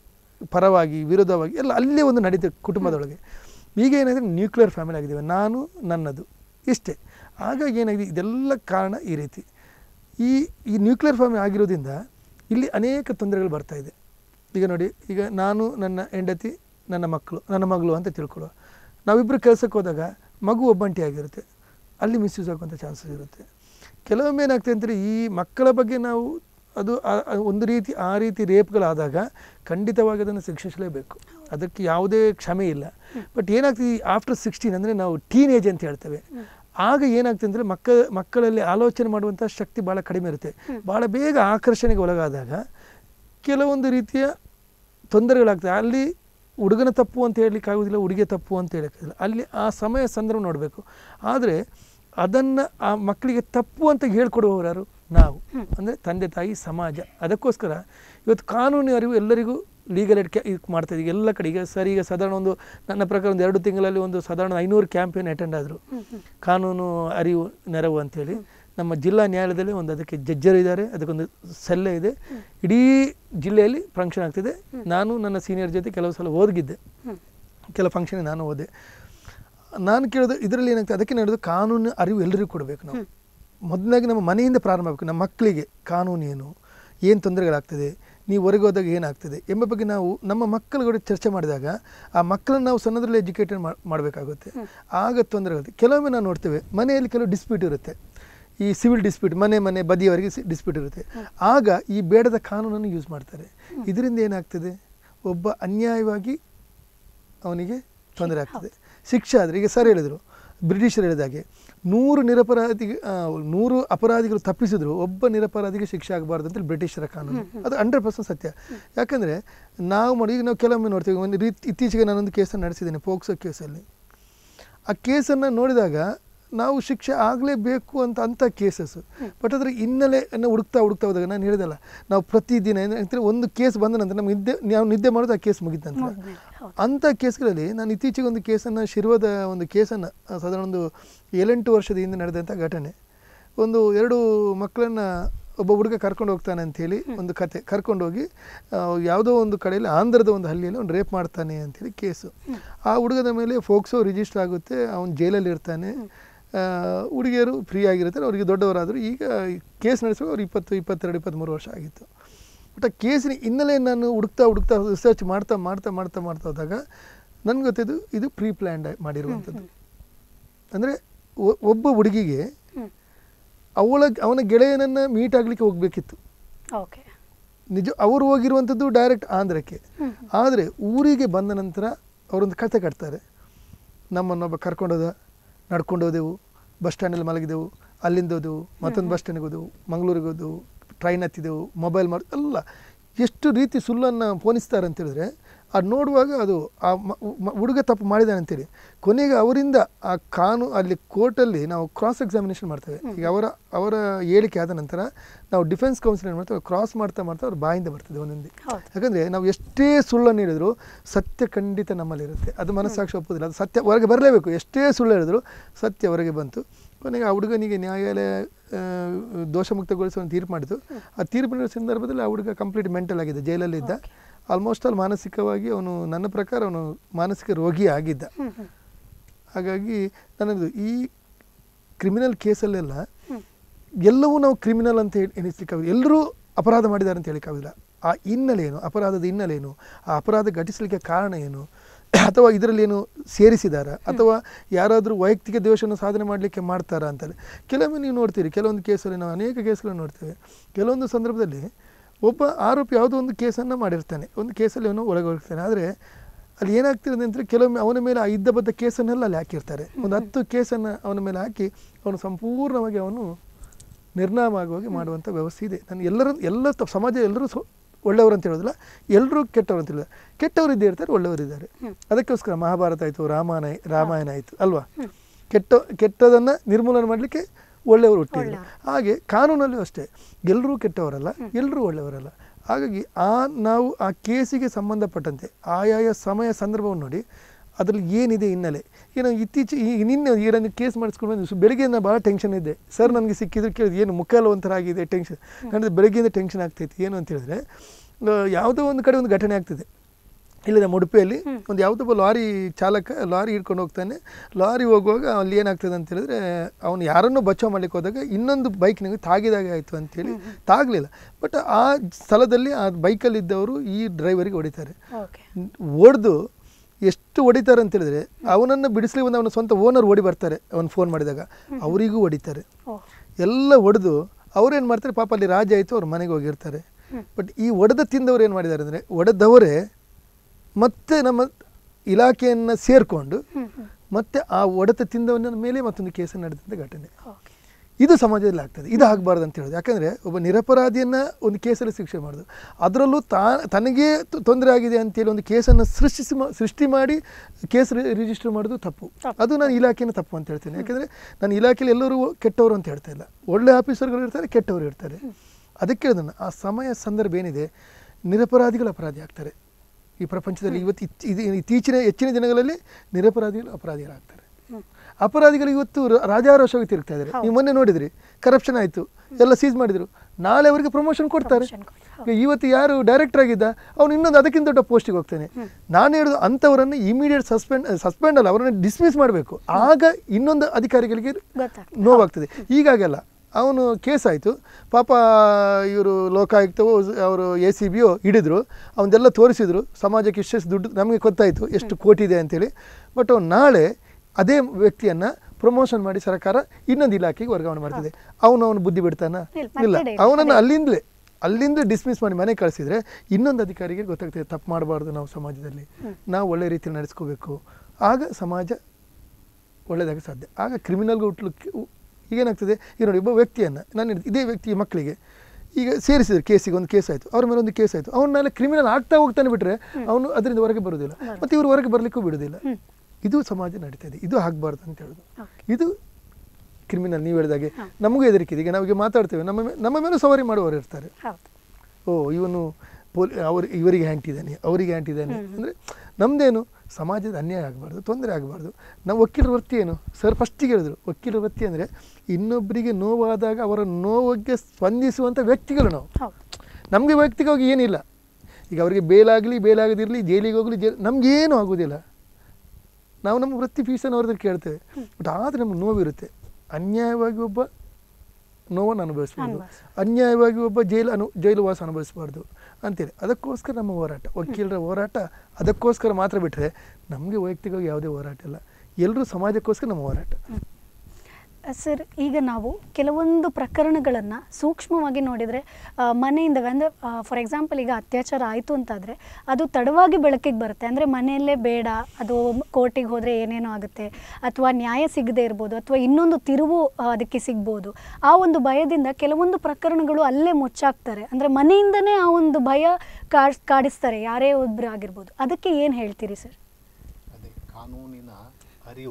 Speaker 3: ಪರವಾಗಿ ವಿರೋಧವಾಗಿ ಎಲ್ಲ ಅಲ್ಲೇ ಒಂದು ನಡೀತು ಕುಟುಂಬದೊಳಗೆ ಈಗ ಏನಾದರೆ ನ್ಯೂಕ್ಲಿಯರ್ ಫ್ಯಾಮಿಲಿ ಆಗಿದ್ದೇವೆ ನಾನು ನನ್ನದು ಇಷ್ಟೇ ಹಾಗಾಗಿ ಏನಾಗಿದೆ ಇದೆಲ್ಲ ಕಾರಣ ಈ ರೀತಿ ಈ ಈ ನ್ಯೂಕ್ಲಿಯರ್ ಫ್ಯಾಮಿಲಿ ಆಗಿರೋದ್ರಿಂದ ಇಲ್ಲಿ ಅನೇಕ ತೊಂದರೆಗಳು ಬರ್ತಾ ಇದೆ ಈಗ ನೋಡಿ ಈಗ ನಾನು ನನ್ನ ಹೆಂಡತಿ ನನ್ನ ಮಕ್ಕಳು ನನ್ನ ಮಗಳು ಅಂತ ತಿಳ್ಕೊಳ್ಳುವ ನಾವಿಬ್ಬರು ಕೆಲಸಕ್ಕೆ ಹೋದಾಗ ಮಗು ಒಬ್ಬಂಟಿ ಆಗಿರುತ್ತೆ ಅಲ್ಲಿ ಮಿಸ್ಯೂಸ್ ಆಗುವಂಥ ಚಾನ್ಸಸ್ ಇರುತ್ತೆ ಕೆಲವೊಮ್ಮೆ ಏನಾಗ್ತದೆ ಅಂದರೆ ಈ ಮಕ್ಕಳ ಬಗ್ಗೆ ನಾವು ಅದು ಆ- ಆ ಒಂದು ರೀತಿ ಆ ರೀತಿ ರೇಪ್ಗಳಾದಾಗ ಖಂಡಿತವಾಗಿ ಅದನ್ನು ಶಿಕ್ಷಿಸಲೇಬೇಕು ಅದಕ್ಕೆ ಯಾವುದೇ ಕ್ಷಮೆ ಇಲ್ಲ ಬಟ್ ಏನಾಗ್ತದೆ ಆಫ್ಟರ್ ಸಿಕ್ಸ್ಟೀನ್ ಅಂದರೆ ನಾವು ಟೀನ್ ಏಜ್ ಅಂತ ಹೇಳ್ತೇವೆ ಆಗ ಏನಾಗ್ತದೆ ಅಂದರೆ ಮಕ್ಕ ಮಕ್ಕಳಲ್ಲಿ ಆಲೋಚನೆ ಮಾಡುವಂಥ ಶಕ್ತಿ ಭಾಳ ಕಡಿಮೆ ಇರುತ್ತೆ ಭಾಳ ಬೇಗ ಆಕರ್ಷಣೆಗೆ ಒಳಗಾದಾಗ ಕೆಲವೊಂದು ರೀತಿಯ ತೊಂದರೆಗಳಾಗ್ತದೆ ಅಲ್ಲಿ ಹುಡುಗನ ತಪ್ಪು ಅಂತ ಹೇಳಲಿಕ್ಕೆ ಆಗೋದಿಲ್ಲ ಹುಡುಗಿಯ ತಪ್ಪು ಅಂತ ಹೇಳಕ್ಕಾಗಿಲ್ಲ ಅಲ್ಲಿ ಆ ಸಮಯ ಸಂದರ್ಭ ನೋಡಬೇಕು ಆದರೆ ಅದನ್ನು ಆ ಮಕ್ಕಳಿಗೆ ತಪ್ಪು ಅಂತ ಹೇಳ್ಕೊಡುವವರು ಯಾರು ನಾವು ಅಂದರೆ ತಂದೆ ತಾಯಿ ಸಮಾಜ ಅದಕ್ಕೋಸ್ಕರ ಇವತ್ತು ಕಾನೂನು ಅರಿವು ಎಲ್ಲರಿಗೂ ಲೀಗಲ್ ಎಡ್ ಕ್ಯಾ ಇದು ಮಾಡ್ತಾ ಇದೆ ಎಲ್ಲ ಕಡೆ ಈಗ ಸರಿ ಈಗ ಸಾಧಾರಣ ಒಂದು ನನ್ನ ಪ್ರಕಾರ ಒಂದು ಎರಡು ತಿಂಗಳಲ್ಲಿ ಒಂದು ಸಾಧಾರಣ ಐನೂರು ಕ್ಯಾಂಪೇನ್ ಅಟೆಂಡ್ ಆದರು ಕಾನೂನು ಅರಿವು ನೆರವು ಅಂತೇಳಿ ನಮ್ಮ ಜಿಲ್ಲಾ ನ್ಯಾಯಾಲಯದಲ್ಲಿ ಒಂದು ಅದಕ್ಕೆ ಜಡ್ಜರು ಇದ್ದಾರೆ ಅದಕ್ಕೊಂದು ಸೆಲ್ಲೆ ಇದೆ ಇಡೀ ಜಿಲ್ಲೆಯಲ್ಲಿ ಫಂಕ್ಷನ್ ಆಗ್ತಿದೆ ನಾನು ನನ್ನ ಸೀನಿಯರ್ ಜೊತೆ ಕೆಲವು ಸಲ ಓದಿಗಿದ್ದೆ ಕೆಲವು ಫಂಕ್ಷನ್ ನಾನು ಓದೆ ನಾನು ಕೇಳೋದು ಇದರಲ್ಲಿ ಏನಾಗ್ತದೆ ಅದಕ್ಕೆ ನಡೆದು ಕಾನೂನು ಅರಿವು ಎಲ್ಲರಿಗೂ ಕೊಡಬೇಕು ನಾವು ಮೊದಲಾಗಿ ನಮ್ಮ ಮನೆಯಿಂದ ಪ್ರಾರಂಭ ಆಗಬೇಕು ನಮ್ಮ ಮಕ್ಕಳಿಗೆ ಕಾನೂನು ಏನು ಏನು ತೊಂದರೆಗಳಾಗ್ತದೆ ನೀವು ಹೊರಗೆ ಹೋದಾಗ ಏನಾಗ್ತದೆ ಎಂಬ ಬಗ್ಗೆ ನಾವು ನಮ್ಮ ಮಕ್ಕಳ ಕೂಡ ಚರ್ಚೆ ಮಾಡಿದಾಗ ಆ ಮಕ್ಕಳನ್ನು ನಾವು ಸಣ್ಣದ್ರಲ್ಲಿ ಎಜುಕೇಟೆಡ್ ಮಾಡಬೇಕಾಗುತ್ತೆ ಆಗ ತೊಂದರೆಗಳು ಕೆಲವೊಮ್ಮೆ ನಾವು ನೋಡ್ತೇವೆ ಮನೆಯಲ್ಲಿ ಕೆಲವು ಡಿಸ್ಪ್ಯೂಟ್ ಇರುತ್ತೆ ಈ ಸಿವಿಲ್ ಡಿಸ್ಪ್ಯೂಟ್ ಮನೆ ಮನೆ ಬದಿಯವರೆಗೆ ಡಿಸ್ಪ್ಯೂಟ್ ಇರುತ್ತೆ ಆಗ ಈ ಬೇಡದ ಕಾನೂನನ್ನು ಯೂಸ್ ಮಾಡ್ತಾರೆ ಇದರಿಂದ ಏನಾಗ್ತದೆ ಒಬ್ಬ ಅನ್ಯಾಯವಾಗಿ ಅವನಿಗೆ ತೊಂದರೆ ಆಗ್ತದೆ ಶಿಕ್ಷೆ ಆದರೆ ಈಗ ಸರ್ ಹೇಳಿದರು ಬ್ರಿಟಿಷರು ಹೇಳಿದಾಗೆ ನೂರು ನಿರಪರಾಧಿ ಆ, ನೂರು ಅಪರಾಧಿಗಳು ತಪ್ಪಿಸಿದ್ರು ಒಬ್ಬ ನಿರಪರಾಧಿಗೆ ಶಿಕ್ಷೆ ಆಗಬಾರ್ದು ಅಂತೇಳಿ ಬ್ರಿಟಿಷರ ಕಾನೂನು ಅದು ಹಂಡ್ರೆಡ್ ಪರ್ಸೆಂಟ್ ಸತ್ಯ ಯಾಕಂದರೆ ನಾವು ಮಾಡಿ ಈಗ ನಾವು ಕೆಲವೊಮ್ಮೆ ನೋಡ್ತೀವಿ ಒಂದು ರೀತಿ ಇತ್ತೀಚೆಗೆ ನಾನೊಂದು ಕೇಸನ್ನು ನಡೆಸಿದ್ದೇನೆ ಪೋಕ್ಸೋ ಕೇಸಲ್ಲಿ ಆ ಕೇಸನ್ನು ನೋಡಿದಾಗ ನಾವು ಶಿಕ್ಷೆ ಆಗಲೇಬೇಕು ಅಂತ ಅಂಥ ಕೇಸಸ್ ಬಟ್ ಅದರ ಹಿನ್ನೆಲೆಯನ್ನು ಹುಡುಕ್ತಾ ಹುಡುಕ್ತಾ ಹೋದಾಗ ನಾನು ಹೇಳಿದಲ್ಲ ನಾವು ಪ್ರತಿದಿನ ಏನಂತಂದ್ರೆ ಒಂದು ಕೇಸ್ ಬಂದ ನಂತರ ನಮ್ಗೆ ನಿದ್ದೆ ನಾವು ನಿದ್ದೆ ಮಾಡೋದು ಆ ಕೇಸ್ ಮುಗಿದ ನಂತರ
Speaker 1: ಮುಗ್ದ್ಮೇಲೆ, ಹೌದು.
Speaker 3: ಅಂಥ ಕೇಸ್ಗಳಲ್ಲಿ ನಾನು ಇತ್ತೀಚೆಗೆ ಒಂದು ಕೇಸನ್ನು ಶಿರ್ವದ ಒಂದು ಕೇಸನ್ನು ಆ, ಸಾಧಾರಣ ಒಂದು ಏಳೆಂಟು ವರ್ಷದ ಹಿಂದೆ ನಡೆದಂಥ ಘಟನೆ ಒಂದು ಎರಡು ಮಕ್ಕಳನ್ನು ಒಬ್ಬ ಹುಡುಗ ಕರ್ಕೊಂಡು ಹೋಗ್ತಾನೆ ಅಂಥೇಳಿ ಒಂದು ಕತೆ ಕರ್ಕೊಂಡೋಗಿ ಆ, ಯಾವುದೋ ಒಂದು ಕಡೆಯಲ್ಲಿ ಆಂಧ್ರದ ಒಂದು ಹಳ್ಳಿಯಲ್ಲಿ ಒಂದು ರೇಪ್ ಮಾಡ್ತಾನೆ ಅಂಥೇಳಿ ಕೇಸು ಆ ಹುಡುಗದ ಮೇಲೆ ಫೋಕ್ಸೋ ರಿಜಿಸ್ಟರ್ ಆಗುತ್ತೆ ಅವನು ಜೈಲಲ್ಲಿ ಇರ್ತಾನೆ ಆ, ಹುಡುಗಿಯರು ಫ್ರೀ ಆಗಿರ್ತಾರೆ ಅವರಿಗೆ ದೊಡ್ಡವರಾದರು ಈಗ ಕೇಸ್ ನಡೆಸುವಾಗ ಅವ್ರು ಇಪ್ಪತ್ತು ಇಪ್ಪತ್ತೆರಡು ಇಪ್ಪತ್ತ್ಮೂರು ವರ್ಷ ಆಗಿತ್ತು ಬಟ್ ಆ ಕೇಸಿನ ಹಿನ್ನೆಲೆ ನಾನು ಹುಡುಕ್ತಾ ಹುಡುಕ್ತಾ ರಿಸರ್ಚ್ ಮಾಡ್ತಾ ಮಾಡ್ತಾ ಮಾಡ್ತಾ ಮಾಡ್ತಾ ಹೋದಾಗ ನನಗೆ ಗೊತ್ತಿದ್ದು ಇದು ಪ್ರೀ ಪ್ಲ್ಯಾಂಡ್ ಮಾಡಿರುವಂಥದ್ದು ಅಂದರೆ ಒಬ್ಬ ಹುಡುಗಿಗೆ
Speaker 1: ಹ್ಮ್.
Speaker 3: ಅವಳ ಅವನ ಗೆಳೆಯನನ್ನು ಮೀಟ್ ಆಗಲಿಕ್ಕೆ ಹೋಗಬೇಕಿತ್ತು
Speaker 1: ಓಕೆ
Speaker 3: ನಿಜ ಅವರು ಹೋಗಿರುವಂಥದ್ದು ಡೈರೆಕ್ಟ್ ಆಂಧ್ರಕ್ಕೆ ಆದರೆ ಊರಿಗೆ ಬಂದ ನಂತರ ಅವರೊಂದು ಕತೆ ಕಟ್ತಾರೆ ನಮ್ಮನ್ನೊಬ್ಬ ಕರ್ಕೊಂಡೋದ ನಡ್ಕೊಂಡು ಹೋದೆವು ಬಸ್ ಸ್ಟ್ಯಾಂಡಲ್ಲಿ ಮಲಗಿದೆವು ಅಲ್ಲಿಂದ ಹೋದೆವು ಮತ್ತೊಂದು ಬಸ್ ಸ್ಟ್ಯಾಂಡಿಗೆ ಹೋದೆವು ಮಂಗಳೂರಿಗೆ ಹೋದೆವು ಟ್ರೈನ್ ಹತ್ತಿದೆವು ಮೊಬೈಲ್ ಮಾಡಿ ಎಲ್ಲ ಎಷ್ಟು ರೀತಿ ಸುಳ್ಳನ್ನು ಪೋಣಿಸ್ತಾರೆ ಅಂತ ಹೇಳಿದ್ರೆ ಅದು ನೋಡುವಾಗ ಅದು ಆ ಮ- ಮ- ಹುಡುಗ ತಪ್ಪು ಮಾಡಿದಾನೆ ಅಂತೇಳಿ ಕೊನೆಗೆ ಅವರಿಂದ ಆ ಕಾನು ಅಲ್ಲಿ ಕೋರ್ಟಲ್ಲಿ ನಾವು ಕ್ರಾಸ್ ಎಕ್ಸಾಮಿನೇಷನ್ ಮಾಡ್ತೇವೆ ಈಗ ಅವರ ಅವರ ಹೇಳಿಕೆ ಆದ ನಂತರ ನಾವು ಡಿಫೆನ್ಸ್ ಕೌನ್ಸಿಲ್ ಏನು ಮಾಡ್ತೇವೆ ಕ್ರಾಸ್ ಮಾಡ್ತಾ ಮಾಡ್ತಾ ಅವ್ರ ಬಾಯಿಂದ ಬರ್ತದೆ ಒಂದೊಂದು
Speaker 1: ಹೌದು.
Speaker 3: ಯಾಕಂದರೆ ನಾವು ಎಷ್ಟೇ ಸುಳ್ಳನ್ನು ಹೇಳಿದ್ರು ಸತ್ಯ ಖಂಡಿತ ನಮ್ಮಲ್ಲಿರುತ್ತೆ ಅದು ಮನಸ್ಸಾಕ್ಷಿ ಒಪ್ಪೋದಿಲ್ಲ ಅದು ಸತ್ಯ ಹೊರಗೆ ಬರಲೇಬೇಕು ಎಷ್ಟೇ ಸುಳ್ಳು ಹೇಳಿದ್ರು ಸತ್ಯ ಹೊರಗೆ ಬಂತು ಕೊನೆಗೆ ಆ ಹುಡುಗನಿಗೆ ನ್ಯಾಯಾಲಯ ಆ, ದೋಷಮುಕ್ತಗೊಳಿಸುವ ಒಂದು ತೀರ್ಪು ಮಾಡಿತು ಆ ತೀರ್ಪಿನ ಸಂದರ್ಭದಲ್ಲಿ ಆ ಹುಡುಗ ಕಂಪ್ಲೀಟ್ ಮೆಂಟಲ್ ಆಗಿದೆ ಜೈಲಲ್ಲಿದ್ದ ಆಲ್ಮೋಸ್ಟ್ ಆಲ್ ಮಾನಸಿಕವಾಗಿ ಅವನು ನನ್ನ ಪ್ರಕಾರ ಅವನು ಮಾನಸಿಕ ರೋಗಿ ಆಗಿದ್ದ
Speaker 1: ಹ್ಮ್ ಹ್ಮ್
Speaker 3: ಹಾಗಾಗಿ ನನ್ನದು ಈ ಕ್ರಿಮಿನಲ್ ಕೇಸಲ್ಲೆಲ್ಲ
Speaker 1: ಹ್ಮ್.
Speaker 3: ಎಲ್ಲವೂ ನಾವು ಕ್ರಿಮಿನಲ್ ಅಂತ ಹೇಳಿ ಎಣಿಸ್ಲಿಕ್ಕಾಗೋದು ಎಲ್ಲರೂ ಅಪರಾಧ ಮಾಡಿದ್ದಾರೆ ಅಂತ ಹೇಳಿಕ್ಕಾಗೋದಿಲ್ಲ ಆ ಹಿನ್ನೆಲೆ ಏನು ಅಪರಾಧದ ಹಿನ್ನೆಲೆ ಏನು ಆ ಅಪರಾಧ ಘಟಿಸಲಿಕ್ಕೆ ಕಾರಣ ಏನು ಅಥವಾ ಇದರಲ್ಲಿ ಏನು ಸೇರಿಸಿದಾರ ಅಥವಾ ಯಾರಾದರೂ ವೈಯಕ್ತಿಕ ದೋಷವನ್ನು ಸಾಧನೆ ಮಾಡಲಿಕ್ಕೆ ಮಾಡ್ತಾರಾ ಅಂತೇಳಿ ಕೆಲವೊಮ್ಮೆ ನೀವು ನೋಡ್ತೀರಿ ಕೆಲವೊಂದು ಕೇಸಲ್ಲಿ ನಾವು ಅನೇಕ ಕೇಸ್ಗಳನ್ನು ನೋಡ್ತೇವೆ ಕೆಲವೊಂದು ಸಂದರ್ಭದಲ್ಲಿ ಒಬ್ಬ ಆರೋಪಿ ಯಾವುದೋ ಒಂದು ಕೇಸನ್ನು ಮಾಡಿರ್ತಾನೆ ಒಂದು ಕೇಸಲ್ಲಿ ಅವನು ಒಳಗೋಗ್ತಾನೆ ಆದರೆ ಅಲ್ಲಿ ಏನಾಗ್ತಿರೋದು ಅಂದರೆ ಕೆಲವೊಮ್ಮೆ ಅವನ ಮೇಲೆ ಆ ಇದ್ದ ಬದ್ದ ಕೇಸನ್ನೆಲ್ಲ ಅಲ್ಲಿ ಹಾಕಿರ್ತಾರೆ ಒಂದು ಹತ್ತು ಕೇಸನ್ನು ಅವನ ಮೇಲೆ ಹಾಕಿ ಅವನು ಸಂಪೂರ್ಣವಾಗಿ ಅವನು ನಿರ್ನಾಮ ಆಗುವಾಗೆ ಮಾಡುವಂಥ ವ್ಯವಸ್ಥೆ ಇದೆ ನಾನು ಎಲ್ಲರ ಎಲ್ಲ ತ- ಸಮಾಜ ಎಲ್ಲರೂ ಸೊ ಒಳ್ಳೆಯವರು ಅಂತ ಹೇಳೋದಿಲ್ಲ ಎಲ್ಲರೂ ಕೆಟ್ಟವರು ಅಂತ ಹೇಳಿಲ್ಲ ಕೆಟ್ಟವರು ಇದ್ದೇ ಇರ್ತಾರೆ ಒಳ್ಳೆಯವರು ಇದ್ದಾರೆ ಅದಕ್ಕೋಸ್ಕರ ಮಹಾಭಾರತ ಆಯಿತು ರಾಮಾಯಣ ರಾಮಾಯಣ ಆಯಿತು ಅಲ್ವಾ ಕೆಟ್ಟ ಕೆಟ್ಟದನ್ನು ನಿರ್ಮೂಲನೆ ಮಾಡಲಿಕ್ಕೆ ಒಳ್ಳೆಯವರು ಹುಟ್ಟಿದ್ರು ಹಾಗೆ ಕಾನೂನಲ್ಲೂ ಅಷ್ಟೇ ಎಲ್ಲರೂ ಕೆಟ್ಟವರಲ್ಲ ಎಲ್ಲರೂ ಒಳ್ಳೆಯವರಲ್ಲ ಹಾಗಾಗಿ ಆ ನಾವು ಆ ಕೇಸಿಗೆ ಸಂಬಂಧಪಟ್ಟಂತೆ ಆಯಾಯ ಸಮಯ ಸಂದರ್ಭವನ್ನು ನೋಡಿ ಅದರಲ್ಲಿ ಏನಿದೆ ಹಿನ್ನೆಲೆ ಏನು ಇತ್ತೀಚೆಗೆ ಈ ನಿನ್ನೆ ಈ ಒಂದು ಕೇಸ್ ಮಾಡಿಸ್ಕೊಂಡು ಬಂದು ಸು- ಬೆಳಗ್ಗೆ ನಾನು ಭಾಳ ಟೆನ್ಷನ್ ಇದ್ದೆ ಸರ್ ನನಗೆ ಸಿಕ್ಕಿದ್ರು ಕೇಳಿದ್ರು ಏನು ಮುಖ ಎಲ್ಲ ಒಂಥರ ಆಗಿದೆ ಟೆನ್ಷನ್ ನನಗೆ ಬೆಳಗ್ಗೆಯಿಂದ ಟೆನ್ಷನ್ ಆಗ್ತೈತಿ ಏನು ಅಂತ ಹೇಳಿದ್ರೆ ಆ, ಯಾವುದೋ ಒಂದು ಕಡೆ ಒಂದು ಘಟನೆ ಆಗ್ತಿದೆ ಇಲ್ಲಿ ನಮ್ಮ ಉಡುಪಿಯಲ್ಲಿ ಒಂದು ಯಾವುದೋ ಒಬ್ಬ ಲಾರಿ ಚಾಲಕ ಲಾರಿ ಹಿಡ್ಕೊಂಡು ಹೋಗ್ತಾನೆ ಲಾರಿ ಹೋಗುವಾಗ ಅಲ್ಲಿ ಏನಾಗ್ತದೆ ಅಂತ ಹೇಳಿದ್ರೆ ಅವನು ಯಾರನ್ನೂ ಬಚಾವ್ ಮಾಡ್ಲಿಕ್ಕೆ ಹೋದಾಗ ಇನ್ನೊಂದು ಬೈಕ್ನಿಗೆ ತಾಗಿದಾಗೆ ಆಯಿತು ಅಂತೇಳಿ ತಾಗಲಿಲ್ಲ ಬಟ್ ಆ ಸ್ಥಳದಲ್ಲಿ ಆ ಬೈಕಲ್ಲಿದ್ದವರು ಈ ಡ್ರೈವರಿಗೆ ಹೊಡಿತಾರೆ
Speaker 1: ಓಕೆ
Speaker 3: ಹೊಡೆದು ಎಷ್ಟು ಹೊಡಿತಾರೆ ಅಂತ ಹೇಳಿದ್ರೆ ಅವನನ್ನು ಬಿಡಿಸ್ಲಿ ಒಂದು ಅವನ ಸ್ವಂತ ಓನರ್ ಓಡಿ ಬರ್ತಾರೆ ಅವನು ಫೋನ್ ಮಾಡಿದಾಗ ಅವರಿಗೂ ಹೊಡಿತಾರೆ
Speaker 1: ಓಹ್
Speaker 3: ಎಲ್ಲ ಹೊಡೆದು ಅವ್ರೇನು ಮಾಡ್ತಾರೆ ಪಾಪ ಅಲ್ಲಿ ರಾಜ ಆಯಿತು ಅವ್ರ ಮನೆಗೆ ಹೋಗಿರ್ತಾರೆ ಬಟ್ ಈ ಒಡೆದ ತಿಂದವರು ಏನು ಮಾಡಿದ್ದಾರೆ ಅಂದರೆ ಒಡೆದವರೇ ಮತ್ತೆ ನಮ್ಮ ಇಲಾಖೆಯನ್ನು ಸೇರಿಕೊಂಡು ಮತ್ತೆ ಆ ಒಡೆತ ತಿಂದವನ ಮೇಲೆ ಮತ್ತೊಂದು ಕೇಸನ್ನು ನಡೆದಂಥ ಘಟನೆ
Speaker 1: ಓಕೆ
Speaker 3: ಇದು ಸಮಾಜದಲ್ಲಿ ಆಗ್ತದೆ ಇದು ಆಗಬಾರ್ದು ಅಂತ ಹೇಳೋದು ಯಾಕಂದರೆ ಒಬ್ಬ ನಿರಪರಾಧಿಯನ್ನು ಒಂದು ಕೇಸಲ್ಲಿ ಶಿಕ್ಷೆ ಮಾಡೋದು ಅದರಲ್ಲೂ ತಾ ತನಗೇ ತೊ- ತೊಂದರೆ ಆಗಿದೆ ಅಂತೇಳಿ ಒಂದು ಕೇಸನ್ನು ಸೃಷ್ಟಿಸಿ ಮಾ- ಸೃಷ್ಟಿ ಮಾಡಿ ಕೇಸ್ ರಿಜಿಸ್ಟರ್ ಮಾಡೋದು ತಪ್ಪು ಅದು ನಾನು ಇಲಾಖೆನ ತಪ್ಪು ಅಂತ ಹೇಳ್ತೇನೆ ಯಾಕಂದರೆ ನಾನು ಇಲಾಖೆಯಲ್ಲಿ ಎಲ್ಲರೂ ಕೆಟ್ಟವರು ಅಂತ ಹೇಳ್ತಾ ಇಲ್ಲ ಒಳ್ಳೆ ಆಫೀಸರ್ಗಳು ಇರ್ತಾರೆ ಕೆಟ್ಟವರು ಇರ್ತಾರೆ ಅದಕ್ಕೆ ಹೇಳಿದನು ಆ ಸಮಯ ಸಂದರ್ಭ ಏನಿದೆ ನಿರಪರಾಧಿಗಳು ಅಪರಾಧಿ ಆಗ್ತಾರೆ ಈ ಪ್ರಪಂಚದಲ್ಲಿ ಇವತ್ತು ಇಚ್- ಇದು ಇತ್ತೀಚಿನ ಹೆಚ್ಚಿನ ದಿನಗಳಲ್ಲಿ ನಿರಪರಾಧಿಗಳು ಅಪರಾಧಿಗಳಾಗ್ತಾರೆ ಅಪರಾಧಿಗಳು ಇವತ್ತು ರ- ರಾಜಾರೋಷವಾಗಿ ತಿರುಗ್ತಾ ಇದ್ದಾರೆ ನೀವು ಮೊನ್ನೆ ನೋಡಿದ್ರಿ ಕರಪ್ಷನ್ ಆಯಿತು ಎಲ್ಲ ಸೀಸ್ ಮಾಡಿದ್ರು ನಾಳೆ ಅವರಿಗೆ ಪ್ರಮೋಷನ್ ಕೊಡ್ತಾರೆ ಈಗ ಇವತ್ತು ಯಾರು ಡೈರೆಕ್ಟರ್ ಆಗಿದ್ದ ಅವನು ಇನ್ನೊಂದು ಅದಕ್ಕಿಂತ ದೊಡ್ಡ ಪೋಸ್ಟಿಗೆ ಹೋಗ್ತಾನೆ ನಾನು ಹೇಳೋದು ಅಂಥವರನ್ನು ಇಮಿಡಿಯೇಟ್ ಸಸ್ಪೆಂಡ್ ಸಸ್ಪೆಂಡ್ ಅಲ್ಲ ಅವರನ್ನು ಡಿಸ್ಮಿಸ್ ಮಾಡಬೇಕು ಆಗ ಇನ್ನೊಂದು ಅಧಿಕಾರಿಗಳಿಗೆ
Speaker 1: ಗೊತ್ತಾಗ್ತದೆ
Speaker 3: ನೋವಾಗ್ತದೆ ಈಗಾಗಲ್ಲ ಅವನು ಕೇಸ್ ಆಯಿತು ಪಾಪ ಇವರು ಲೋಕಾಯುಕ್ತವು ಅವರು ಎ ಸಿ ಬಿಯು ಹಿಡಿದ್ರು ಅವನ್ನೆಲ್ಲ ತೋರಿಸಿದ್ರು ಸಮಾಜಕ್ಕೆ ಇಷ್ಟೆಷ್ಟು ದುಡ್ಡು ನಮಗೆ ಗೊತ್ತಾಯಿತು ಎಷ್ಟು ಕೋಟಿ ಇದೆ ಅಂತೇಳಿ ಬಟ್ ಅವ್ನು ನಾಳೆ ಅದೇ ವ್ಯಕ್ತಿಯನ್ನು ಪ್ರಮೋಷನ್ ಮಾಡಿ ಸರ್ಕಾರ ಇನ್ನೊಂದು ಇಲಾಖೆಗೆ ವರ್ಗಾವಣೆ ಮಾಡ್ತಿದೆ ಅವನು ಅವನು ಬುದ್ಧಿ ಬಿಡ್ತಾನ
Speaker 1: ಇಲ್ಲ, ಮತ್ತೆ
Speaker 3: ಇಲ್ಲ
Speaker 1: ಡೈಲಿ
Speaker 3: ಅವನನ್ನು ಅಲ್ಲಿಂದಲೇ ಅಲ್ಲಿಂದ ಡಿಸ್ಮಿಸ್ ಮಾಡಿ ಮನೆ ಕಳಿಸಿದ್ರೆ ಇನ್ನೊಂದು ಅಧಿಕಾರಿಗೆ ಗೊತ್ತಾಗ್ತದೆ ತಪ್ಪು ಮಾಡಬಾರ್ದು ನಾವು ಸಮಾಜದಲ್ಲಿ ನಾವು ಒಳ್ಳೆ ರೀತಿಯಲ್ಲಿ ನಡೆಸ್ಕೋಬೇಕು ಆಗ ಸಮಾಜ ಒಳ್ಳೆಯದಾಗಿ ಸಾಧ್ಯ ಆಗ ಕ್ರಿಮಿನಲ್ಗೆ ಹುಟ್ಲಿಕ್ಕೆ ಉ- ಈಗೇನಾಗ್ತದೆ ಈಗ ನೋಡಿ ಒಬ್ಬ ವ್ಯಕ್ತಿಯನ್ನು ನಾನು ಹೇಳಿದ್ದು, ಇದೇ ವ್ಯಕ್ತಿ ಮಕ್ಕಳಿಗೆ ಈಗ ಸೇರಿಸಿದ್ರು ಕೇಸಿಗೆ ಒಂದು ಕೇಸ್ ಆಯಿತು ಅವ್ರ ಮೇಲೆ ಒಂದು ಕೇಸ್ ಆಯಿತು ಅವನ ಮೇಲೆ ಕ್ರಿಮಿನಲ್ ಆಗ್ತಾ ಹೋಗ್ತಾನೆ ಬಿಟ್ಟರೆ ಅವನು ಅದರಿಂದ ಹೊರಗೆ ಬರೋದಿಲ್ಲ ಮತ್ತು ಇವರು ಹೊರಗೆ ಬರಲಿಕ್ಕೂ ಬಿಡೋದಿಲ್ಲ ಇದು ಸಮಾಜ ನಡೀತಾ ಇದೆ ಇದು ಆಗಬಾರ್ದು ಅಂತ ಹೇಳೋದು ಇದು ಕ್ರಿಮಿನಲ್ ನೀವು ಹೇಳಿದಾಗೆ ನಮಗೂ ಹೆದರಿಕೆ ಈಗ ನಾವೀಗ ಮಾತಾಡ್ತೇವೆ ನಮ್ಮ ಮೇ- ನಮ್ಮ ಮೇಲೂ ಸವಾರಿ ಮಾಡುವವರು ಇರ್ತಾರೆ
Speaker 1: ಹೌದು
Speaker 3: ಓ ಇವನು ಪೋಲಿ ಅವ್ರು ಇವರಿಗೆ ಹ್ಯಾಂಟಿದ್ದಾನೆ ಅವರಿಗೆ ಹ್ಯಾಂಟಿದ್ದಾನೆ ಅಂದರೆ ನಮ್ಮದೇನು ಸಮಾಜದ ಅನ್ಯಾಯ ಆಗಬಾರ್ದು ತೊಂದರೆ ಆಗಬಾರ್ದು ನಮ್ಮ ವಕೀಲರ ವೃತ್ತಿ ಏನು ಸರ್ ಫಸ್ಟಿಗೆ ಹೇಳಿದ್ರು ವಕೀಲರ ವೃತ್ತಿ ಅಂದರೆ ಇನ್ನೊಬ್ಬರಿಗೆ ನೋವಾದಾಗ ಅವರ ನೋವಿಗೆ ಸ್ಪಂದಿಸುವಂಥ ವ್ಯಕ್ತಿಗಳು ನಾವು
Speaker 1: ಹೌದು
Speaker 3: ನಮಗೆ ವೈಯಕ್ತಿಕವಾಗಿ ಏನಿಲ್ಲ ಈಗ ಅವರಿಗೆ ಬೇಲಾಗಲಿ ಬೇಲಾಗದಿರಲಿ ಜೈಲಿಗೆ ಹೋಗಲಿ ಜೈಲ್ ನಮಗೇನು ಆಗೋದಿಲ್ಲ ನಾವು ನಮ್ಮ ವೃತ್ತಿ ಫೀಸನ್ನು ಅವ್ರದ್ದು ಕೇಳ್ತೇವೆ ಬಟ್ ಆದರೆ ನಮ್ಗೆ ನೋವಿರುತ್ತೆ ಅನ್ಯಾಯವಾಗಿ ಒಬ್ಬ ನೋವನ್ನು ಅನುಭವಿಸ್ಬಾರ್ದು ಅನ್ಯಾಯವಾಗಿ ಒಬ್ಬ ಜೈಲು ಅನು ಜೈಲು ವಾಸ ಅನುಭವಿಸಬಾರ್ದು ಅಂತೇಳಿ ಅದಕ್ಕೋಸ್ಕರ ನಮ್ಮ ಹೋರಾಟ ವಕೀಲರ ಹೋರಾಟ ಅದಕ್ಕೋಸ್ಕರ ಮಾತ್ರ ಬಿಟ್ಟರೆ ನಮಗೆ ವೈಯಕ್ತಿಕವಾಗಿ ಯಾವುದೇ ಹೋರಾಟ ಇಲ್ಲ ಎಲ್ಲರೂ ಸಮಾಜಕ್ಕೋಸ್ಕರ ನಮ್ಮ ಹೋರಾಟ
Speaker 1: ಸರ್ ಈಗ ನಾವು ಕೆಲವೊಂದು ಪ್ರಕರಣಗಳನ್ನು ಸೂಕ್ಷ್ಮವಾಗಿ ನೋಡಿದರೆ ಆ, ಮನೆಯಿಂದ ಅಂದರೆ ಫಾರ್ ಎಕ್ಸಾಂಪಲ್ ಈಗ ಅತ್ಯಾಚಾರ ಆಯಿತು ಅಂತಾದರೆ ಅದು ತಡವಾಗಿ ಬೆಳಕಿಗೆ ಬರುತ್ತೆ ಅಂದರೆ ಮನೆಯಲ್ಲೇ ಬೇಡ ಅದು ಕೋರ್ಟಿಗೆ ಹೋದರೆ ಏನೇನೋ ಆಗುತ್ತೆ ಅಥವಾ ನ್ಯಾಯ ಸಿಗದೇ ಇರ್ಬೋದು ಅಥವಾ ಇನ್ನೊಂದು ತಿರುವು ಆ, ಅದಕ್ಕೆ ಸಿಗ್ಬೋದು ಆ ಒಂದು ಭಯದಿಂದ ಕೆಲವೊಂದು ಪ್ರಕರಣಗಳು ಅಲ್ಲೇ ಮುಚ್ಚಾಕ್ತಾರೆ ಅಂದರೆ ಮನೆಯಿಂದನೇ ಆ ಒಂದು ಭಯ ಕಾಡ್ ಕಾಡಿಸ್ತಾರೆ ಯಾರೇ ಒಬ್ಬರು ಆಗಿರ್ಬೋದು ಅದಕ್ಕೆ ಏನು ಹೇಳ್ತೀರಿ ಸರ್
Speaker 2: ಅದೇ ಕಾನೂನಿನ ಅರಿವು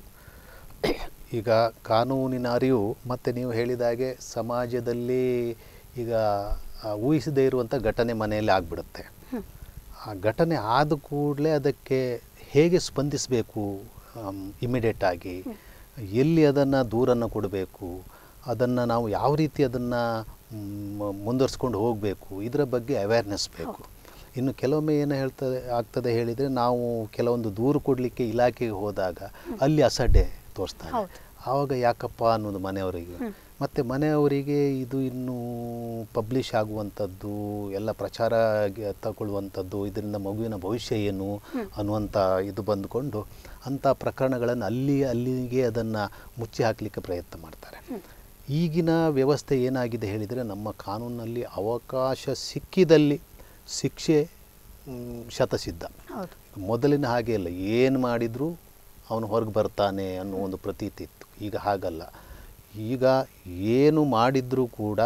Speaker 2: ಈಗ ಕಾನೂನಿನ ಅರಿವು ಮತ್ತು ನೀವು ಹೇಳಿದ ಹಾಗೆ ಸಮಾಜದಲ್ಲಿ ಈಗ ಆ, ಊಹಿಸದೇ ಇರುವಂಥ ಘಟನೆ ಮನೆಯಲ್ಲಿ ಆಗಿಬಿಡುತ್ತೆ ಆ ಘಟನೆ ಆದ ಕೂಡಲೇ ಅದಕ್ಕೆ ಹೇಗೆ ಸ್ಪಂದಿಸಬೇಕು ಇಮಿಡಿಯೇಟ್ ಆಗಿ ಎಲ್ಲಿ ಅದನ್ನು ದೂರನ್ನು ಕೊಡಬೇಕು ಅದನ್ನು ನಾವು ಯಾವ ರೀತಿ ಅದನ್ನು ಮುಂದುವರ್ಸ್ಕೊಂಡು ಹೋಗಬೇಕು ಇದರ ಬಗ್ಗೆ ಅವೇರ್ನೆಸ್ ಬೇಕು ಇನ್ನು ಕೆಲವೊಮ್ಮೆ ಏನು ಹೇಳ್ತದೆ ಆಗ್ತದೆ ಹೇಳಿದರೆ ನಾವು ಕೆಲವೊಂದು ದೂರು ಕೊಡಲಿಕ್ಕೆ ಇಲಾಖೆಗೆ ಹೋದಾಗ ಅಲ್ಲಿ ಅಸಡ್ಡೆ ತೋರಿಸ್ತಾರೆ
Speaker 1: ಹೌದು.
Speaker 2: ಆವಾಗ ಯಾಕಪ್ಪ ಅನ್ನೋದು ಮನೆಯವರಿಗೆ ಮತ್ತು ಮನೆಯವರಿಗೆ ಇದು ಇನ್ನೂ ಪಬ್ಲಿಷ್ ಆಗುವಂಥದ್ದು ಎಲ್ಲ ಪ್ರಚಾರ ಗೆ- ತಗೊಳ್ಳುವಂಥದ್ದು ಇದರಿಂದ ಮಗುವಿನ ಭವಿಷ್ಯ ಏನು ಅನ್ನುವಂಥ ಇದು ಬಂದುಕೊಂಡು ಅಂಥ ಪ್ರಕರಣಗಳನ್ನು ಅಲ್ಲಿ ಅಲ್ಲಿಗೆ ಅದನ್ನು ಮುಚ್ಚಿ ಹಾಕಲಿಕ್ಕೆ ಪ್ರಯತ್ನ ಮಾಡ್ತಾರೆ ಈಗಿನ ವ್ಯವಸ್ಥೆ ಏನಾಗಿದೆ ಹೇಳಿದರೆ ನಮ್ಮ ಕಾನೂನಿನಲ್ಲಿ ಅವಕಾಶ ಸಿಕ್ಕಿದಲ್ಲಿ ಶಿಕ್ಷೆ ಮ್, ಶತಸಿದ್ಧ
Speaker 1: ಹೌದು
Speaker 2: ಮೊದಲಿನ ಹಾಗೆ ಇಲ್ಲ ಏನು ಮಾಡಿದರೂ ಅವನು ಹೊರಗೆ ಬರ್ತಾನೆ ಅನ್ನೋ ಒಂದು ಪ್ರತೀತಿ ಇತ್ತು ಈಗ ಹಾಗಲ್ಲ ಈಗ ಏನು ಮಾಡಿದರೂ ಕೂಡ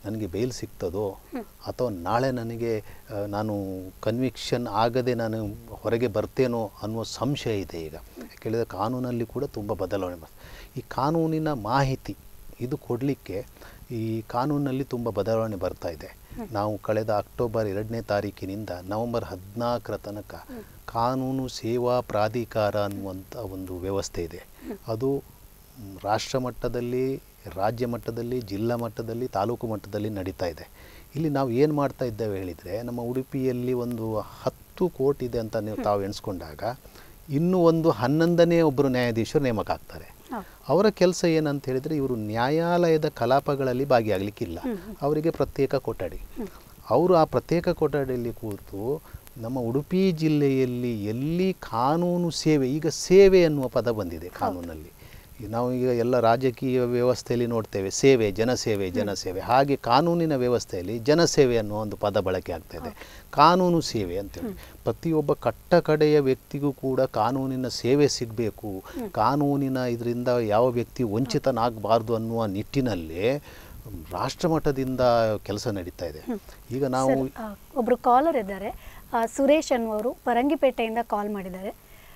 Speaker 2: ನನಗೆ ಬೇಲ್ ಸಿಗ್ತದೋ ಅಥವಾ ನಾಳೆ ನನಗೆ ಆ, ನಾನು ಕನ್ವಿಕ್ಷನ್ ಆಗದೆ ನಾನು ಹೊರಗೆ ಬರ್ತೇನೋ ಅನ್ನುವ ಸಂಶಯ ಇದೆ ಈಗ ಕೇಳಿದರೆ ಕಾನೂನಲ್ಲಿ ಕೂಡ ತುಂಬ ಬದಲಾವಣೆ ಬರ್ತದೆ ಈ ಕಾನೂನಿನ ಮಾಹಿತಿ ಇದು ಕೊಡಲಿಕ್ಕೆ ಈ ಕಾನೂನಲ್ಲಿ ತುಂಬ ಬದಲಾವಣೆ ಬರ್ತಾ ಇದೆ ನಾವು ಕಳೆದ ಅಕ್ಟೋಬರ್ ಎರಡನೇ ತಾರೀಕಿನಿಂದ ನವೆಂಬರ್ ಹದಿನಾಲ್ಕರ ತನಕ ಕಾನೂನು ಸೇವಾ ಪ್ರಾಧಿಕಾರ ಅನ್ನುವಂಥ ಒಂದು ವ್ಯವಸ್ಥೆ ಇದೆ ಅದು ಮ್, ರಾಷ್ಟ್ರ ಮಟ್ಟದಲ್ಲಿ ರಾಜ್ಯ ಮಟ್ಟದಲ್ಲಿ ಜಿಲ್ಲಾ ಮಟ್ಟದಲ್ಲಿ ತಾಲೂಕು ಮಟ್ಟದಲ್ಲಿ ನಡೀತಾ ಇದೆ ಇಲ್ಲಿ ನಾವು ಏನು ಮಾಡ್ತಾ ಇದ್ದೇವೆ ಹೇಳಿದರೆ ನಮ್ಮ ಉಡುಪಿಯಲ್ಲಿ ಒಂದು ಹತ್ತು ಕೋಟಿ ಇದೆ ಅಂತ ನೀವು ತಾವು ಎಣಿಸ್ಕೊಂಡಾಗ ಇನ್ನೂ ಒಂದು ಹನ್ನೊಂದನೇ ಒಬ್ಬರು ನ್ಯಾಯಾಧೀಶರು ನೇಮಕ ಆಗ್ತಾರೆ
Speaker 1: ಹೌದು.
Speaker 2: ಅವರ ಕೆಲಸ ಏನಂತ ಹೇಳಿದರೆ ಇವರು ನ್ಯಾಯಾಲಯದ ಕಲಾಪಗಳಲ್ಲಿ ಭಾಗಿಯಾಗಲಿಕ್ಕಿಲ್ಲ ಅವರಿಗೆ ಪ್ರತ್ಯೇಕ ಕೊಠಡಿ ಅವರು ಆ ಪ್ರತ್ಯೇಕ ಕೊಠಡಿಯಲ್ಲಿ ಕೂತು ನಮ್ಮ ಉಡುಪಿ ಜಿಲ್ಲೆಯಲ್ಲಿ ಎಲ್ಲಿ ಕಾನೂನು ಸೇವೆ ಈಗ ಸೇವೆ ಎನ್ನುವ ಪದ ಬಂದಿದೆ ಕಾನೂನಲ್ಲಿ ಈ ನಾವು ಈಗ ಎಲ್ಲ ರಾಜಕೀಯ ವ್ಯವಸ್ಥೆಯಲ್ಲಿ ನೋಡ್ತೇವೆ ಸೇವೆ ಜನಸೇವೆ ಜನಸೇವೆ ಹಾಗೆ ಕಾನೂನಿನ ವ್ಯವಸ್ಥೆಯಲ್ಲಿ ಜನಸೇವೆ ಅನ್ನುವ ಒಂದು ಪದ ಬಳಕೆ ಆಗ್ತಾ ಇದೆ ಕಾನೂನು ಸೇವೆ ಅಂತೇಳಿ ಪ್ರತಿಯೊಬ್ಬ ಕಟ್ಟ ಕಡೆಯ ವ್ಯಕ್ತಿಗೂ ಕೂಡ ಕಾನೂನಿನ ಸೇವೆ ಸಿಗಬೇಕು ಕಾನೂನಿನ ಇದರಿಂದ ಯಾವ ವ್ಯಕ್ತಿ ವಂಚಿತನಾಗಬಾರ್ದು ಅನ್ನುವ ನಿಟ್ಟಿನಲ್ಲಿ ರಾಷ್ಟ್ರ ಮಟ್ಟದಿಂದ ಕೆಲಸ ನಡೀತಾ ಇದೆ ಈಗ ನಾವು
Speaker 1: ಸರ್, ಆ, ಒಬ್ರು ಕಾಲರ್ ಇದ್ದಾರೆ ಆ, ಸುರೇಶ್ ಅನ್ನುವರು ಪರಂಗಿಪೇಟೆಯಿಂದ ಕಾಲ್ ಮಾಡಿದ್ದಾರೆ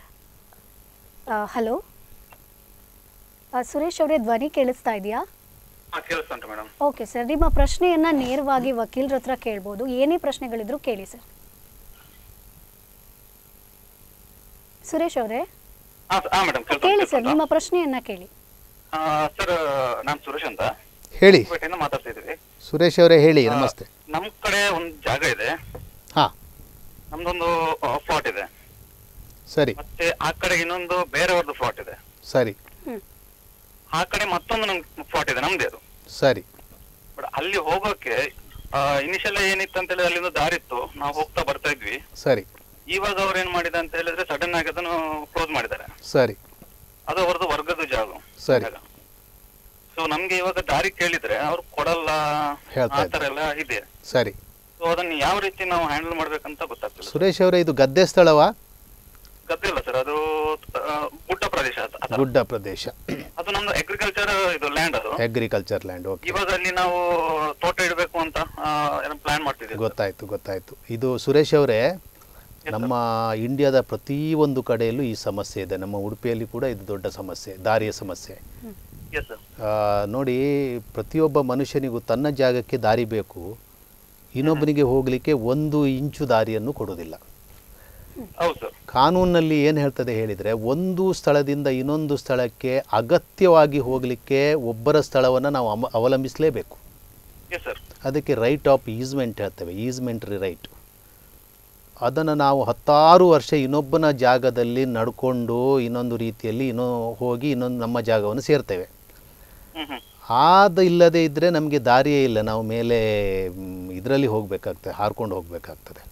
Speaker 1: ಹಲೋ ಸುರೇಶ್ ಅವರೇ ಧ್ವನಿ ಕೇಳಿಸ್ತಾ ಇದೆಯಾ
Speaker 4: ಹಾ ಕೇಳಿಸ್ತಾ ಉಂಟು ಮೇಡಮ್
Speaker 1: ಓಕೆ ಸರ್ ನಿಮ್ಮ ಪ್ರಶ್ನೆಯನ್ನ ನೇರವಾಗಿ ವಕೀಲರ ಹತ್ರ ಕೇಳ್ಬೋದು ಏನೇ ಪ್ರಶ್ನೆಗಳಿದ್ರು ಕೇಳಿ ಸರ್ ಸುರೇಶ್ ಅವರೇ
Speaker 4: ಹಾ ಹಾ ಮೇಡಮ್
Speaker 1: ಕೇಳಿ ಸರ್ ನಿಮ್ಮ ಪ್ರಶ್ನೆಯನ್ನ ಕೇಳಿ
Speaker 4: ಸರ್ ನಾನು ಸುರೇಶ್ ಅಂತ
Speaker 2: ಹೇಳಿ
Speaker 4: ಪೇಟೆಯಿಂದ ಮಾತಾಡ್ತಾ ಇದ್ದೀವಿ
Speaker 2: ಸುರೇಶ್ ಅವರೇ ಹೇಳಿ ನಮಸ್ತೆ
Speaker 4: ನಮ್ಮ ಕಡೆ ಒಂದು ಜಾಗ ಇದೆ
Speaker 2: ಹಾಂ
Speaker 4: ನಮ್ದೊಂದು ಫ್ಲಾಟ್ ಇದೆ
Speaker 2: ಸರಿ
Speaker 4: ಮತ್ತೆ ಆ ಕಡೆ ಇನ್ನೊಂದು ಬೇರೆಯವ್ರದ್ದು ಫ್ಲಾಟ್ ಇದೆ
Speaker 2: ಸರಿ
Speaker 1: ಹ್ಮ್
Speaker 4: ಆ ಕಡೆ ಮತ್ತೊಂದು ನಮ್ ಫ್ಲಾಟ್ ಇದೆ ನಮ್ದೇ ಅದು
Speaker 2: ಸರಿ
Speaker 4: ಬಟ್ ಅಲ್ಲಿ ಹೋಗೋಕೆ ಇನಿಷಿಯಲ್ ಏನಿತ್ತು ಅಂತ ಹೇಳಿದ್ರೆ ಅಲ್ಲಿಂದ ದಾರಿ ಇತ್ತು ನಾವು ಹೋಗ್ತಾ ಬರ್ತಾ ಇದ್ವಿ
Speaker 2: ಸರಿ
Speaker 4: ಇವಾಗ ಅವ್ರು ಏನ್ ಮಾಡಿದ ಅಂತ ಹೇಳಿದ್ರೆ ಸಡನ್ ಆಗಿ ಅದನ್ನು ಕ್ಲೋಸ್ ಮಾಡಿದ್ದಾರೆ
Speaker 2: ಸರಿ
Speaker 4: ಅದು ಅವ್ರದ್ದು ವರ್ಗದ ಜಾಗ
Speaker 2: ಸರಿ.
Speaker 4: ಸೊ ನಮ್ಗೆ ಇವಾಗ ದಾರಿ ಕೇಳಿದ್ರೆ ಅವ್ರು ಕೊಡಲ್ಲ
Speaker 2: ಹೇಳ್ತಾ
Speaker 4: ಆ ತರ ಎಲ್ಲ ಇದೆ
Speaker 2: ಸರಿ
Speaker 4: ಸೊ ಅದನ್ನ ಯಾವ ರೀತಿ ನಾವು ಹ್ಯಾಂಡಲ್ ಮಾಡ್ಬೇಕಂತ ಗೊತ್ತಾಗ್ತಿಲ್ಲ
Speaker 2: ಸುರೇಶ್ ಅವರೇ ಇದು ಗದ್ದೆ ಸ್ಥಳವಾ
Speaker 4: ಗದ್ದೆ ಇಲ್ಲ ಸರ್ ಅದು ಆ, ಗುಡ್ಡ ಪ್ರದೇಶ ಅದು ಅದು.
Speaker 2: ಗುಡ್ಡ ಪ್ರದೇಶ
Speaker 4: ಅದು ನಮ್ದು ಅಗ್ರಿಕಲ್ಚರ್ ಇದು ಲ್ಯಾಂಡ್ ಅದು
Speaker 2: ಅಗ್ರಿಕಲ್ಚರ್ ಲ್ಯಾಂಡ್ ಓಕೆ
Speaker 4: ಇವಾಗ ಅಲ್ಲಿ ನಾವು ತೋಟ ಇಡಬೇಕು ಅಂತ ಪ್ಲಾನ್ ಮಾಡ್ತಿದ್ದೀವಿ
Speaker 2: ಗೊತ್ತಾಯ್ತು ಗೊತ್ತಾಯ್ತು ಇದು ಸುರೇಶ್ ಅವರೇ ನಮ್ಮ ಇಂಡಿಯಾದ ಪ್ರತಿಯೊಂದು ಕಡೆಯಲ್ಲೂ ಈ ಸಮಸ್ಯೆ ಇದೆ ನಮ್ಮ ಉಡುಪಿಯಲ್ಲಿ ಕೂಡ ಇದು ದೊಡ್ಡ ಸಮಸ್ಯೆ ದಾರಿಯ ಸಮಸ್ಯೆ
Speaker 4: ಎಸ್ ಸರ್
Speaker 2: ಆ, ನೋಡಿ ಪ್ರತಿಯೊಬ್ಬ ಮನುಷ್ಯನಿಗೂ ತನ್ನ ಜಾಗಕ್ಕೆ ದಾರಿ ಬೇಕು ಇನ್ನೊಬ್ಬನಿಗೆ ಹೋಗಲಿಕ್ಕೆ ಒಂದು ಇಂಚು ದಾರಿಯನ್ನು ಕೊಡೋದಿಲ್ಲ
Speaker 4: ಹೌದು ಸರ್
Speaker 2: ಕಾನೂನಲ್ಲಿ ಏನು ಹೇಳ್ತದೆ ಹೇಳಿದರೆ ಒಂದು ಸ್ಥಳದಿಂದ ಇನ್ನೊಂದು ಸ್ಥಳಕ್ಕೆ ಅಗತ್ಯವಾಗಿ ಹೋಗಲಿಕ್ಕೆ ಒಬ್ಬರ ಸ್ಥಳವನ್ನು ನಾವು ಅಮ ಅವಲಂಬಿಸಲೇಬೇಕು
Speaker 4: ಎಸ್ ಸರ್
Speaker 2: ಅದಕ್ಕೆ ರೈಟ್ ಆಫ್ ಈಸ್ಮೆಂಟ್ ಹೇಳ್ತೇವೆ ಈಸ್ಮೆಂಟ್ರಿ ರೈಟ್ ಅದನ್ನು ನಾವು ಹತ್ತಾರು ವರ್ಷ ಇನ್ನೊಬ್ಬನ ಜಾಗದಲ್ಲಿ ನಡ್ಕೊಂಡು ಇನ್ನೊಂದು ರೀತಿಯಲ್ಲಿ ಇನ್ನೂ ಹೋಗಿ ಇನ್ನೊಂದು ನಮ್ಮ ಜಾಗವನ್ನು ಸೇರ್ತೇವೆ
Speaker 4: ಹ್ಮ್ ಹ್ಮ್
Speaker 2: ಆದ ಇಲ್ಲದೆ ಇದ್ದರೆ ನಮಗೆ ದಾರಿಯೇ ಇಲ್ಲ ನಾವು ಮೇಲೆ ಇದರಲ್ಲಿ ಹೋಗಬೇಕಾಗ್ತದೆ ಹಾರ್ಕೊಂಡು ಹೋಗಬೇಕಾಗ್ತದೆ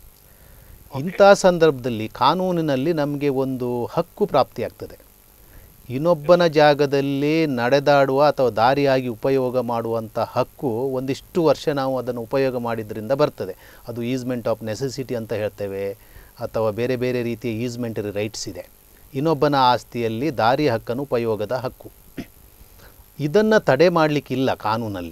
Speaker 2: ಇಂಥ ಸಂದರ್ಭದಲ್ಲಿ ಕಾನೂನಿನಲ್ಲಿ ನಮಗೆ ಒಂದು ಹಕ್ಕು ಪ್ರಾಪ್ತಿಯಾಗ್ತದೆ ಇನ್ನೊಬ್ಬನ ಜಾಗದಲ್ಲಿ ನಡೆದಾಡುವ ಅಥವಾ ದಾರಿಯಾಗಿ ಉಪಯೋಗ ಮಾಡುವಂಥ ಹಕ್ಕು ಒಂದಿಷ್ಟು ವರ್ಷ ನಾವು ಅದನ್ನು ಉಪಯೋಗ ಮಾಡಿದ್ರಿಂದ ಬರ್ತದೆ ಅದು ಈಸ್ಮೆಂಟ್ ಆಫ್ ನೆಸೆಸಿಟಿ ಅಂತ ಹೇಳ್ತೇವೆ ಅಥವಾ ಬೇರೆ ಬೇರೆ ರೀತಿಯ ಈಸ್ಮೆಂಟರಿ ರೈಟ್ಸ್ ಇದೆ ಇನ್ನೊಬ್ಬನ ಆಸ್ತಿಯಲ್ಲಿ ದಾರಿ ಹಕ್ಕನ್ನು ಉಪಯೋಗದ ಹಕ್ಕು ಇದನ್ನು ತಡೆ ಮಾಡಲಿಕ್ಕಿಲ್ಲ ಕಾನೂನಲ್ಲಿ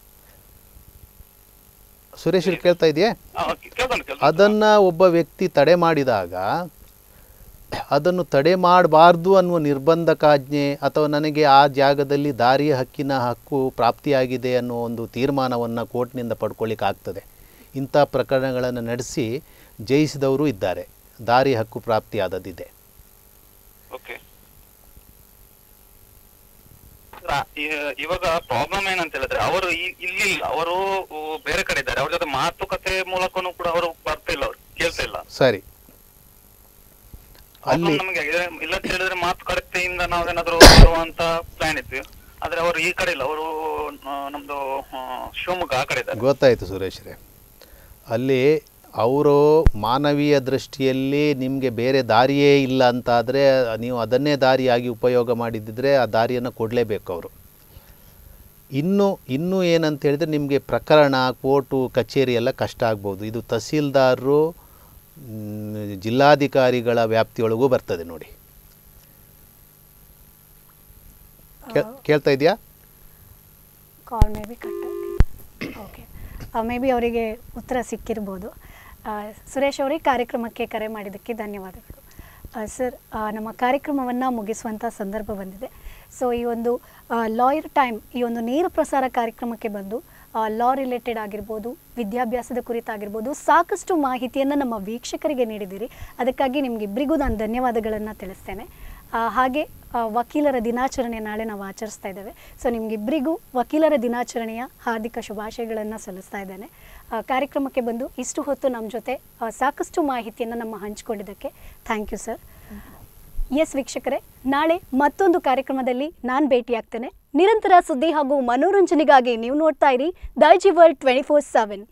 Speaker 2: ಸುರೇಶ್ ಅವ್ರು ಕೇಳ್ತಾ ಇದೆಯೇ
Speaker 4: ಕೇಳ್ಕೊಂಡು ಕೇಳ್ಕೊಂಡು
Speaker 2: ಅದನ್ನು ಒಬ್ಬ ವ್ಯಕ್ತಿ ತಡೆ ಮಾಡಿದಾಗ ಅದನ್ನು ತಡೆ ಮಾಡಬಾರ್ದು ಅನ್ನುವ ನಿರ್ಬಂಧಕಾಜ್ಞೆ ಅಥವಾ ನನಗೆ ಆ ಜಾಗದಲ್ಲಿ ದಾರಿಯ ಹಕ್ಕಿನ ಹಕ್ಕು ಪ್ರಾಪ್ತಿಯಾಗಿದೆ ಅನ್ನೋ ಒಂದು ತೀರ್ಮಾನವನ್ನು ಕೋರ್ಟ್ನಿಂದ ಪಡ್ಕೊಳ್ಳಿಕ್ಕೆ ಆಗ್ತದೆ ಇಂಥ ಪ್ರಕರಣಗಳನ್ನು ನಡೆಸಿ ಜಯಿಸಿದವರು ಇದ್ದಾರೆ ದಾರಿ ಹಕ್ಕು ಪ್ರಾಪ್ತಿಯಾದದ್ದಿದೆ
Speaker 4: ಓಕೆ ಇವಾಗ ಪ್ರಾಬ್ಲಮ್ ಏನಂತ ಹೇಳಿದ್ರೆ ಅವರು ಇ- ಇಲ್ಲಿ ಇಲ್ಲ ಅವರು ಬೇರೆ ಕಡೆ ಇದ್ದಾರೆ ಅವ್ರ ಜೊತೆ ಮಾತುಕತೆ ಮೂಲಕನೂ ಕೂಡ ಅವರು ಬರ್ತಾ ಇಲ್ಲ ಅವ್ರು ಕೇಳ್ತಾ ಇಲ್ಲ
Speaker 2: ಸರಿ
Speaker 4: ಪ್ರಾಬ್ಲಮ್
Speaker 2: ಅಲ್ಲಿ
Speaker 4: ನಮಗೆ ಆಗಿದೆ. ಇಲ್ಲ ಅಂತ ಹೇಳಿದ್ರೆ ಮಾತುಕತೆಯಿಂದ ನಾವೇನಾದ್ರೂ ಬರುವಂತ ಪ್ಲಾನ್ ಇದ್ವಿ ಆದ್ರೆ ಅವರು ಈ ಕಡೆ ಇಲ್ಲ ಅವರು ನಮ್ದು ಆ, ಶಿವಮೊಗ್ಗ ಆ ಕಡೆ ಇದ್ದಾರೆ
Speaker 2: ಗೊತ್ತಾಯಿತು ಸುರೇಶ್ರೇ ಅಲ್ಲಿ ಅವರು ಮಾನವೀಯ ದೃಷ್ಟಿಯಲ್ಲಿ ನಿಮಗೆ ಬೇರೆ ದಾರಿಯೇ ಇಲ್ಲ ಅಂತಾದರೆ ನೀವು ಅದನ್ನೇ ದಾರಿಯಾಗಿ ಉಪಯೋಗ ಮಾಡಿದ್ದಿದ್ರೆ ಆ ದಾರಿಯನ್ನು ಕೊಡಲೇಬೇಕು ಅವರು ಇನ್ನು ಇನ್ನೂ ಏನಂತ ಹೇಳಿದರೆ ನಿಮಗೆ ಪ್ರಕರಣ ಕೋರ್ಟು ಕಚೇರಿ ಎಲ್ಲ ಕಷ್ಟ ಆಗ್ಬೋದು ಇದು ತಹಸೀಲ್ದಾರರು ಮ್, ಜಿಲ್ಲಾಧಿಕಾರಿಗಳ ವ್ಯಾಪ್ತಿಯೊಳಗೂ ಬರ್ತದೆ ನೋಡಿ ಕೇ- ಕೇಳ್ತಾ ಇದೆಯಾ
Speaker 1: call maybe cut okay maybe ಅವರಿಗೆ ಉತ್ತರ ಸಿಕ್ಕಿರ್ಬೋದು ಆ, ಸುರೇಶ್ ಅವರೇ ಕಾರ್ಯಕ್ರಮಕ್ಕೆ ಕರೆ ಮಾಡಿದ್ದಕ್ಕೆ ಧನ್ಯವಾದಗಳು ಸರ್ ನಮ್ಮ ಕಾರ್ಯಕ್ರಮವನ್ನು ಮುಗಿಸುವಂಥ ಸಂದರ್ಭ ಬಂದಿದೆ ಸೊ ಈ ಒಂದು ಲಾಯರ್ ಟೈಮ್ ಈ ಒಂದು ನೇರ ಪ್ರಸಾರ ಕಾರ್ಯಕ್ರಮಕ್ಕೆ ಬಂದು ಲಾ ರಿಲೇಟೆಡ್ ಆಗಿರ್ಬೋದು ವಿದ್ಯಾಭ್ಯಾಸದ ಕುರಿತಾಗಿರ್ಬೋದು ಸಾಕಷ್ಟು ಮಾಹಿತಿಯನ್ನು ನಮ್ಮ ವೀಕ್ಷಕರಿಗೆ ನೀಡಿದ್ದೀರಿ ಅದಕ್ಕಾಗಿ ನಿಮಗಿಬ್ಬರಿಗೂ ನಾನು ಧನ್ಯವಾದಗಳನ್ನು ತಿಳಿಸ್ತೇನೆ ಆ, ಹಾಗೆ ಆ, ವಕೀಲರ ದಿನಾಚರಣೆ ನಾಳೆ ನಾವು ಆಚರಿಸ್ತಾ ಇದ್ದೇವೆ ಸೊ ನಿಮಗಿಬ್ಬರಿಗೂ ವಕೀಲರ ದಿನಾಚರಣೆಯ ಹಾರ್ದಿಕ ಶುಭಾಶಯಗಳನ್ನು ಸಲ್ಲಿಸ್ತಾ ಇದ್ದೇನೆ ಆ, ಕಾರ್ಯಕ್ರಮಕ್ಕೆ ಬಂದು ಇಷ್ಟು ಹೊತ್ತು ನಮ್ಮ ಜೊತೆ ಆ, ಸಾಕಷ್ಟು ಮಾಹಿತಿಯನ್ನು ನಮ್ಮ ಹಂಚಿಕೊಂಡಿದ್ದಕ್ಕೆ ಥ್ಯಾಂಕ್ ಯು ಸರ್ ಎಸ್ ವೀಕ್ಷಕರೇ ನಾಳೆ ಮತ್ತೊಂದು ಕಾರ್ಯಕ್ರಮದಲ್ಲಿ ನಾನು ಭೇಟಿಯಾಗ್ತೇನೆ ನಿರಂತರ ಸುದ್ದಿ ಹಾಗೂ ಮನೋರಂಜನೆಗಾಗಿ ನೀವು ನೋಡ್ತಾ ಇರಿ Daijiworld twenty four seven